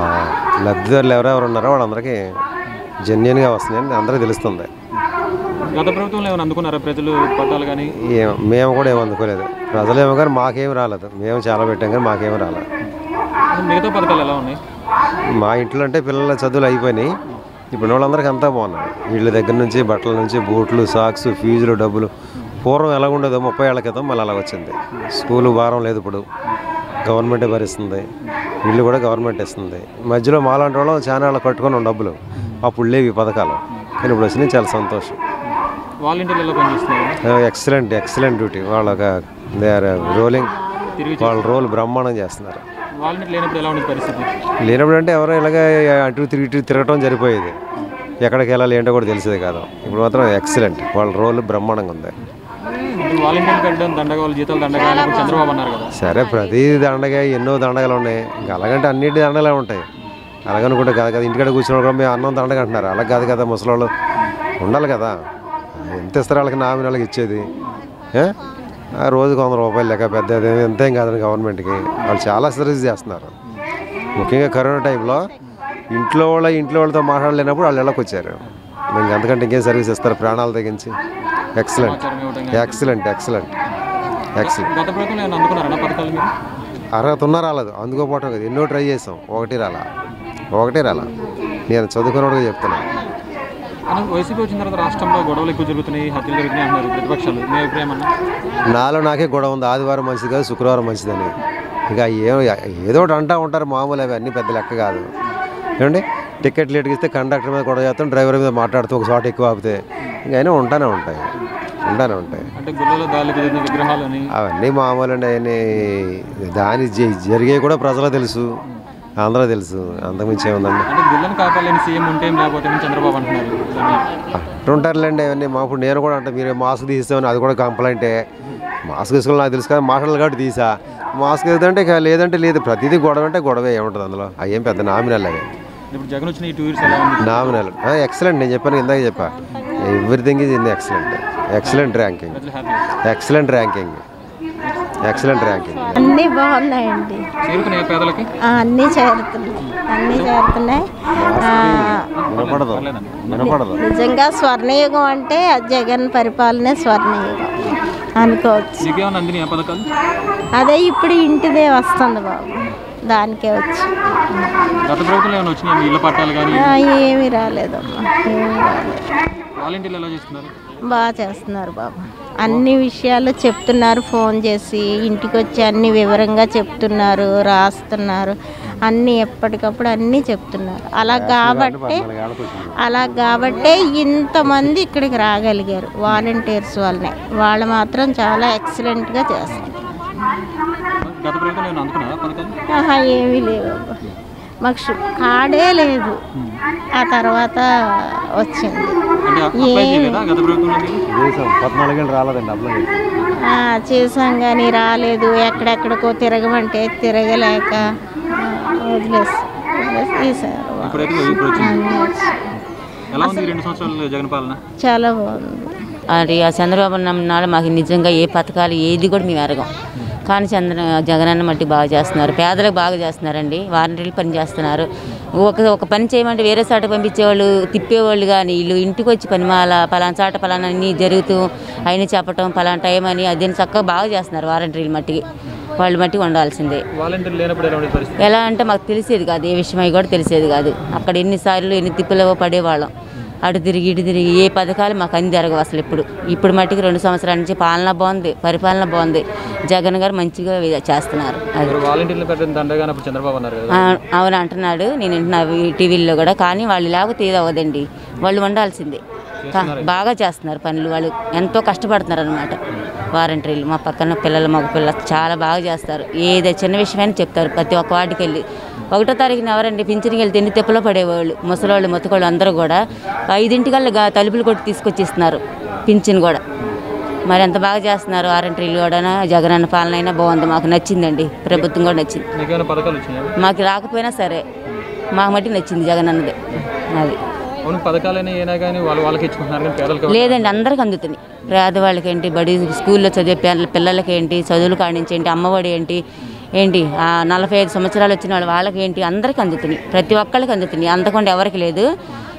లబ్ధిదారులు ఎవరెవరు ఉన్నారో వాళ్ళందరికీ జెన్యున్గా వస్తున్నాయని అందరికీ తెలుస్తుంది గత ప్రభుత్వంలో ఏమైనా అందుకున్నారా ప్రజలు పట్టాలు కానీ ఏం మేము కూడా ఏం అందుకోలేదు ప్రజలేమో కానీ మాకేం రాలేదు మేము చాలా పెట్టాం కానీ మాకేం రాలేదు మిగతా పథకాలు ఎలా ఉన్నాయి మా ఇంట్లో అంటే పిల్లల చదువులు అయిపోయినాయి ఇప్పుడు వాళ్ళందరికీ అంతా బాగున్నాయి ఇళ్ళ దగ్గర నుంచి బట్టల నుంచి బూట్లు సాక్స్ ఫీజులు డబ్బులు పూర్వం ఎలా ఉండేదో ముప్పై ఏళ్ళ క్రితం మళ్ళీ అలా వచ్చింది స్కూలు భారం లేదు ఇప్పుడు గవర్నమెంటే భరిస్తుంది ఇల్లు కూడా గవర్నమెంట్ ఇస్తుంది మధ్యలో మాలాంటి వాళ్ళం చాలా వాళ్ళకి కట్టుకున్నాం డబ్బులు అప్పుడు లేవు ఈ పథకాలు కానీ ఇప్పుడు వచ్చినాయి చాలా సంతోషం వాలంటీర్లు ఎలా పనిచేస్తున్నారు ఎక్సలెంట్ ఎక్సలెంట్ డ్యూటీ వాళ్ళ దే ఆర్ రోలింగ్ వాళ్ళ రోల్ బ్రహ్మాండం చేస్తున్నారు వాలంటీర్ లేనప్పుడు ఎలా ఉండేది పరిస్థితి లేనప్పుడు అంటే ఎవరో ఇలాగ అటు తిరిగి ఇటు తిరగటం సరిపోయేది ఎక్కడికి వెళ్ళాలి ఏంటో కూడా తెలిసేది కాదు ఇప్పుడు మాత్రం ఎక్సలెంట్ వాళ్ళ రోల్ బ్రహ్మాండంగా ఉంది ఇప్పుడు వాలంటీర్లు పెట్టడం దండగా వాళ్ళ జీతాలు దండగా అని ఇప్పుడు చంద్రబాబు అన్నారు కదా సరే ప్రతి దండగా ఎన్నో దండగలు ఉన్నాయి ఇంకా అలాగంటే అన్నిటి దండలే ఉంటాయి అలాగనుకుంటే కాదు కదా ఇంటికాడ కూర్చున్న కూడా మేము అన్నం దండగ అంటున్నారు అలా కాదు కదా ముసలోళ్ళు ఉండాలి కదా ఎంత ఇస్తారు వాళ్ళకి నామినీలకు ఇచ్చేది ఏ? ఆ రోజుకు వంద రూపాయలు లెక్క పెద్ద ఎంతేం కాదని గవర్నమెంట్కి వాళ్ళు చాలా సర్వీస్ చేస్తున్నారు ముఖ్యంగా కరోనా టైంలో ఇంట్లో వాళ్ళ ఇంట్లో వాళ్ళతో మాట్లాడలేనప్పుడు వాళ్ళు ఇళ్ళకి వచ్చారు ఇంకా అంతకంటే ఇంకేం సర్వీస్ ఇస్తారు ప్రాణాలు తెగించి ఎక్సలెంట్ ఎక్సలెంట్ ఎక్సలెంట్ ఎక్సలెంట్ గత ప్రభుత్వంలో ఏమైనా అందుకున్నారా పథకాలు మీరు అర్హత ఉన్నా రాలేదు అందుకోపోవటం కదా ఎన్నో ట్రై చేసాం ఒకటి రాలా ఒకటే రాలా నేను చదువుకున్నవాడుగా చెప్తున్నా కానీ వైసీపీ వచ్చిన తర్వాత రాష్ట్రంలో గొడవలు ఎక్కువ జరుగుతున్నాయి హత్యలు జరుగుతున్నాయి అంటున్నారు ప్రతిపక్షాలు మీ అభిప్రాయం అన్నా నాలో నాకే గొడవ ఉంది ఆదివారం మంచిది కాదు శుక్రవారం మంచిదని ఇంకా ఏ ఏదో ఒకటి అంటూ ఉంటారు మామూలు అవి అన్నీ పెద్ద లెక్క కాదు ఏమండి టికెట్ లేట్కి ఇస్తే కండక్టర్ మీద గొడవ చేస్తాం డ్రైవర్ మీద మాట్లాడుతూ ఒక చోట ఎక్కువ ఆపితే ఇంకా అయినా ఉంటానే ఉంటాయి ఉంటానే ఉంటాయి అంటే గుళ్ళలో దాడులు కుదిరిన విగ్రహాలు అని అవన్నీ మామూలు అండి అవన్నీ దాని జ- జరిగేవి కూడా ప్రజలకు తెలుసు అందరూ తెలుసు అంతకుమించి ఏముందండి అంటే గుళ్ళను కాపాడలేని సీఎం ఉంటే ఏం లేకపోతే ఏం చంద్రబాబు అంటున్నారు దాన్ని అంటుంటారులేండి అవన్నీ మా ఇప్పుడు నేను కూడా అంటే మీరు మాస్క్ తీస్తామని అది కూడా కంప్లైంటే మాస్క్ వేసుకోవాలి నాకు తెలుసు కదా మాటలు కాబట్టి తీసా మాస్క్ ఏదంటే ఇక లేదంటే లేదు ప్రతిదీ గొడవ అంటే గొడవే ఏముంటుంది అందులో అయ్యేం పెద్ద నామినల్ అవి ఇప్పుడు జగన్ వచ్చిన ఈ టూ ఇయర్స్ ఎలా ఉంది నామినల్ ఎక్సలెంట్ నేను చెప్పాను ఇందాక చెప్పా everything is in excellent excellent ranking ప్రజలు happy excellent ranking excellent ranking అన్నీ బాగున్నాయండి చేరుకునే పేదలకి ఆ, అన్నీ చేరుతున్నాయి అన్నీ చేరుతున్నాయి ఆ, వినపడదు వినపడదు నిజంగా స్వర్ణయుగం అంటే జగన్ పరిపాలనే స్వర్ణయుగం అనుకోవచ్చు మీకేమన్నా అందినాయి ఆ పథకాలు అదే ఇప్పుడు ఇంటిదే వస్తుంది బాబు దానికే వచ్చి గత ప్రభుత్వంలో ఏమైనా వచ్చినాయి మీ ఇళ్ళ పట్టాలు కానీ ఆ, ఏమీ రాలేదమ్మా ఏమీ రాలేదు వాలంటీర్లు ఎలా చేస్తున్నారు బాగా చేస్తున్నారు బాబు అన్ని విషయాలు చెప్తున్నారు ఫోన్ చేసి ఇంటికి వచ్చి అన్ని వివరంగా చెప్తున్నారు రాస్తున్నారు అన్నీ ఎప్పటికప్పుడు అన్నీ చెప్తున్నారు అలా కాబట్టే అలా కాబట్టే ఇంతమంది ఇక్కడికి రాగలిగారు వాలంటీర్స్ వల్లనే వాళ్ళు మాత్రం చాలా ఎక్సలెంట్గా చేస్తారు గత ప్రభుత్వంలో ఏమైనా అందుకున్నారా పథకాలు ఆహా ఏమీ లేవు అబ్బా. మాకు షు- కార్డే లేదు ఆ తర్వాత వచ్చింది అంటే అప్లై ఏమి- చేయలేదా గత ప్రభుత్వంలో మీరు చేసాం పద్నాలుగేళ్ళు రాలేదండి అప్లై ఆ, చేసాం కానీ రాలేదు ఎక్కడెక్కడికో తిరగమంటే తిరగలేక ఆ, వదిలేసి వదిలేసి తీశారు ఇప్పుడైతే ఇప్పుడు వచ్చింది అన్నీ వచ్చి. ఎలా ఉంది ఈ రెండు సంవత్సరాలు జగన్ పాలన చాలా బాగుంది అది ఆ చంద్రబాబు నాయుడు మాకు నిజంగా ఏ పథకాలు ఏది కూడా మేము ఎరగం కానీ చంద్ర జగనన్న మట్టి బాగా చేస్తున్నారు పేదలకు బాగా చేస్తున్నారండి వారంటీలు పని చేస్తున్నారు ఒక ఒక పని చేయమంటే వేరే చాట పంపించేవాళ్ళు తిప్పేవాళ్ళు కానీ వీళ్ళు ఇంటికి వచ్చి పని మాల పలానా చాట పలానా అన్నీ జరుగుతూ అయిన చెప్పటం పలానా టైం అని అదే చక్కగా బాగా చేస్తున్నారు వారంటీలు మట్టికి వాళ్ళు మట్టి ఉండాల్సిందే వాలంటీర్లు లేనప్పుడు ఎలా ఉండే పరిస్థితి ఎలా అంటే మాకు తెలిసేది కాదు ఏ విషయమై కూడా తెలిసేది కాదు అక్కడ ఎన్నిసార్లు ఎన్ని తిప్పులో పడేవాళ్ళం అటు తిరిగి ఇటు తిరిగి ఏ పథకాలు మాకు అన్ని జరగవు అసలు ఇప్పుడు ఇప్పుడు మట్టికి రెండు సంవత్సరాల నుంచి పాలన బాగుంది పరిపాలన బాగుంది జగన్ గారు మంచిగా వి- చేస్తున్నారు అది ఇప్పుడు వాలంటీర్లు పెట్టడం దండగా అప్పుడు చంద్రబాబు అన్నారు కదా ఆ, అవును అంటున్నాడు నేను వింటున్నా ఈ టీవీల్లో కూడా కానీ వాళ్ళు లేకపోతే ఏది అవ్వదండి వాళ్ళు ఉండాల్సిందే కా- బాగా చేస్తున్నారు పనులు వాళ్ళు ఎంతో కష్టపడుతున్నారు అనమాట వారంటీలు మా పక్కన పిల్లలు మగ పిల్లలు చాలా బాగా చేస్తారు ఏదో చిన్న విషయమైనా చెప్తారు ప్రతి ఒక్క వాటికి వెళ్ళి ఒకటో తారీఖున ఎవరండి పింఛన్కి వెళ్తే ఎన్ని తిప్పలో పడేవాళ్ళు ముసలోళ్ళు మొత్తకోళ్ళు అందరూ కూడా ఐదింటికల్లా గా- తలుపులు కొట్టి తీసుకొచ్చి ఇస్తున్నారు పింఛన్ కూడా మరి ఎంత బాగా చేస్తున్నారు వారంటీలు కూడా జగనన్న పాలన అయినా బాగుంది మాకు నచ్చిందండి ప్రభుత్వం కూడా నచ్చింది మీకేమైనా పథకాలు వచ్చినాయా మాకు రాకపోయినా సరే మాకు మట్టి నచ్చింది జగన్ అన్నది అది అవును పథకాలైనా ఏనా కానీ వాళ్ళు వాళ్ళకి ఇచ్చుకుంటున్నారు కానీ పేదలకు లేదండి అందరికి అందుతున్నాయి పేదవాళ్ళకి ఏంటి బడి స్కూల్లో చదివే పిల్ల- పిల్లలకి ఏంటి చదువులు కానించి ఏంటి అమ్మఒడి ఏంటి ఏంటి ఆ నలభై ఐదు సంవత్సరాలు వచ్చిన వాళ్ళు వాళ్ళకి ఏంటి అందరికి అందుతున్నాయి ప్రతి ఒక్కళ్ళకి అందుతున్నాయి అందకుండా ఎవరికి లేదు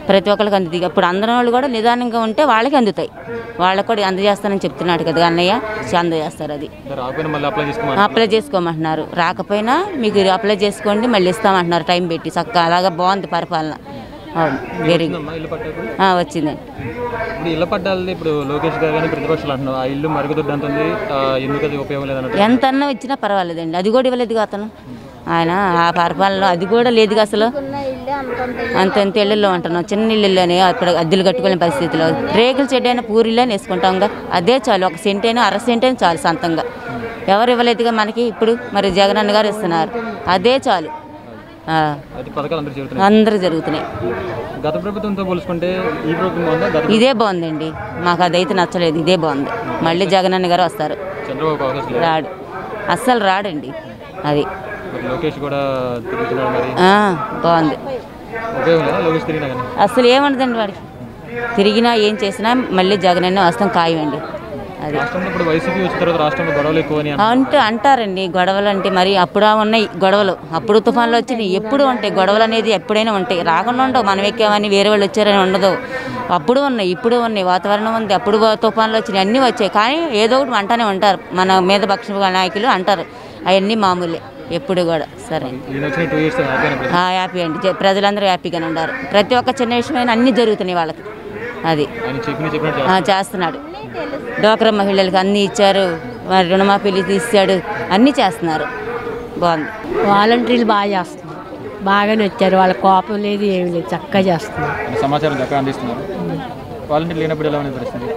ప్రతి ఒక్కరికి అందుతాయి ఇప్పుడు అందరం వాళ్ళు కూడా నిదానంగా ఉంటే వాళ్ళకి అందుతాయి వాళ్ళకి కూడా అందజేస్తానని చెప్తున్నాడు కదా అన్నయ్య అందజేస్తారు అది రాకపోయినా మళ్ళీ అప్లై చేసుకోమని అప్లై చేసుకోమంటున్నారు రాకపోయినా మీకు అప్లై చేసుకోండి మళ్ళీ ఇస్తామంటున్నారు టైం పెట్టి చక్కగా అలాగా బాగుంది పరిపాలన అవును వెరీ వచ్చిందమ్మా ఇల్లు పట్టాకు వచ్చిందండి ఇప్పుడు ఇళ్ళ పట్టాలి ఇప్పుడు లోకేష్ గారు కానీ ప్రతిపక్షాలు అంటున్నారు ఆ ఇల్లు మరుగుదొడ్డి అంతుంది ఆ, ఎందుకు అది ఉపయోగం లేదన్నట్టు ఎంత అన్నా ఇచ్చినా పర్వాలేదండి అది కూడా ఇవ్వలేదుగా అతను ఆయన ఆ పరిపాలనలో అది కూడా లేదుగా అసలు అంత ఎంత ఇళ్ళల్లో ఉంటున్నాం చిన్న ఇళ్ళల్లోనే అక్కడ అద్దెలు కట్టుకునే పరిస్థితిలో రేకుల చెడ్డ అయినా పూరిలో వేసుకుంటాంగా అదే చాలు ఒక సెంట్ అయినా అర సెంట్ అయినా చాలు సొంతంగా ఎవరు ఇవ్వలేదుగా మనకి ఇప్పుడు మరి జగనన్న గారు ఇస్తున్నారు అదే చాలు ఆ, అది పథకాలు అందరూ జరుగుతున్నాయి అందరూ జరుగుతున్నాయి గత ప్రభుత్వంతో పోల్చుకుంటే ఈ ప్రభుత్వం బాగుందా గత ఇదే బాగుందండి మాకు అదైతే నచ్చలేదు ఇదే బాగుంది మళ్ళీ జగనన్న గారు వస్తారు చంద్రబాబు అవకాశం లేదు రాడు అస్సలు రాడండి అది మరి లోకేష్ కూడా తిరుగుతున్నాడు మరి ఆ, బాగుంది ఉపయోగం లేదా లోకేష్ తిరిగినా కానీ అసలు ఏముండదండి వాడికి తిరిగినా ఏం చేసినా మళ్ళీ జగనన్న వస్తాం ఖాయమండి అది రాష్ట్రంలో ఇప్పుడు వైసీపీ వచ్చిన తర్వాత రాష్ట్రంలో గొడవలు ఎక్కువ అని అంటున్నారు. అంటే అంటారండి గొడవలు అంటే మరి అప్పుడు ఉన్నాయి గొడవలు అప్పుడు తుఫాన్లు వచ్చినాయి ఎప్పుడు ఉంటాయి గొడవలు అనేది ఎప్పుడైనా ఉంటాయి రాకుండా ఉండవు మనం ఎక్కామని వేరే వాళ్ళు వచ్చారని ఉండదు అప్పుడు ఉన్నాయి ఇప్పుడు ఉన్నాయి వాతావరణం ఉంది అప్పుడు తుఫాన్లు వచ్చినాయి అన్నీ వచ్చాయి కానీ ఏదో ఒకటి అంటానే ఉంటారు మన మీద పక్ష నాయకులు అంటారు అవన్నీ మామూలే ఎప్పుడు కూడా సరే ఈయన వచ్చిన టూ ఇయర్స్ హ్యాపీ ఆ, హ్యాపీ అండి జ- ప్రజలందరూ హ్యాపీగానే ఉన్నారు ప్రతి ఒక్క చిన్న విషయమైన అన్నీ జరుగుతున్నాయి వాళ్ళకి అది ఆయన చెప్పిన చెప్పినట్టు ఆ, చేస్తున్నాడు డోక్రా మహిళలకు అన్నీ ఇచ్చారు మరి రుణమాఫీలు తీశాడు అన్నీ చేస్తున్నారు బాగుంది వాలంటీర్లు బాగా చేస్తున్నారు బాగానే వచ్చారు వాళ్ళ కోపం లేదు ఏమి లేదు చక్కగా చేస్తున్నారు ఆయన సమాచారం చక్కగా అందిస్తున్నారు వాలంటీర్ లేనప్పుడు ఎలా ఉంది పరిస్థితి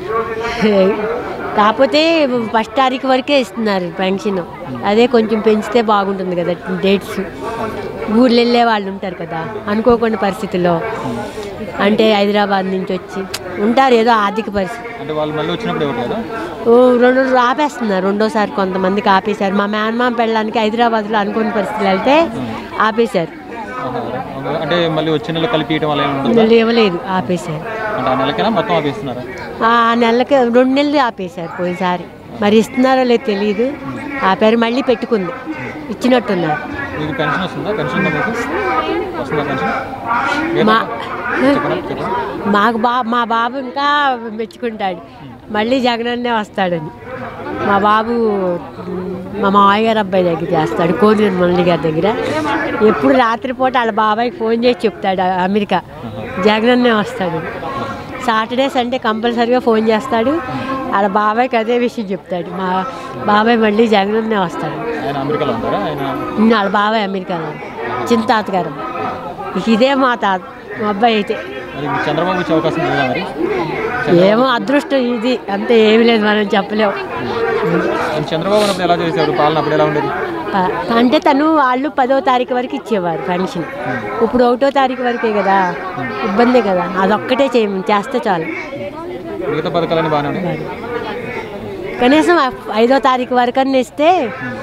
కాకపోతే ఫస్ట్ తారీఖు వరకే ఇస్తున్నారు పెన్షన్ అదే కొంచెం పెంచితే బాగుంటుంది కదా డేట్స్ ఊర్లు వెళ్ళే వాళ్ళు ఉంటారు కదా అనుకోకుండా పరిస్థితుల్లో అంటే హైదరాబాద్ నుంచి వచ్చి ఉంటారు ఏదో ఆర్థిక పరిస్థితి అంటే వాళ్ళు మళ్ళీ వచ్చినప్పుడు ఇవ్వరు కదా ఓ రెండు రోజులు ఆపేస్తున్నారు రెండోసారి కొంతమందికి ఆపేశారు మా మేనమామ పెళ్ళడానికి హైదరాబాద్లో అనుకున్న పరిస్థితులు వెళ్తే ఆపేశారు ఆహా. అంటే మళ్ళీ వచ్చే నెల కలిపి ఇవ్వడం వల్ల ఏమి ఉండదు ఇవ్వలేదు ఆపేశారు అంటే ఆ నెలకైనా మొత్తం ఆపేస్తున్నారా ఆ నెలకి రెండు నెలలు ఆపేశారు పోయినసారి మరి ఇస్తున్నారో లేదో తెలియదు ఆపారు మళ్ళీ పెట్టుకుంది ఇచ్చినట్టున్నారు మీకు పెన్షన్ వస్తుందా పెన్షన్ ఉందా మీకు వస్తుందా పెన్షన్ మా చెప్పరా చెప్పరా మాకు బా మా బాబు ఇంకా మెచ్చుకుంటాడు మళ్ళీ జగనన్నే వస్తాడని మా బాబు మ్, మా మామయ్య గారు అబ్బాయి దగ్గర చేస్తాడు కోనేరు మురళి గారి దగ్గర ఎప్పుడు రాత్రిపూట వాళ్ళ బాబాయ్కి ఫోన్ చేసి చెప్తాడు ఆ- అమెరికా జగనన్నే వస్తాడు సాటర్డే సండే కంపల్సరీగా ఫోన్ చేస్తాడు వాళ్ళ బాబాయ్కి అదే విషయం చెప్తాడు మా బాబాయ్ మళ్ళీ జగనన్నే వస్తాడు ఆయన అమెరికాలో ఉంటారా ఆయన ఉమ్, వాళ్ళ బాబాయ్ అమెరికాలో చిన్న తాతగారు ఇదే మా తాత మా అబ్బాయి అయితే మరి చంద్రబాబు వచ్చే అవకాశం లేదా మరి ఏమో అదృష్టం ఇది అంతే ఏమి లేదు మనం చెప్పలేము ఆయన చంద్రబాబు ఉన్నప్పుడు ఎలా చేశారు పాలన అప్పుడు ఎలా ఉండేది ప- అంటే తను వాళ్ళు పదో తారీఖు వరకు ఇచ్చేవారు పెన్షన్ ఇప్పుడు ఒకటో తారీఖు వరకే కదా ఇబ్బందే కదా అదొక్కటే చేయము చేస్తే చాలు మిగతా పథకాలన్నీ బాగానే ఉన్నాయి కనీసం ఆ ఐదో తారీఖు వరకు అన్న ఇస్తే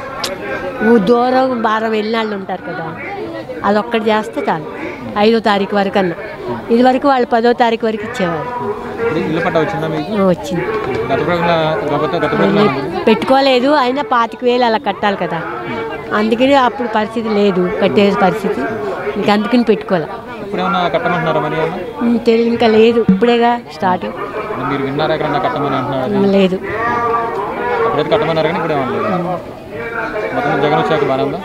ఊ- దూరం భారం వెళ్ళిన వాళ్ళు ఉంటారు కదా అదొక్కటి చేస్తే చాలు ఐదో తారీఖు వరకు అన్న ఇది వరకు వాళ్ళు పదో తారీఖు వరకు ఇచ్చేవారు ఇప్పుడు ఇల్లు పట్ట వచ్చిందా మీకు ఆ, వచ్చింది గత ప్రభుత్వం గత గత ప్రభుత్వం ఎలా ఉంది? పెట్టుకోలేదు అయినా పాతిక వేలు అలా కట్టాలి కదా అందుకని అప్పుడు పరిస్థితి లేదు కట్టే పరిస్థితి ఇంక అందుకని పెట్టుకోలే ఇప్పుడు ఏమన్నా కట్టమంటున్నారా మరి ఏమన్నా ఉమ్, తెలియదు ఇంకా లేదు ఇప్పుడేగా స్టార్ట్ అంటే మీరు విన్నారా ఎక్కడన్నా కట్టమని అంటున్నారు లేదు అప్పుడైతే కట్టమన్నారు కానీ ఇప్పుడు ఏమన్నా లేదు మొత్తం జగన్ వచ్చాక బాగానే ఉందా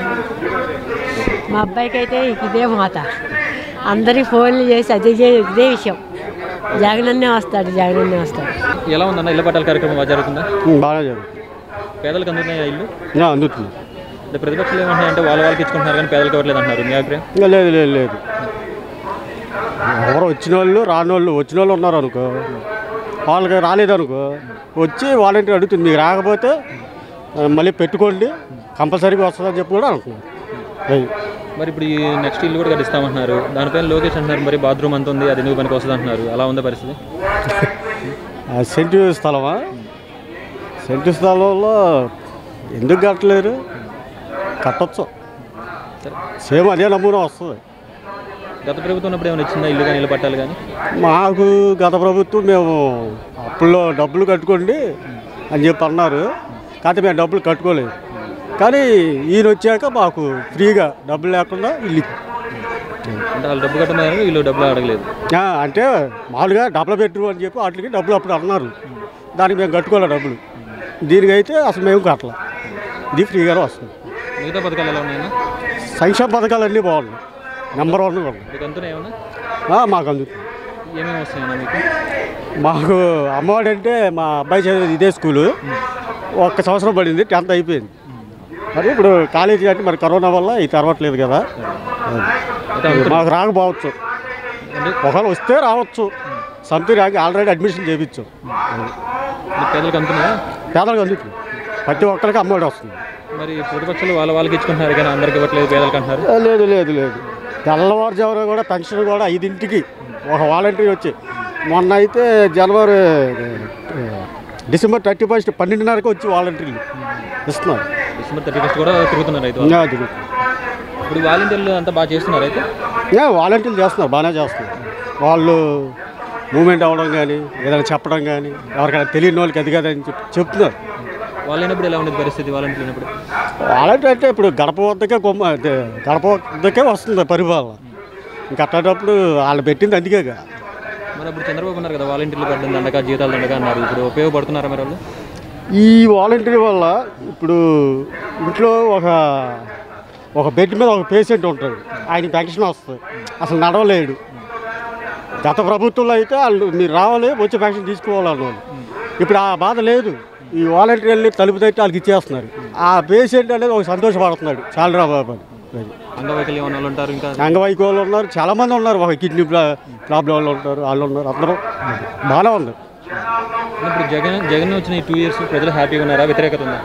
మా అబ్బాయికి అయితే ఇదే మాట అందరికి ఫోన్లు చేసి అదే చే- ఇదే విషయం జగనన్నే వస్తాడు జగనన్నే వస్తాడు ఎలా ఉందన్న ఇళ్ళ పట్టాల కార్యక్రమం బాగా జరుగుతుందా బాగా జరుగుతుంది పేదలకు అందుతున్నాయా ఇల్లు యా, అందుతుంది అంటే ప్రతిపక్షాలు ఏమంటున్నాయి అంటే వాళ్ళ వాళ్ళకి ఇచ్చుకుంటున్నారు కానీ పేదలకు ఇవ్వట్లేదు అంటున్నారు మీ అభిప్రాయం ఇంకా లేదు లేదు లేదు ఎవరు వచ్చిన వాళ్ళు రాని వాళ్ళు వచ్చిన వాళ్ళు ఉన్నారు అనుకో వాళ్ళకి రాలేదనుకో వచ్చి వాలంటీర్ అడుగుతుంది మీకు రాకపోతే ఆ, మళ్ళీ పెట్టుకోండి కంపల్సరీగా వస్తుందని చెప్పి కూడా అంటున్నారు అది. మరి ఇప్పుడు ఈ నెక్స్ట్ ఇల్లు కూడా కట్టిస్తామంటున్నారు దానిపైన లోకేష్ అంటున్నారు మరి బాత్రూమ్ అంత ఉంది అది ఎందుకు పనికి వస్తుంది అంటున్నారు అలా ఉందా పరిస్థితి ఆ సెంటు స్థలమా సెంటు స్థలంలో ఎందుకు కట్టలేరు కట్టొచ్చు సేమ్ అదే నమూనా వస్తుంది గత ప్రభుత్వం ఉన్నప్పుడు ఏమైనా ఇచ్చిందా ఇల్లు కానీ ఇల్లు పట్టాలి కానీ మాకు గత ప్రభుత్వం మేము అప్పుల్లో డబ్బులు కట్టుకోండి అని చెప్పి అన్నారు కాకపోతే మేము డబ్బులు కట్టుకోలేదు కానీ ఈయన వచ్చాక మాకు ఫ్రీగా డబ్బులు లేకుండా ఇల్లు అంటే వాళ్ళు డబ్బు కట్టమన్నారు వీళ్ళు డబ్బులు అడగలేదు ఆ, అంటే మామూలుగా డబ్బులు పెట్టరు అని చెప్పి వాటికి డబ్బులు అప్పుడు అన్నారు దానికి మేము కట్టుకోవాలి డబ్బులు దీనికైతే అసలు మేము కట్టలే ఇది ఫ్రీగానే వస్తుంది మిగతా పథకాలు ఎలా ఉన్నాయన్నా సంక్షేమ పథకాలు అన్నీ బాగున్నాయి నెంబర్ వన్ కూడా మీకు అంతా ఏమన్నా ఆ, మాకు అందుకు ఏమేమి వస్తాయన్నా మీకు మాకు అమ్మఒడి అంటే మా అబ్బాయి చదివేది ఇదే స్కూలు ఒక్క సంవత్సరం పడింది టెన్త్ అయిపోయింది మరి ఇప్పుడు కాలేజీ అంటే మరి కరోనా వల్ల ఇది తెరవట్లేదు కదా అది. మాకు రాకపోవచ్చు ఒకవేళ వస్తే రావచ్చు సంథింగ్ రాకి ఆల్రెడీ అడ్మిషన్ చేయించు మీకు పేదలకు అందుతున్నాయా పేదలకు అందుతుంది ప్రతి ఒక్కరికి అమ్మఒడి వస్తుంది మరి ప్రతిపక్షాలు వాళ్ళ వాళ్ళకి ఇచ్చుకుంటున్నారు కానీ అందరికి ఇవ్వట్లేదు పేదలకు అంటున్నారు ఏ, లేదు లేదు లేదు తెల్లవారుజామున కూడా పెన్షన్ కూడా ఐదింటికి ఒక వాలంటీర్ వచ్చి మొన్న అయితే జనవరి ఏ, డిసెంబర్ థర్టీ ఫస్ట్ పన్నెండున్నరకు వచ్చి వాలంటీర్లు ఇస్తున్నారు డిసెంబర్ థర్టీ ఫస్ట్ కూడా తిరుగుతున్నారు అయితే ఇంకా వాళ్ళు. తిరుగుతుంది. ఇప్పుడు వాలంటీర్లు అంతా బాగా చేస్తున్నారు అయితే ఏ వాలంటీర్లు చేస్తున్నారు బాగానే చేస్తున్నారు వాళ్ళు మూమెంట్ అవ్వడం కానీ ఏదైనా చెప్పడం కానీ ఎవరికైనా తెలియని వాళ్ళకి అది కాదని చెప్పి చెప్తున్నారు వాళ్ళు అయినప్పుడు ఎలా ఉండేది పరిస్థితి వాలంటీర్లు అయినప్పుడు వాలంటీర్ అంటే ఇప్పుడు గడప వద్దకే కొమ్మ అదే, గడప వద్దకే వస్తుంది పరిపాలన ఇంకా అట్టేటప్పుడు వాళ్ళు పెట్టింది అందుకేగా మరి అప్పుడు చంద్రబాబు ఉన్నారు కదా వాలంటీర్లు పడ్డం దండగా జీతాలు దండగా అన్నారు ఇప్పుడు ఉపయోగపడుతున్నారా మరి వాళ్ళు ఈ వాలంటీర్ వల్ల ఇప్పుడు ఇంట్లో ఒక ఒక బెడ్ మీద ఒక పేషెంట్ ఉంటాడు ఆయన పెన్షన్ వస్తుంది అసలు నడవలేడు గత ప్రభుత్వంలో అయితే వాళ్ళు మీరు రావాలి వచ్చి పెన్షన్ తీసుకోవాలన్నారు ఇప్పుడు ఆ బాధ లేదు ఈ వాలంటీర్ వెళ్ళి తలుపు తట్టి వాళ్ళకి ఇచ్చేస్తున్నారు ఆ పేషెంట్ అనేది ఒక సంతోషపడుతున్నాడు చాలా బాబు అని. అది. అంగవైకల్యం ఉన్న వాళ్ళు ఉంటారు ఇంకా అంగవైకల్యం ఉన్నారు చాలా మంది ఉన్నారు ఒక కిడ్నీ ప్రాబ్లం వాళ్ళు ఉంటారు వాళ్ళు ఉన్నారు అందరూ బాగానే ఉంది ఇప్పుడు జగన్ జగన్ వచ్చిన ఈ టూ ఇయర్స్ ప్రజలు హ్యాపీగా ఉన్నారా వ్యతిరేకత ఉందా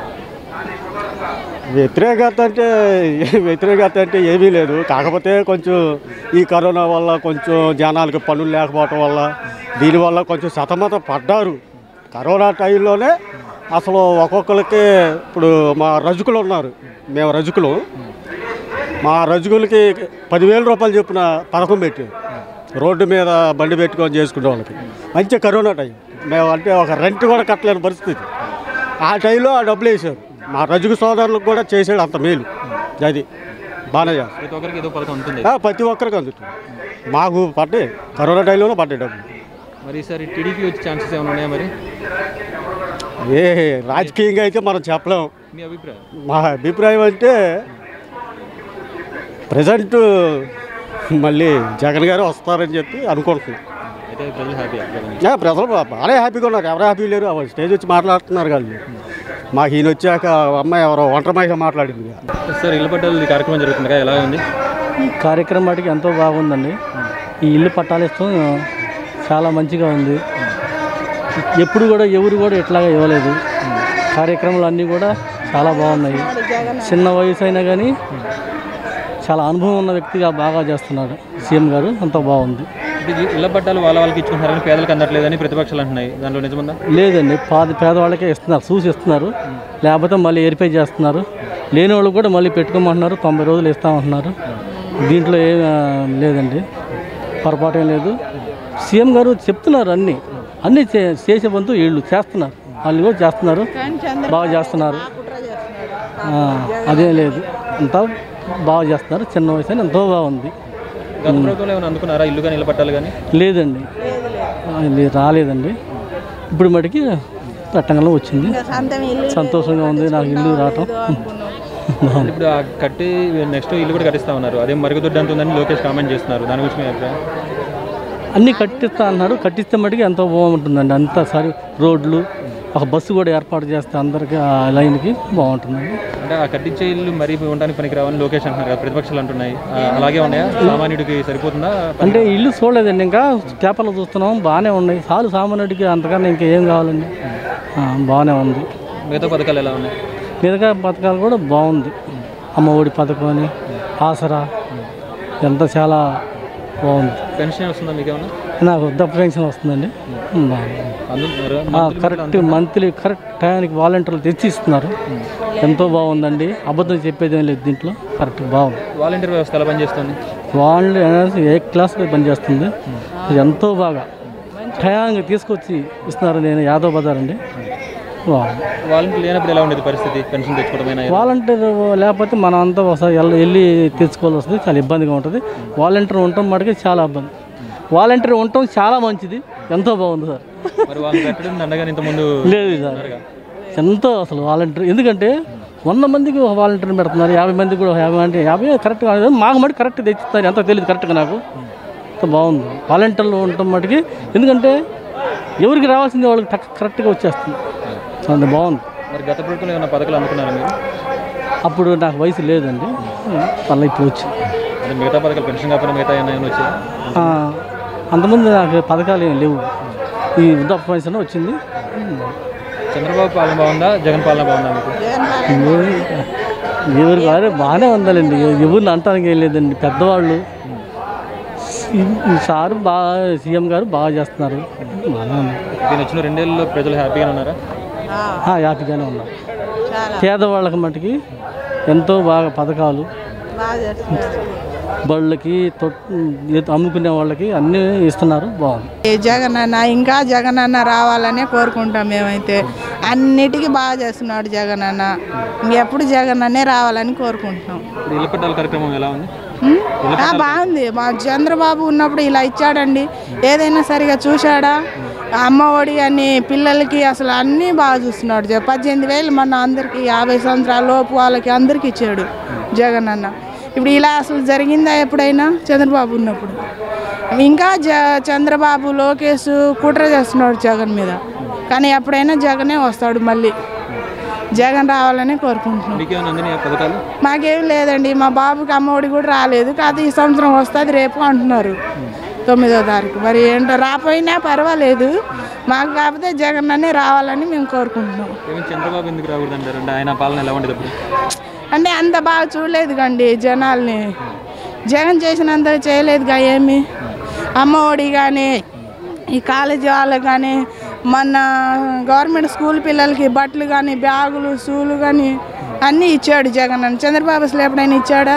వ్యతిరేకత అంటే వ్యతిరేకత అంటే ఏమీ లేదు కాకపోతే కొంచెం ఈ కరోనా వల్ల కొంచెం జనాలకు పనులు లేకపోవటం వల్ల దీనివల్ల కొంచెం సతమత పడ్డారు కరోనా టైంలోనే అసలు ఒక్కొక్కరికి ఇప్పుడు మా రజకులు ఉన్నారు మేము రజకులు మా రజకులకి పదివేల రూపాయలు చొప్పున పథకం పెట్టి రోడ్డు మీద బండి పెట్టుకొని చేసుకునే వాళ్ళకి మంచి కరోనా టైం మేము అంటే ఒక రెంట్ కూడా కట్టలేని పరిస్థితి ఆ టైంలో ఆ డబ్బులు వేసారు మా రజకు సోదరులకు కూడా చేసాడు అంత మేలు అది బాగానే చేస్తారు ప్రతి ఒక్కరికి ఏదో పథకం ఉంటుంది ఆ, ప్రతి ఒక్కరికి అందుతుంది మాకు పడ్డాయి కరోనా టైంలోనే పడ్డాయి డబ్బులు మరి ఈసారి టీడీపీ వచ్చే ఛాన్సెస్ ఏమైనా ఉన్నాయా మరి ఏ రాజకీయంగా అయితే మనం చెప్పలేం మీ అభిప్రాయం మా అభిప్రాయం అంటే ప్రజెంట్ మళ్ళీ జగన్ గారు వస్తారని చెప్పి అనుకుంటున్నాం అయితే ప్రజలు హ్యాపీ యా, ప్రజలు బా- బాగానే హ్యాపీగా ఉన్నారు ఎవరు హ్యాపీ లేరు ఆ స్టేజ్ వచ్చి మాట్లాడుతున్నారు వాళ్ళు మాకు ఈయన వచ్చాక అమ్మాయి ఎవరో ఒంటరి మహిళ మాట్లాడింది సార్ ఇళ్ళ పట్టాలు ఈ కార్యక్రమం జరుగుతుంది కదా ఎలా ఉంది ఈ కార్యక్రమం మటుకు ఎంతో బాగుందండి ఈ ఇల్లు పట్టాలిస్తాం చాలా మంచిగా ఉంది ఎప్పుడు కూడా ఎవరు కూడా ఇట్లాగా ఇవ్వలేదు కార్యక్రమాలు అన్నీ కూడా చాలా బాగున్నాయి చిన్న వయసు అయినా కానీ చాలా అనుభవం ఉన్న వ్యక్తిగా బాగా చేస్తున్నాడు సీఎం గారు అంత బాగుంది ఇది ఇళ్ళ పట్టాలు వాళ్ళ వాళ్ళకి ఇచ్చుకుంటారని పేదలకు అందట్లేదని ప్రతిపక్షాలు అంటున్నాయి దాంట్లో నిజముందా లేదండి పాద పేదవాళ్ళకే ఇస్తున్నారు చూసి ఇస్తున్నారు లేకపోతే మళ్ళీ వెరిఫై చేస్తున్నారు లేని వాళ్ళు కూడా మళ్ళీ పెట్టుకోమంటున్నారు తొంభై రోజులు ఇస్తామంటున్నారు దీంట్లో ఏం ఆ, లేదండి పొరపాటు ఏం లేదు సీఎం గారు చెప్తున్నారు అన్నీ అన్నీ చే- చేసే బంతు వీళ్ళు చేస్తున్నారు వాళ్ళు కూడా చేస్తున్నారు బాగా చేస్తున్నారు ఆ, అదేం లేదు అంతా బాగా చేస్తున్నారు చిన్న వయసు అయినా ఎంతో బాగుంది గత ప్రభుత్వంలో ఏమైనా అందుకున్నారా ఇల్లు కానీ ఇళ్ళ పట్టాలు కానీ లేదండి ఆ, ఇది రాలేదండి ఇప్పుడు మటుకి పెట్టంగంలో వచ్చింది సంతోషంగా ఉంది నాకు ఇల్లు రావటం బాగుంది ఇప్పుడు ఆ కట్టి నెక్స్ట్ ఇల్లు కూడా కట్టిస్తా ఉన్నారు అదే మరుగుదొడ్డి అంత ఉందని లోకేష్ కామెంట్ చేస్తున్నారు దాని గురించి మీ అభిప్రాయం అన్నీ కట్టిస్తా అన్నారు కట్టిస్తే మటుకు ఎంతో బాగుంటుందండి అంతా సరి రోడ్లు ఒక బస్సు కూడా ఏర్పాటు చేస్తే అందరికీ ఆ లైన్కి బాగుంటుందండి అంటే ఆ కట్టించే ఇల్లు మరీ ఉండడానికి పనికిరావని లోకేష్ అంటున్నారు కదా ప్రతిపక్షాలు అంటున్నాయి ఆ, అలాగే ఉన్నాయా సామాన్యుడికి సరిపోతుందా అంటే ఇల్లు చూడలేదండి ఇంకా పేపర్లు చూస్తున్నాం బాగానే ఉన్నాయి చాలు సామాన్యుడికి అంతకన్నా ఇంకా ఏం కావాలండి ఆ, బాగానే ఉంది మిగతా పథకాలు ఎలా ఉన్నాయి మిగతా పథకాలు కూడా బాగుంది అమ్మ ఒడి పథకం అని ఆసరా ఎంత చాలా బాగుంది పెన్షన్ వస్తుందా మీకు ఏమన్నా నాకు వృద్ధ పెన్షన్ వస్తుందండి బాగుంది. అందుతున్నారు ఆ, కరెక్ట్ మంత్లీ కరెక్ట్ టైంకి వాలంటీర్లు తెచ్చి ఇస్తున్నారు ఎంతో బాగుందండి అబద్ధం చెప్పేది ఏం లేదు దీంట్లో కరెక్ట్ బాగుంది వాలంటీర్ వ్యవస్థ ఎలా పనిచేస్తుంది వాళ్ళు అనేది ఏ క్లాస్లో పనిచేస్తుంది ఇది ఎంతో బాగా టయానికి తీసుకొచ్చి ఇస్తున్నారు నేను యాదవ్ బజార్ అండి బాగుంది వాలంటీర్ లేనప్పుడు ఎలా ఉండేది పరిస్థితి పెన్షన్ తెచ్చుకోవడమైనా వాలంటీర్ లేకపోతే మనం అంతా ఒకసారి వెళ్ళ- వెళ్ళి తెచ్చుకోవాల్సి వస్తుంది చాలా ఇబ్బందిగా ఉంటుంది వాలంటీర్ ఉండటం మటుకు చాలా ఇబ్బంది వాలంటీర్ ఉండటం చాలా మంచిది ఎంతో బాగుంది సార్ మరి వాళ్ళు పెట్టడం దండగా ఇంత ముందు లేదు సార్ ఎంతో అసలు వాలంటీర్ ఎందుకంటే వంద మందికి ఒక వాలంటీర్ పెడుతున్నారు యాభై మందికి కూడా యాభై అంటే యాభై కరెక్ట్ కాదు మాకు మటుకు కరెక్ట్ తెచ్చిస్తారు ఎంత తెలియదు కరెక్ట్గా నాకు అంత బాగుంది వాలంటీర్లు ఉండటం మటుకి ఎందుకంటే ఎవరికి రావాల్సింది వాళ్ళకి టక్- కరెక్ట్గా వచ్చేస్తుంది అంత బాగుంది మరి గత ప్రభుత్వంలో ఏమైనా పథకాలు అందుకున్నారా మీరు అప్పుడు నాకు వయసు లేదండి మళ్ళీ ఇప్పుడు వచ్చింది అంటే మిగతా పథకాలు పెన్షన్ కాకపోయినా మిగతా ఏమైనా వచ్చాయి ఆ, అంతకుముందు నాకు పథకాలు ఏం లేవు ఈ వృద్ధాప్య పెన్షన్ వచ్చింది చంద్రబాబు పాలన బాగుందా జగన్ పాలన బాగుందా మీకు ఎవరు- ఎవరు బాగా బాగానే ఉండాలండి ఎవరిని అంటానికి ఏం లేదండి పెద్దవాళ్ళు ఈ- ఈ సారు బాగా సీఎం గారు బాగా చేస్తున్నారు బాగానే ఉంది. దీని వచ్చిన రెండేళ్ళలో ప్రజలు హ్యాపీగా ఉన్నారా ఆ, హ్యాపీగానే ఉన్నారు పేదవాళ్ళకి మటుకి ఎంతో బాగా పథకాలు బళ్ళకి తొట్ అమ్ముకునే వాళ్ళకి అన్నీ ఇస్తున్నారు బాగుంది ఏ జగన్ అన్న ఇంకా జగన్ అన్న రావాలనే కోరుకుంటాం మేమైతే అన్నిటికీ బాగా చేస్తున్నాడు జగన్ అన్న ఇంకెప్పుడు జగన్ అన్నే రావాలని కోరుకుంటున్నాం ఇప్పుడు ఇళ్ళ పట్టాల కార్యక్రమం ఎలా ఉంది ఉమ్? ఆ, బాగుంది మా చంద్రబాబు ఉన్నప్పుడు ఇలా ఇచ్చాడండి ఏదైనా సరిగా చూశాడా అమ్మ ఒడి అని పిల్లలకి అసలు అన్నీ బాగా చూస్తున్నాడు జ- పద్దెనిమిది వేలు మన అందరికి యాభై సంవత్సరాల లోపు వాళ్ళకి అందరికి ఇచ్చాడు జగన్ అన్న ఇప్పుడు ఇలా అసలు జరిగిందా ఎప్పుడైనా చంద్రబాబు ఉన్నప్పుడు ఇంకా జ చంద్రబాబు లోకేష్ కుట్ర చేస్తున్నాడు జగన్ మీద కానీ ఎప్పుడైనా జగనే వస్తాడు మళ్ళీ జగన్ రావాలని కోరుకుంటున్నాం మీకేమైనా అందినాయి పథకాలు మాకేం లేదండి మా బాబుకి అమ్మఒడి కూడా రాలేదు కాదు ఈ సంవత్సరం వస్తుంది రేపు అంటున్నారు తొమ్మిదో తారీఖు మరి ఏంటో రాపోయినా పర్వాలేదు మాకు కాకపోతే జగన్ అనే రావాలని మేము కోరుకుంటున్నాం ఏమి చంద్రబాబు ఎందుకు రాకూడదు అంటారు అంటే ఆయన పాలన ఎలా ఉండేది అప్పుడు అంటే అంత బాగా చూడలేదు కండి జనాల్ని జగన్ చేసినంత చేయలేదుగా ఏమి అమ్మ ఒడి కానీ ఈ కాలేజీ వాళ్ళకి కానీ మొన్న గవర్నమెంట్ స్కూల్ పిల్లలకి బట్టలు కానీ బ్యాగులు షూలు కానీ అన్నీ ఇచ్చాడు జగన్ అని చంద్రబాబు అసలు ఎప్పుడైనా ఇచ్చాడా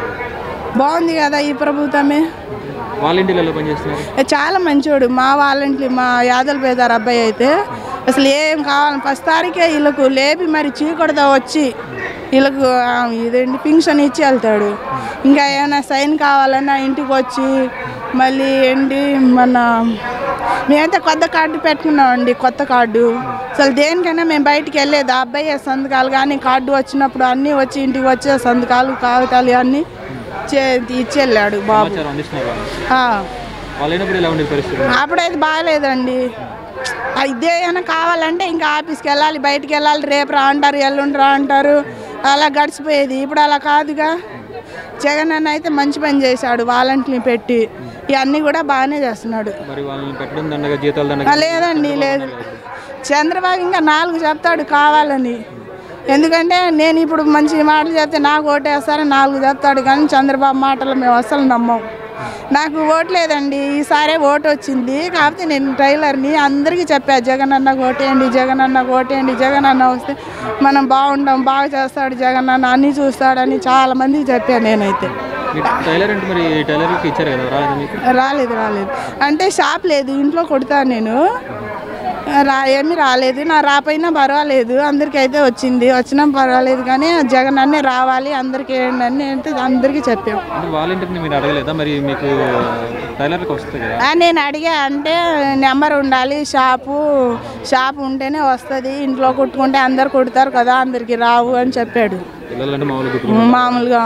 బాగుంది కదా ఈ ప్రభుత్వమే వాలంటీర్లు ఎలా పనిచేస్తున్నారు చాలా మంచోడు మా వాళ్ళంటి మా యాదల పేదారు అబ్బాయి అయితే అసలు ఏం కావాలి ఫస్ట్ తారీఖే వీళ్ళకు లేపి మరి చీకటితో వచ్చి వీళ్ళకు ఆ, ఇదేంటి పింఛన్ ఇచ్చి వెళ్తాడు ఇంకా ఏమైనా సైన్ కావాలన్నా ఇంటికి వచ్చి మళ్ళీ ఏంటి మన మేమైతే కొత్త కార్డు పెట్టుకున్నామండి కొత్త కార్డు అసలు దేనికైనా మేము బయటికి వెళ్ళేది ఆ అబ్బాయి సంతకాలు కానీ కార్డు వచ్చినప్పుడు అన్నీ వచ్చి ఇంటికి వచ్చే సంతకాలు కాగితాలు అన్నీ చే ఇచ్చి వెళ్ళాడు బాబు సమాచారం అందిస్తున్నారు వాళ్ళు. ఆ. వాళ్ళు లేనప్పుడు ఎలా ఉండేది పరిస్థితి అప్పుడైతే బాగాలేదండి ఆ ఇదే ఏమైనా కావాలంటే ఇంకా ఆఫీస్కి వెళ్ళాలి బయటికి వెళ్ళాలి రేపు రా అంటారు ఎల్లుండి రా అంటారు అలా గడిచిపోయేది ఇప్పుడు అలా కాదుగా జగన్ అన్న అయితే మంచి పని చేశాడు వాలంటీర్ని పెట్టి ఇవన్నీ కూడా బాగానే చేస్తున్నాడు మరి వాళ్ళని పెట్టడం దండగా జీతాలు ఆ, దండగా లేదండి లేదు చంద్రబాబు ఇంకా నాలుగు చెప్తాడు కావాలని ఎందుకంటే నేను ఇప్పుడు మంచి మాటలు చెప్తే నాకు ఓటేస్తారని నాలుగు చెప్తాడు కానీ చంద్రబాబు మాటలు మేము అస్సలు నమ్మం నాకు ఓటు లేదండి ఈసారే ఓటు వచ్చింది కాకపోతే నేను ట్రైలర్ని అందరికీ చెప్పా జగన్ అన్నకు ఓటేయండి జగన్ అన్నకు ఓటేయండి జగన్ అన్న వస్తే మనం బాగుంటాం బాగా చేస్తాడు జగన్ అన్న అన్నీ చూస్తాడని చాలా మందికి చెప్పాను నేనైతే మీరు టైలర్ అంటే మరి టైలర్కి ఇచ్చారు కదా రాలేదు మీకు రాలేదు రాలేదు అంటే షాప్ లేదు ఇంట్లో కొడతాను నేను రా ఏమీ రాలేదు నా రాపోయినా పర్వాలేదు అందరికీ అయితే వచ్చింది వచ్చినా పర్వాలేదు కానీ జగన్ అన్నీ రావాలి అందరికీ వేయండి అని అంటే అందరికీ చెప్పాం అంటే వాలంటీర్ని మీరు అడగలేదా మరి మీకు టైలర్కి వస్తుంది కదా ఆ, నేను అడిగా అంటే నెంబర్ ఉండాలి షాపు షాప్ ఉంటేనే వస్తుంది ఇంట్లో కుట్టుకుంటే అందరు కుడతారు కదా అందరికి రావు అని చెప్పాడు పిల్లలంటే మామూలు గుర్తు మామూలుగా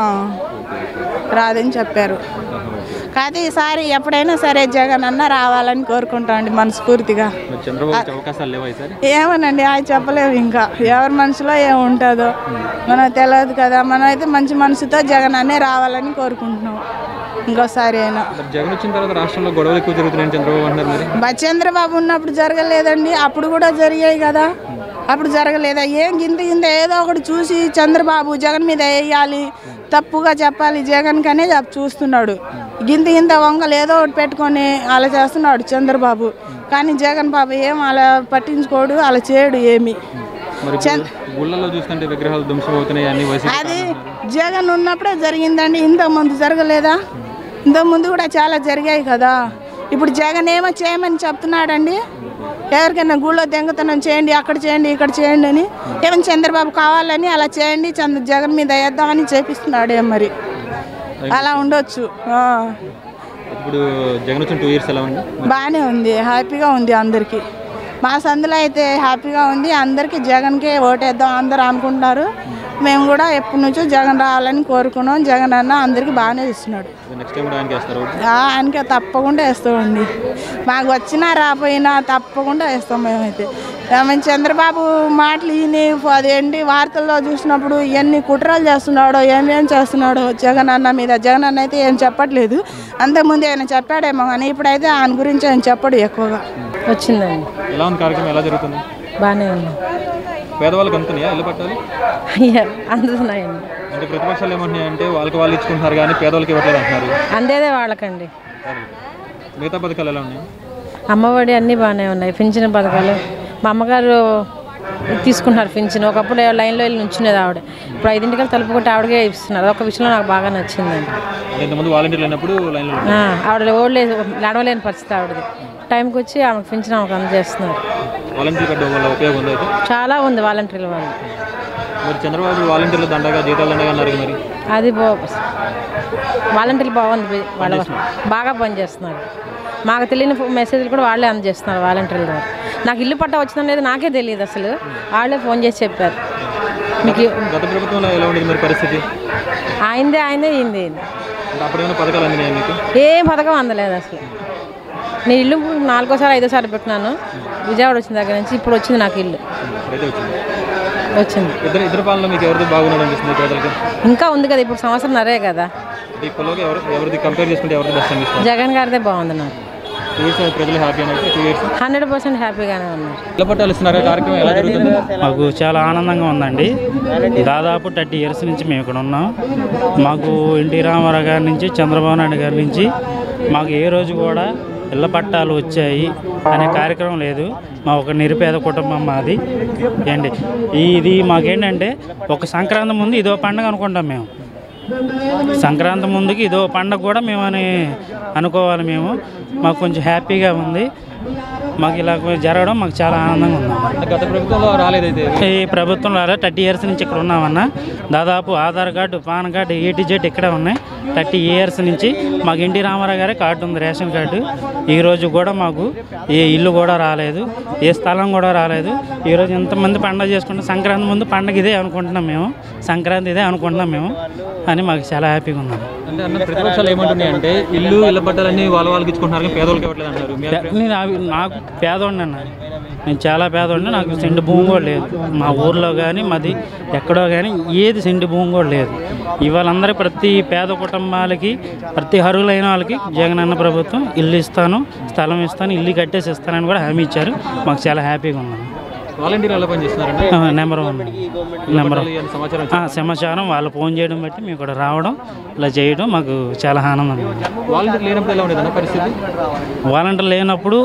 రాదని చెప్పారు కాదు ఈసారి ఎప్పుడైనా సరే జగన్ అన్న రావాలని కోరుకుంటామండి మనస్ఫూర్తిగా మరి చంద్రబాబుకి అవకాశాలు లేవా ఈసారి ఏమోనండి ఆయన చెప్పలేము ఇంకా ఎవరి మనసులో ఏముంటుందో మనకు తెలియదు కదా మనం అయితే మంచి మనసుతో జగన్ అన్నే రావాలని కోరుకుంటున్నాం ఇంకోసారి అయినా మరి జగన్ వచ్చిన తర్వాత రాష్ట్రంలో గొడవలు ఎక్కువ జరుగుతున్నాయని చంద్రబాబు అంటున్నారు మరి బ- చంద్రబాబు ఉన్నప్పుడు జరగలేదండి అప్పుడు కూడా జరిగాయి కదా అప్పుడు జరగలేదా ఏం గింత గింత ఏదో ఒకటి చూసి చంద్రబాబు జగన్ మీద వేయాలి తప్పుగా చెప్పాలి జగన్ కనే చెప్ చూస్తున్నాడు గింత గింత వంగలు ఏదో ఒకటి పెట్టుకొని అలా చేస్తున్నాడు చంద్రబాబు కానీ జగన్ బాబు ఏం అలా పట్టించుకోడు అలా చేయడు ఏమి మరి చంద్ర- గుళ్ళల్లో చూస్తుంటే విగ్రహాలు ధ్వంసం అవుతున్నాయి అన్ని వైసీపీ అది జగన్ ఉన్నప్పుడే జరిగిందండి ఇంతకుముందు జరగలేదా ఇంతకుముందు కూడా చాలా జరిగాయి కదా ఇప్పుడు జగన్ ఏమో చేయమని చెప్తున్నాడండి ఎవరికైనా గుళ్ళో దెంగతనం చేయండి అక్కడ చేయండి ఇక్కడ చేయండి అని ఏమైనా చంద్రబాబు కావాలని అలా చేయండి చంద్ర జగన్ మీద వేద్దామని చేపిస్తున్నాడే మరి అలా ఉండొచ్చు ఆ. ఇప్పుడు జగన్ వచ్చిన టూ ఇయర్స్ ఎలా ఉంది బాగానే ఉంది హ్యాపీగా ఉంది అందరికీ మా సందులో అయితే హ్యాపీగా ఉంది అందరికీ జగన్కే ఓటేద్దాం అందరూ అనుకుంటున్నారు మేము కూడా ఎప్పటి నుంచో జగన్ రావాలని కోరుకున్నాం జగన్ అన్న అందరికీ బాగానే ఇస్తున్నాడు నెక్స్ట్ టైం కూడా ఆయనకి వేస్తారు ఆ, ఆయనకే తప్పకుండా వేస్తామండి మాకు వచ్చినా రాపోయినా తప్పకుండా వేస్తాం మేమైతే ఆ, మేము చంద్రబాబు మాటలు ఈయన అదేంటి వార్తల్లో చూసినప్పుడు ఎన్ని కుట్రలు చేస్తున్నాడో ఏమేం చేస్తున్నాడో జగన్ అన్న మీద జగన్ అన్న అయితే ఏం చెప్పట్లేదు అంతకుముందు ఆయన చెప్పాడేమో కానీ ఇప్పుడైతే ఆయన గురించి ఆయన చెప్పడు ఎక్కువగా వచ్చిందండి ఎలా ఉంది కార్యక్రమం ఎలా జరుగుతుంది బాగానే ఉంది పేదవాళ్ళకి అందుతున్నాయా ఇల్లు పట్టాలి అయ్యా అందుతున్నాయండి అంటే ప్రతిపక్షాలు ఏమంటున్నాయి అంటే వాళ్ళకి వాళ్ళు ఇచ్చుకుంటున్నారు కానీ పేదవాళ్ళకి ఇవ్వట్లేదు అంటున్నారు అందేదే వాళ్ళకండి మిగతా పథకాలు ఎలా ఉన్నాయి అమ్మఒడి అన్నీ బాగానే ఉన్నాయి పింఛన్ పథకాలు మా అమ్మగారు ఇది తీసుకుంటున్నారు పింఛన్ ఒకప్పుడు లైన్లో వెళ్ళి నుంచునేది ఆవిడ ఇప్పుడు ఐదింటికల్ తలుపుకుంటే ఆవిడకే ఇస్తున్నారు ఒక విషయంలో నాకు బాగా నచ్చిందండి అంటే ఇంతకుముందు వాలంటీర్లు అయినప్పుడు లైన్లో ఆ, ఆవిడ ఓల్డ్ ఏజ్ నడవలేని పరిస్థితి ఆవిడది టైంకి వచ్చి ఆమెకు పింఛన్ ఆమెకు అందజేస్తున్నారు వాలంటీర్ పెట్టడం వల్ల ఉపయోగం ఉంది అయితే చాలా ఉంది వాలంటీర్ల వాళ్ళు మరి చంద్రబాబు వాలంటీర్లు దండగా జీతాలు దండగా అన్నారు కదా మరి అది బా వాలంటీర్లు బాగుంది వాళ్ళ బాగా పనిచేస్తున్నారు మాకు తెలియని ఫో- మెసేజ్లు కూడా వాళ్ళే అందజేస్తున్నారు వాలంటీర్ల ద్వారా నాకు ఇల్లు పట్టా వచ్చిందనేది నాకే తెలియదు అసలు వాళ్ళే ఫోన్ చేసి చెప్పారు మీకు గత ప్రభుత్వంలో ఎలా ఉండేది మరి పరిస్థితి ఆయిందే ఆయిందే ఈందే ఈందే. అంటే అప్పుడు ఏమైనా పథకాలు అందినాయి మీకు ఏం పథకం అందలేదు అసలు నేను ఇల్లు నాలుగోసారి ఐదోసారి పెట్టినాను విజయవాడ వచ్చిన దగ్గర నుంచి ఇప్పుడు వచ్చింది నాకు ఇల్లు ఇప్పుడైతే వచ్చింది వచ్చింది ఇద్దరు ఇద్దరు పాలన మీకు ఎవరిది బాగున్నది అనిపిస్తుంది పేదలకి ఇంకా ఉంది కదా ఇప్పుడు సంవత్సరం నరే కదా అంటే ఈ పొలంలో ఎవరు ఎవరిది కంపేర్ చేసుకుంటే ఎవరిది బెస్ట్ అనిపిస్తుంది జగన్ గారిదే బాగుంది నాకు టూ ఇయర్స్ ప్రజలు హ్యాపీ అయితే టూ ఇయర్స్ హండ్రెడ్ పర్సెంట్ హ్యాపీగానే ఉన్నారు ఇళ్ళ పట్టాలు ఇస్తున్నారు కార్యక్రమం ఎలా జరుగుతుంది మాకు చాలా ఆనందంగా ఉందండి దాదాపు థర్టీ ఇయర్స్ నుంచి మేము ఇక్కడ ఉన్నాం మాకు ఎన్టీ రామారావు గారి నుంచి చంద్రబాబు నాయుడు గారి నుంచి మాకు ఏ రోజు కూడా ఇళ్ళ పట్టాలు వచ్చాయి అనే కార్యక్రమం లేదు మా ఒక నిరుపేద కుటుంబం మాది ఏంటి ఇది మాకేంటంటే ఒక సంక్రాంతి ముందు ఇదో పండుగ అనుకుంటాం మేము సంక్రాంతి ముందుకి ఇదో పండగ కూడా మేము అని అనుకోవాలి మేము మాకు కొంచెం హ్యాపీగా ఉంది మాకు ఇలా జరగడం మాకు చాలా ఆనందంగా ఉంది అంటే గత ప్రభుత్వంలో రాలేదైతే ఈ ప్రభుత్వం రాలే థర్టీ ఇయర్స్ నుంచి ఇక్కడ ఉన్నామన్న దాదాపు Aadhaar card PAN card A to Z ఇక్కడే ఉన్నాయి థర్టీ ఇయర్స్ నుంచి మాకు ఎన్టీ రామారావు గారే కార్డు ఉంది రేషన్ కార్డు ఈ రోజు కూడా మాకు ఏ ఇల్లు కూడా రాలేదు ఏ స్థలం కూడా రాలేదు ఈరోజు ఎంతమంది పండగ చేసుకుంటాం సంక్రాంతి ముందు పండగ ఇదే అనుకుంటున్నాం మేము సంక్రాంతి ఇదే అనుకుంటున్నాం మేము అని మాకు చాలా హ్యాపీగా ఉన్నాం అంటే అన్న ప్రతిపక్షాలు ఏమంటున్నాయి అంటే ఇల్లు ఇళ్ళ పట్టాలన్నీ వాళ్ళ వాళ్ళకి ఇచ్చుకుంటున్నారు కానీ పేదవాళ్ళకి ఇవ్వట్లేదు అంటారు మీ అభిప్రాయం? నేను అవి- నాకు పేదోడిని అన్న నేను చాలా పేదోడిని నాకు సెంటు భూమి కూడా లేదు మా ఊర్లో కానీ మాది ఎక్కడో కానీ ఏది సెంటు భూమి కూడా లేదు ఇవాళ అందరి ప్రతి పేద కుటుంబాలకి ప్రతి అర్హులైన వాళ్ళకి జగనన్న ప్రభుత్వం ఇల్లు ఇస్తాను స్థలం ఇస్తాను ఇల్లు కట్టేసి ఇస్తానని కూడా హామీ ఇచ్చారు మాకు చాలా హ్యాపీగా ఉన్నాను వాలంటీర్ ఎలా పని చేస్తున్నారండి నెంబర్ వన్ నెంబర్ పట్టాలు ఇవన్నీ సమాచారం ఆ, సమాచారం వాళ్ళు ఫోన్ చేయడం బట్టి మేము ఇక్కడ రావడం ఇలా చేయడం మాకు చాలా ఆనందంగా ఉంది వాలంటీర్ లేనప్పుడు ఎలా ఉండేది అన్న పరిస్థితి వాలంటీర్ లేనప్పుడు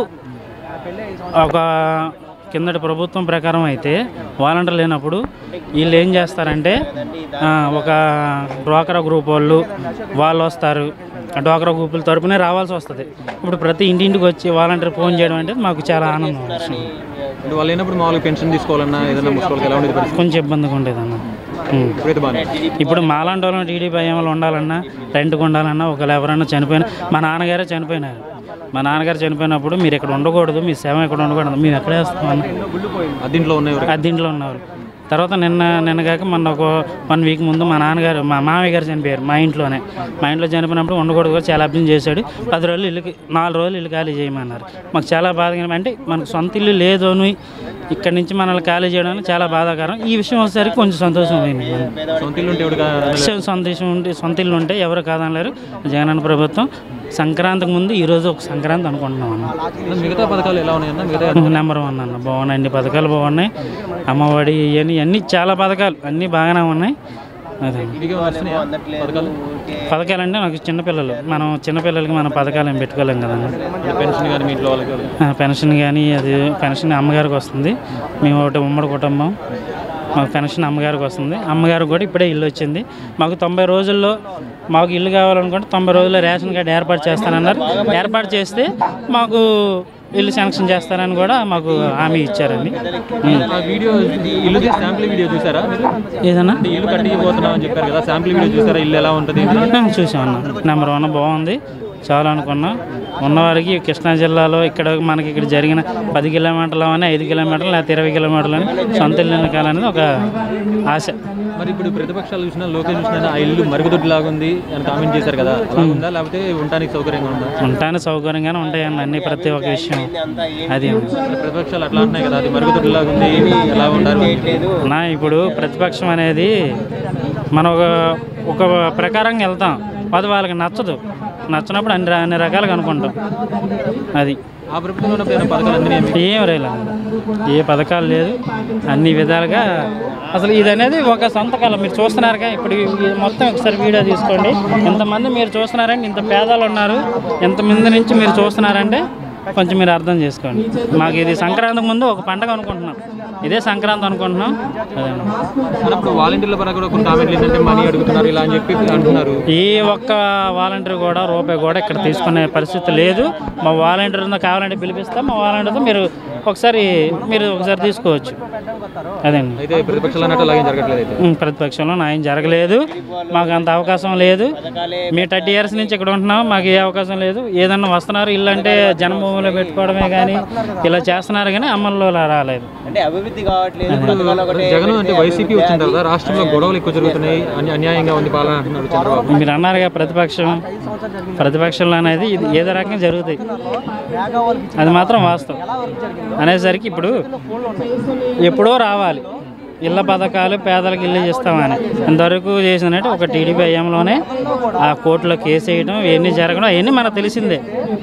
ఒక కిందటి ప్రభుత్వం ప్రకారం అయితే వాలంటీర్ లేనప్పుడు వీళ్ళు ఏం చేస్తారంటే ఆ, ఒక డ్వాక్రా గ్రూప్ వాళ్ళు వాళ్ళు వస్తారు ఆ డ్వాక్రా గ్రూపుల తరపునే రావాల్సి వస్తుంది ఇప్పుడు ప్రతి ఇంటింటికి వచ్చి వాలంటీర్ ఫోన్ చేయడం అంటే మాకు చాలా ఆనందం విషయం అంటే వాళ్ళు లేనప్పుడు మామూలుగా పెన్షన్ తీసుకోవాలన్నా ఏదైనా ముసుకోవాలకి ఎలా ఉండేది పరిస్థితి కొంచెం ఇబ్బందిగా ఉండేది అన్న ఉం. ఇప్పుడైతే బాగానే ఇప్పుడు మాలాంటి వాళ్ళని టీడీపీ అయ్యేవాళ్ళు ఉండాలన్నా రెంట్కి ఉండాలన్నా ఒకవేళ ఎవరైనా చనిపోయినా మా నాన్నగారే చనిపోయినారు మా నాన్నగారు చనిపోయినప్పుడు మీరు ఇక్కడ ఉండకూడదు మీ సేవ ఇక్కడ ఉండకూడదు మేము ఎక్కడ వేస్తామన్నా అద్దీంట్లో ఉన్నాయి అద్దీంట్లో ఉన్నారు తర్వాత నిన్న నిన్న కాక మొన్న ఒక వన్ వీక్ ముందు మా నాన్నగారు మా మామయ్య గారు చనిపోయారు మా ఇంట్లోనే మా ఇంట్లో చనిపోయినప్పుడు ఉండకూడదు కూడా చాలా అభ్యం చేశాడు పది రోజులు ఇల్లుకి నాలుగు రోజులు ఇల్లు ఖాళీ చేయమన్నారు మాకు చాలా బాధగా అంటే మనకు సొంత ఇల్లు లేదు అని ఇక్కడి నుంచి మనల్ని ఖాళీ చేయడం చాలా బాధాకరం ఈ విషయం వచ్చేసరికి కొంచెం సంతోషం అయింది సొంత ఇల్లు ఉంటే ఎవడు కా- సంతోషం ఉంటే సొంత ఇల్లు ఉంటే ఎవరు కాదనలేరు జగనన్న ప్రభుత్వం సంక్రాంతికి ముందు ఈరోజు ఒక సంక్రాంతి అనుకుంటున్నాం అన్న అన్న, మిగతా పథకాలు ఎలా ఉన్నాయన్న మిగతా నెంబర్ వన్ అన్న బాగున్నాయి అన్ని పథకాలు బాగున్నాయి అమ్మఒడి ఇవన్నీ అన్ని చాలా పథకాలు అన్నీ బాగానే ఉన్నాయి అదే ఇదిగే వస్తున్నాయా పథకాలు పథకాలు అంటే నాకు చిన్నపిల్లలు మనం చిన్నపిల్లలకి మనం పథకాలు ఏం పెట్టుకోలేం కదన్న అంటే పెన్షన్ కానీ మీ ఇంట్లో వాళ్ళకి కానీ. ఆ, పెన్షన్ కానీ అది పెన్షన్ అమ్మగారికి వస్తుంది మేము ఒకటి ఉమ్మడి కుటుంబం మాకు పెన్షన్ అమ్మగారికి వస్తుంది అమ్మగారికి కూడా ఇప్పుడే ఇల్లు వచ్చింది మాకు తొంభై రోజుల్లో మాకు ఇల్లు కావాలనుకుంటే తొంభై రోజుల్లో రేషన్ కార్డు ఏర్పాటు చేస్తానన్నారు ఏర్పాటు చేస్తే మాకు ఇల్లు శాంక్షన్ చేస్తారని కూడా మాకు హామీ ఇచ్చారండి ఉమ్. ఆ వీడియో ఇల్లు శాంపుల్ వీడియో చూసారా మీరు ఏదన్నా అంటే ఇల్లు కట్టిపోతున్నాం అని చెప్పారు కదా శాంపుల్ వీడియో చూసారా ఇల్లు ఎలా ఉంటుంది చూసాం అన్న నెంబర్ వన్ బాగుంది చాలా అనుకున్నాం ఉన్నవారికి కృష్ణా జిల్లాలో ఇక్కడ మనకి ఇక్కడ జరిగిన పది కిలోమీటర్లు అని ఐదు కిలోమీటర్లు లేకపోతే ఇరవై కిలోమీటర్లు అని సొంత ఇల్లు ఎన్నికాలనేది ఒక ఆశ మరి ఇప్పుడు ప్రతిపక్షాలు చూసినా లోకేష్ చూసినా ఆ ఇల్లు మరుగుదొడ్డి లాగా ఉంది అని కామెంట్ చేశారు కదా అలా ఉందా లేకపోతే ఉండడానికి సౌకర్యంగా ఉందా ఉండటానికి సౌకర్యంగానే ఉంటాయండి అన్ని ప్రతి ఒక్క విషయం అది మరి ప్రతిపక్షాలు అట్లా అంటున్నాయి కదా అది మరుగుదొడ్డి లాగా ఉంది ఎలా ఉండాలి నా ఇప్పుడు ప్రతిపక్షం అనేది మనం ఒక ఒక ప్రకారంగా వెళ్తాం అది వాళ్ళకి నచ్చదు నచ్చినప్పుడు అన్ని అన్ని రకాలుగా అనుకుంటాం అది ఆ ప్రభుత్వంలో ఉన్నప్పుడు ఏమైనా పథకాలు అందినాయి ఏం రేలా ఏ పథకాలు లేదు అన్ని విధాలుగా అసలు ఇది అనేది ఒక సంతకాలం మీరు చూస్తున్నారుగా ఇప్పుడు ఈ మొత్తం ఒకసారి వీడియో తీసుకోండి ఇంతమంది మీరు చూస్తున్నారంటే ఇంత పేదలు ఉన్నారు ఇంతమంది నుంచి మీరు చూస్తున్నారంటే కొంచెం మీరు అర్థం చేసుకోండి మాకు ఇది సంక్రాంతికి ముందు ఒక పండగ అనుకుంటున్నాం ఇదే సంక్రాంతి అనుకుంటున్నాం అదండి అన్నప్పుడు వాలంటీర్ల పరంగా కూడా కొన్ని కామెంట్లు ఏంటంటే మనీ అడుగుతున్నారు ఇలా అని చెప్పి అంటున్నారు ఏ ఒక్క వాలంటీర్ కూడా రూపాయి కూడా ఇక్కడ తీసుకునే పరిస్థితి లేదు మా వాలంటీర్ కావాలంటే పిలిపిస్తాం మా వాలంటీర్తో మీరు ఒకసారి మీరు ఒకసారి తీసుకోవచ్చు అదండి అయితే ప్రతిపక్షాలు అన్నట్టు అలాగే జరగట్లేదు అయితే ఉం, ప్రతిపక్షంలో న్యాయం జరగలేదు మాకు అంత అవకాశం లేదు మీ థర్టీ ఇయర్స్ నుంచి ఇక్కడ ఉంటున్నాం మాకు ఏ అవకాశం లేదు ఏదన్నా వస్తున్నారు ఇల్లు అంటే జన్మభూమిలో పెట్టుకోవడమే కానీ ఇలా చేస్తున్నారు కానీ అమల్లో రాలేదు అంటే అభివృద్ధి కావట్లేదు ఇప్పుడు జగన్ అంటే వైసీపీ వచ్చిన తర్వాత రాష్ట్రంలో గొడవలు ఎక్కువ జరుగుతున్నాయి అన్య- అన్యాయంగా ఉంది పాలన అంటున్నారు చంద్రబాబు మీరు అన్నారుగా ప్రతిపక్షం ప్రతిపక్షంలో అనేది ఇది ఏదో రకంగా జరుగుతాయి అది మాత్రం వాస్తవం అనేసరికి ఇప్పుడు ఎప్పుడో రావాలి ఇళ్ళ పథకాలు పేదలకు ఇల్లు ఇస్తామని ఇంతవరకు చేసినట్టు ఒక టీడీపీ హయాంలోనే ఆ కోర్టులో కేసు వేయడం ఇవన్నీ జరగడం అవన్నీ మనకు తెలిసిందే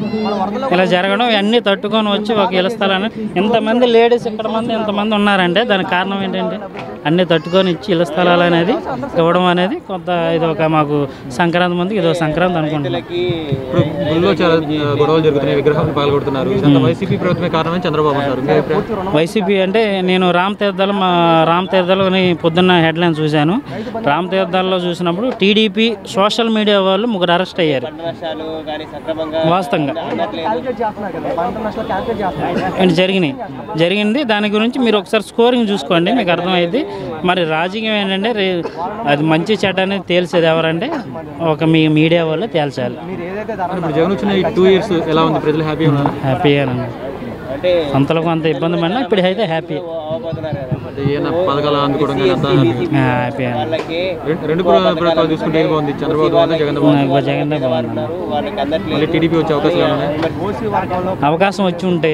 ఇలా జరగడం ఇవన్నీ తట్టుకొని వచ్చి ఒక ఇళ్ళ స్థలాన్ని ఇంతమంది లేడీస్ ఇక్కడ మంది ఇంతమంది ఉన్నారంటే దానికి కారణం ఏంటంటే అన్నీ తట్టుకొని ఇచ్చి ఇళ్ళ స్థలాలు అనేది ఇవ్వడం అనేది కొంత ఇది ఒక మాకు సంక్రాంతి ముందు ఇది ఒక సంక్రాంతి అనుకుంటున్నాం ఇప్పుడు గుళ్ళో చాలా ఆ, గొడవలు జరుగుతున్నాయి విగ్రహాలు పాల్గొడుతున్నారు ఇదంతా వైసీపీ ప్రభుత్వమే కారణమని చంద్రబాబు అంటారు మీ అభిప్రాయం వైసీపీ అంటే నేను రామ్ తీర్థాలు మా రామ్ తీర్థాలని పొద్దున్న హెడ్లైన్ చూశాను రామ్ తీర్థాల్లో చూసినప్పుడు టీడీపీ సోషల్ మీడియా వాళ్ళు ముగ్గురు అరెస్ట్ అయ్యారు నష్టాలు కానీ సక్రమంగా వాస్తవంగా అందట్లేదు అండ్ జరిగినాయి జరిగింది దాని గురించి మీరు ఒకసారి స్కోరింగ్ చూసుకోండి మీకు అర్థమైంది మరి రాజకీయం ఏంటంటే రే అది మంచి చెడ్డ అనేది తేల్చేది ఎవరంటే ఒక మీ మీడియా వాళ్ళు తేల్చాలి ఇప్పుడు జగన్ వచ్చిన ఈ టూ ఇయర్స్ ఎలా ఉంది ప్రజలు హ్యాపీ ఉన్నారు హ్యాపీగా అంతలో కొంత ఇబ్బంది పడినా ఇప్పుడు అయితే హ్యాపీ అంటే ఏమైనా పథకాలు అందుకోవడం కానీ అంతా హ్యాపీ రెండు- రెండు ప్ర- ప్రభుత్వాలు తీసుకుంటే ఏది బాగుంది చంద్రబాబు బాగుంది జగన్ బాగుంది జగన్ బాగుంది మళ్ళీ టీడీపీ వచ్చే అవకాశాలు ఏమైనా ఉన్నాయా? అవకాశం వచ్చి ఉంటే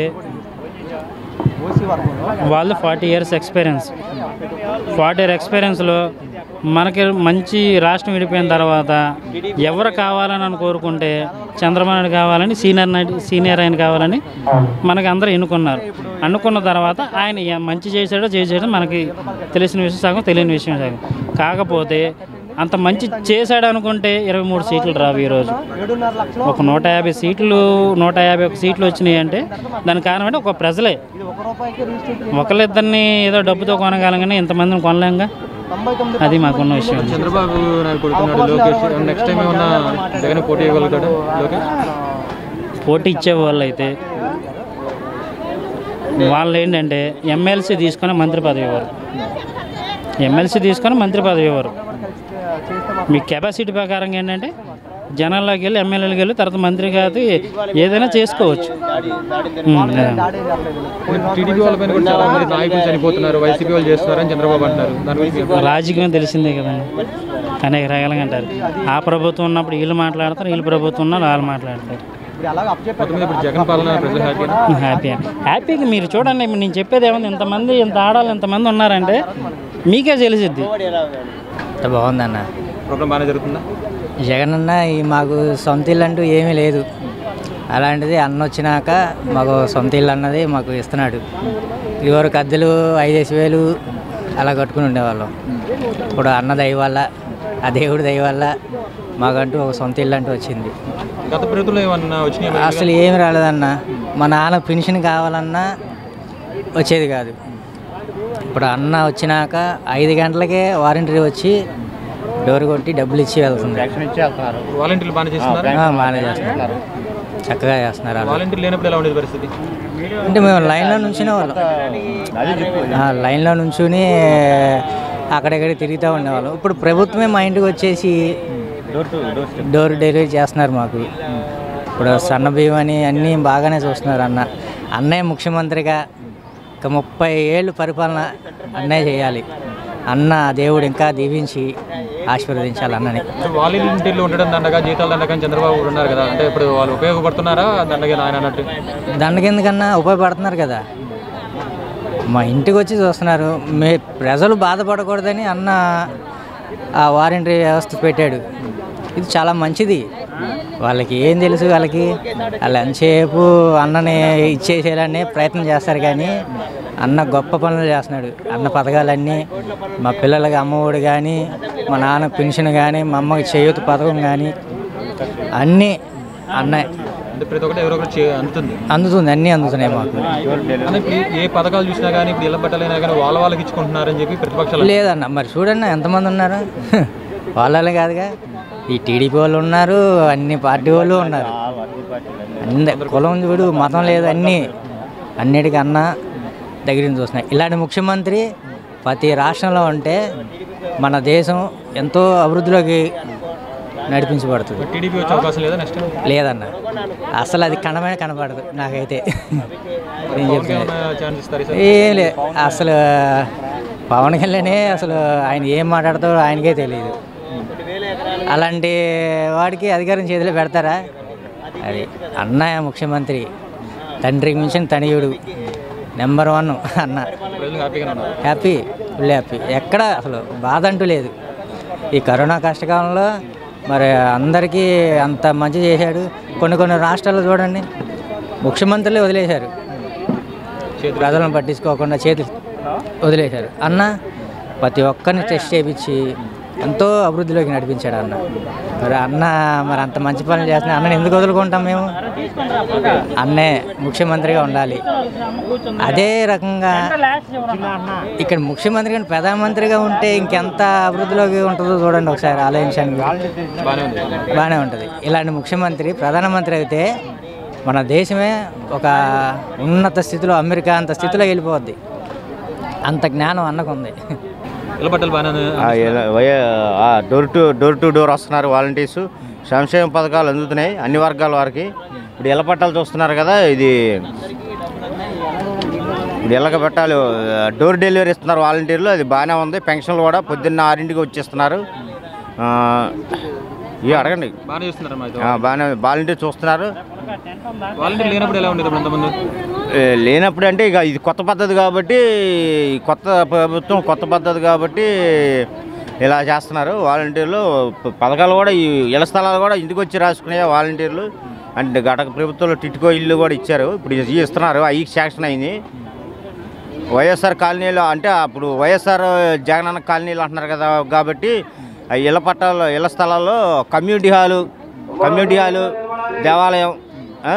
వాళ్ళు forty years experience forty year ఎక్స్పీరియన్స్లో మనకి మంచి రాష్ట్రం విడిపోయిన తర్వాత ఎవరు కావాలని అని కోరుకుంటే చంద్రబాబు నాయుడు కావాలని సీనియర్ నాయుడు సీనియర్ ఆయన కావాలని మనకి అందరూ ఎన్నుకున్నారు అనుకున్న తర్వాత ఆయన ఏ- మంచి చేశాడో చేసాడో మనకి తెలిసిన విషయం సగం తెలియని విషయం సగం కాకపోతే అంత మంచి చేశాడు అనుకుంటే ఇరవై మూడు సీట్లు రావు ఈరోజు ఒక నూట యాభై సీట్లు నూట యాభై ఒక సీట్లు వచ్చినాయి అంటే దానికి కారణం అంటే ఒక ప్రజలే ఒకళ్ళిద్దరిని ఏదో డబ్బుతో కొనగలం కానీ ఇంతమందిని కొనలేంగా అది మాకున్న విషయం చంద్రబాబు నాయుడు కొడుకున్నాడు లోకేష్ నెక్స్ట్ టైం ఏమన్నా జగన్ పోటీ ఇవ్వగలుగుతాడు లోకేష్ పోటీ ఇచ్చే వాళ్ళు అయితే వాళ్ళు ఏంటంటే ఎమ్మెల్సీ తీసుకొని మంత్రి పదవి ఇవ్వరు ఎమ్మెల్సీ తీసుకొని మంత్రి పదవి ఇవ్వరు మీ కెపాసిటీ ప్రకారం ఏంటంటే జనాల్లోకి వెళ్ళి ఎమ్మెల్యేలకు వెళ్ళి తర్వాత మంత్రి కాదు ఏదైనా చేసుకోవచ్చు ఉమ్, అదే. టీడీపీ వాళ్ళ పైన కూడా చాలా మంది నాయకులు చనిపోతున్నారు వైసీపీ వాళ్ళు చేస్తున్నారని చంద్రబాబు అంటున్నారు దాని గురించి రాజకీయం తెలిసిందే కదా అనేక రకాలుగా అంటారు ఆ ప్రభుత్వం ఉన్నప్పుడు వీళ్ళు మాట్లాడతారు వీళ్ళు ప్రభుత్వం ఉన్నప్పుడు వాళ్ళు మాట్లాడతారు మొత్తం మీద ఇప్పుడు జగన్ పాలన ప్రజలు హ్యాపీనా హ్యాపీ హ్యాపీగా మీరు చూడండి ఇప్పుడు నేను చెప్పేది ఏముంది ఇంతమంది ఇంత ఆడాలి ఇంతమంది ఉన్నారంటే మీకే తెలిసిద్ది అంత బాగుందన్న ప్రోగ్రామ్ బాగానే జరుగుతుందా జగన్ అన్న ఈ మాకు సొంత ఇల్లు అంటూ ఏమీ లేదు అలాంటిది అన్న వచ్చినాక మాకు సొంత ఇల్లు అన్నది మాకు ఇస్తున్నాడు ఇదివరకు అద్దెలు ఐదేసి వేలు అలా కట్టుకుని ఉండేవాళ్ళం ఇప్పుడు అన్న దయ వల్ల ఆ దేవుడి దయ వల్ల మాకంటూ ఒక సొంత ఇల్లు అంటూ వచ్చింది గత ప్రభుత్వంలో ఏమన్నా వచ్చినాయి అసలు ఏమి రాలేదన్న మా నాన్న పెన్షన్ కావాలన్నా వచ్చేది కాదు ఇప్పుడు అన్న వచ్చినాక ఐదు గంటలకే వారంటీ వచ్చి డోర్ కొట్టి డబ్బులు ఇచ్చి వెళ్తుంది వాలంటీర్లు బాగానే చేస్తున్నారు ఆ, బాగానే చేస్తున్నారు చక్కగా చేస్తున్నారు వాళ్ళు వాలంటీర్ లేనప్పుడు ఎలా ఉండేది పరిస్థితి అంటే మేము లైన్లో నుంచునే వాళ్ళం ఆ, లైన్లో నుంచుని అక్కడెక్కడ తిరుగుతూ ఉండేవాళ్ళం ఇప్పుడు ప్రభుత్వమే మా ఇంటికి వచ్చేసి డోర్ డెలివరీ చేస్తున్నారు మాకు ఇప్పుడు సన్న బియ్యం అని అన్నీ బాగానే చూస్తున్నారు అన్న అన్నయ్య ముఖ్యమంత్రిగా ఒక ముప్పై ఏళ్ళు పరిపాలన అన్నయ్య చేయాలి అన్న దేవుడు ఇంకా దీవించి ఆశీర్వదించాలి అన్నని వాలంటీర్లు ఉండడం దండగా జీతాలు దండగా అని చంద్రబాబు గారు ఉన్నారు కదా అంటే ఇప్పుడు వాళ్ళు ఉపయోగపడుతున్నారా దండగా ఆయన అన్నట్టు దండకెందుకన్నా ఉపయోగపడుతున్నారు కదా మా ఇంటికి వచ్చి చూస్తున్నారు మే ప్రజలు బాధపడకూడదని అన్న ఆ వారంటరీ వ్యవస్థ పెట్టాడు ఇది చాలా మంచిది వాళ్ళకి ఏం తెలుసు వాళ్ళకి వాళ్ళు ఎంతసేపు అన్నని ఇచ్చేసేయాలని ప్రయత్నం చేస్తారు కానీ అన్న గొప్ప పనులు చేస్తున్నాడు అన్న పథకాలన్నీ మా పిల్లలకి అమ్మఒడి కానీ మా నాన్న పెన్షన్ కానీ మా అమ్మకి చేయూత పథకం కానీ అన్నీ అన్నయ్య అంటే ప్రతి ఒక్కటి ఎవరో ఒకటి చే- అందుతుంది అందుతుంది అన్నీ అందుతున్నాయి మాకు అంటే ఇప్పుడు ఏ పథకాలు చూసినా కానీ ఇప్పుడు ఇళ్ళ బట్టలైనా కానీ వాళ్ళ వాళ్ళకి ఇచ్చుకుంటున్నారని చెప్పి ప్రతిపక్షాలు లేదన్న మరి చూడన్న ఎంతమంది ఉన్నారు వాళ్ళే కాదుగా ఈ టీడీపీ వాళ్ళు ఉన్నారు అన్ని పార్టీ వాళ్ళు ఉన్నారు అన్ని కులం చూడు మతం లేదు అన్నీ అన్నిటికీ అన్న దగ్గర నుంచి చూస్తున్నాయి ఇలాంటి ముఖ్యమంత్రి ప్రతి రాష్ట్రంలో ఉంటే మన దేశం ఎంతో అభివృద్ధిలోకి నడిపించబడుతుంది టీడీపీ వచ్చే అవకాశం లేదా నెక్స్ట్ లేదన్న అసలు అది కనమే కనపడదు నాకైతే నేను పవన్ చెప్తున్నా ఏమైనా ఛాన్స్ ఇస్తారు ఈసారి? ఏం లే అసలు పవన్ కళ్యాణే అసలు ఆయన ఏం మాట్లాడతాడో ఆయనకే తెలియదు అలాంటి వాడికి అధికారం చేతిలో పెడతారా అది అన్నయ్య ముఖ్యమంత్రి తండ్రికి మించిన తనయుడు నెంబర్ వన్ అన్న ప్రజలు హ్యాపీగానే ఉన్నారు హ్యాపీ ఫుల్ హ్యాపీ ఎక్కడ అసలు బాధ అంటూ లేదు ఈ కరోనా కష్టకాలంలో మరి అందరికీ అంత మంచి చేశాడు కొన్ని కొన్ని రాష్ట్రాల్లో చూడండి ముఖ్యమంత్రులే వదిలేశారు ప్రజలను పట్టించుకోకుండా చేతులు వదిలేశారు అన్న ప్రతి ఒక్కరిని టెస్ట్ చేయించి ఎంతో అభివృద్ధిలోకి నడిపించాడు అన్న మరి అన్న మరి అంత మంచి పనులు చేస్తున్నా అన్నని ఎందుకు వదులుకుంటాం మేము అన్నే ముఖ్యమంత్రిగా ఉండాలి అదే రకంగా ఇక్కడ ముఖ్యమంత్రి కానీ ప్రధానమంత్రిగా ఉంటే ఇంకెంత అభివృద్ధిలోకి ఉంటుందో చూడండి ఒకసారి ఆలోచించండి బాగానే ఉంది బాగానే ఉంటుంది ఇలాంటి ముఖ్యమంత్రి ప్రధానమంత్రి అయితే మన దేశమే ఒక ఉన్నత స్థితిలో అమెరికా అంత స్థితిలో వెళ్ళిపోద్ది అంత జ్ఞానం అన్నకుంది ఇళ్ళ బట్టలు బాగానే ఆ, ఇలా వయ- ఆ, door to door to door వస్తున్నారు వాలంటీర్స్ సంక్షేమ పథకాలు అందుతున్నాయి అన్ని వర్గాల వారికి ఇప్పుడు ఇళ్ళ పట్టాలు చూస్తున్నారు కదా ఇది ఇప్పుడు ఇళ్ళకి పెట్టాలి డోర్ డెలివరీ ఇస్తున్నారు వాలంటీర్లు అది బాగానే ఉంది పెన్షన్లు కూడా పొద్దున్న ఆరింటికి వచ్చేస్తున్నారు ఆ, ఇవి అడగండి బాగానే చూస్తున్నారు మా ఆ, బాగానే వాలంటీర్ చూస్తున్నారు వాలంటీర్ లేనప్పుడు ఎలా ఉండేది ఇంతకుముందు ఏ, లేనప్పుడు అంటే ఇక ఇది కొత్త పద్ధతి కాబట్టి ఈ కొత్త ప్రభుత్వం కొత్త పద్ధతి కాబట్టి ఇలా చేస్తున్నారు వాలంటీర్లు ప- పథకాలు కూడా ఈ ఇళ్ల స్థలాలు కూడా ఇంటికి వచ్చి రాసుకునే వాలంటీర్లు అంటే గత ప్రభుత్వంలో టిట్కో ఇల్లు కూడా ఇచ్చారు ఇప్పుడు ఇవి ఇస్తున్నారు అవి శాంక్షన్ అయింది వైఎస్ఆర్ కాలనీలో అంటే అప్పుడు వైఎస్ఆర్ జగనన్న కాలనీలు అంటున్నారు కదా కాబట్టి ఆ ఇళ్ల పట్టాలు ఇళ్ల స్థలాల్లో కమ్యూనిటీ హాలు కమ్యూనిటీ హాలు దేవాలయం ఆ,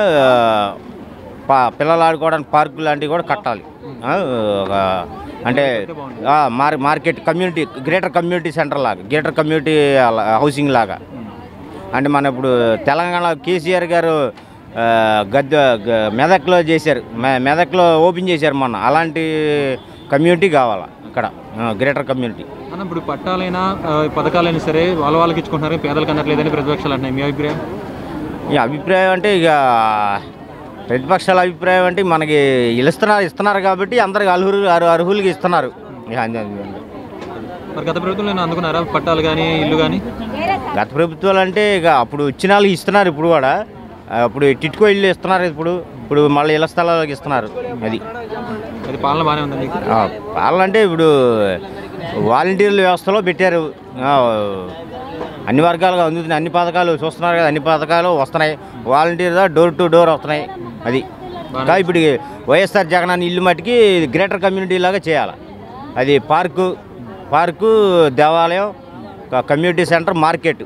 పా- పిల్లలు ఆడుకోవడానికి పార్కు లాంటివి కూడా కట్టాలి ఆ, ఒక అంటే ఆ, మార్ market community greater community center లాగా గ్రేటర్ కమ్యూనిటీ అలా- హౌసింగ్ లాగా అంటే మన ఇప్పుడు తెలంగాణ కేసీఆర్ గారు ఆ, గద్ద గ- మెదక్లో చేశారు మె- మెదక్లో ఓపెన్ చేశారు మొన్న అలాంటి కమ్యూనిటీ కావాలి ఇక్కడ ఆ, గ్రేటర్ కమ్యూనిటీ అన్న ఇప్పుడు పట్టాలైనా ఆ, పథకాలైనా సరే వాళ్ళ వాళ్ళకి ఇచ్చుకుంటున్నారు పేదలకు అన్నట్లేదని ప్రతిపక్షాలు అంటున్నాయి మీ అభిప్రాయం ఈ అభిప్రాయం అంటే ఇక ప్రతిపక్షాల అభిప్రాయం అంటే మనకి వీళ్ళు ఇస్తున్నారు ఇస్తున్నారు కాబట్టి అందరికి అర్హులు అర్హు- అర్హులకి ఇస్తున్నారు ఇక అంతే- అంతే. మరి గత ప్రభుత్వంలో అందుకున్నారా పట్టాలు కానీ ఇల్లు కానీ గత ప్రభుత్వాలు అంటే ఇక అప్పుడు వచ్చిన వాళ్ళకి ఇస్తున్నారు ఇప్పుడు కూడా అప్పుడు టిట్కో ఇల్లు ఇస్తున్నారు ఇప్పుడు ఇప్పుడు మళ్ళీ ఇళ్ల స్థలాలకు ఇస్తున్నారు అది అది పాలన బాగానే ఉంది మీకు ఆ, పాలన అంటే ఇప్పుడు వాలంటీర్ల వ్యవస్థలో పెట్టారు ఆ, అన్ని వర్గాలుగా అందుతున్నాయి అన్ని పథకాలు చూస్తున్నారు కదా అన్ని పథకాలు వస్తున్నాయి వాలంటీర్ డోర్ టు డోర్ వస్తున్నాయి అది ఇంకా ఇప్పుడు వైఎస్ఆర్ జగన్ ఇల్లు మట్టికి గ్రేటర్ కమ్యూనిటీ లాగా చేయాలి అది పార్కు పార్కు దేవాలయం క- కమ్యూనిటీ సెంటర్ మార్కెట్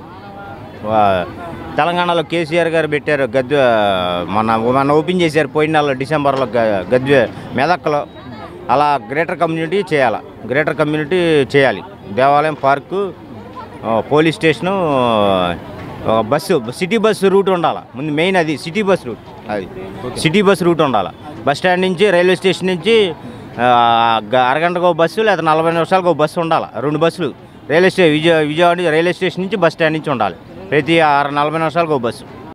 వా- తెలంగాణలో కేసీఆర్ గారు పెట్టారు గద్వ మన మన ఓపెన్ చేశారు పోయిన నెల డిసెంబర్లో గ- గద్వె మెదక్లో అలా గ్రేటర్ కమ్యూనిటీ చేయాలి గ్రేటర్ కమ్యూనిటీ చేయాలి దేవాలయం పార్కు ఆ, పోలీస్ స్టేషను ఒక బస్సు సిటీ బస్సు రూట్ ఉండాలి ముందు మెయిన్ అది సిటీ బస్ రూట్ అది సిటీ బస్ రూట్ ఉండాలి బస్ స్టాండ్ నుంచి రైల్వే స్టేషన్ నుంచి ఆ, గ- అరగంటకు ఒక బస్సు లేదా నలభై నిమిషాలకు ఒక బస్సు ఉండాలి రెండు బస్సులు రైల్వే స్టే విజయ విజయవాడ నుంచి రైల్వే స్టేషన్ నుంచి బస్ స్టాండ్ నుంచి ఉండాలి ప్రతి ఆరు నలభై నిమిషాలకు ఒక బస్సు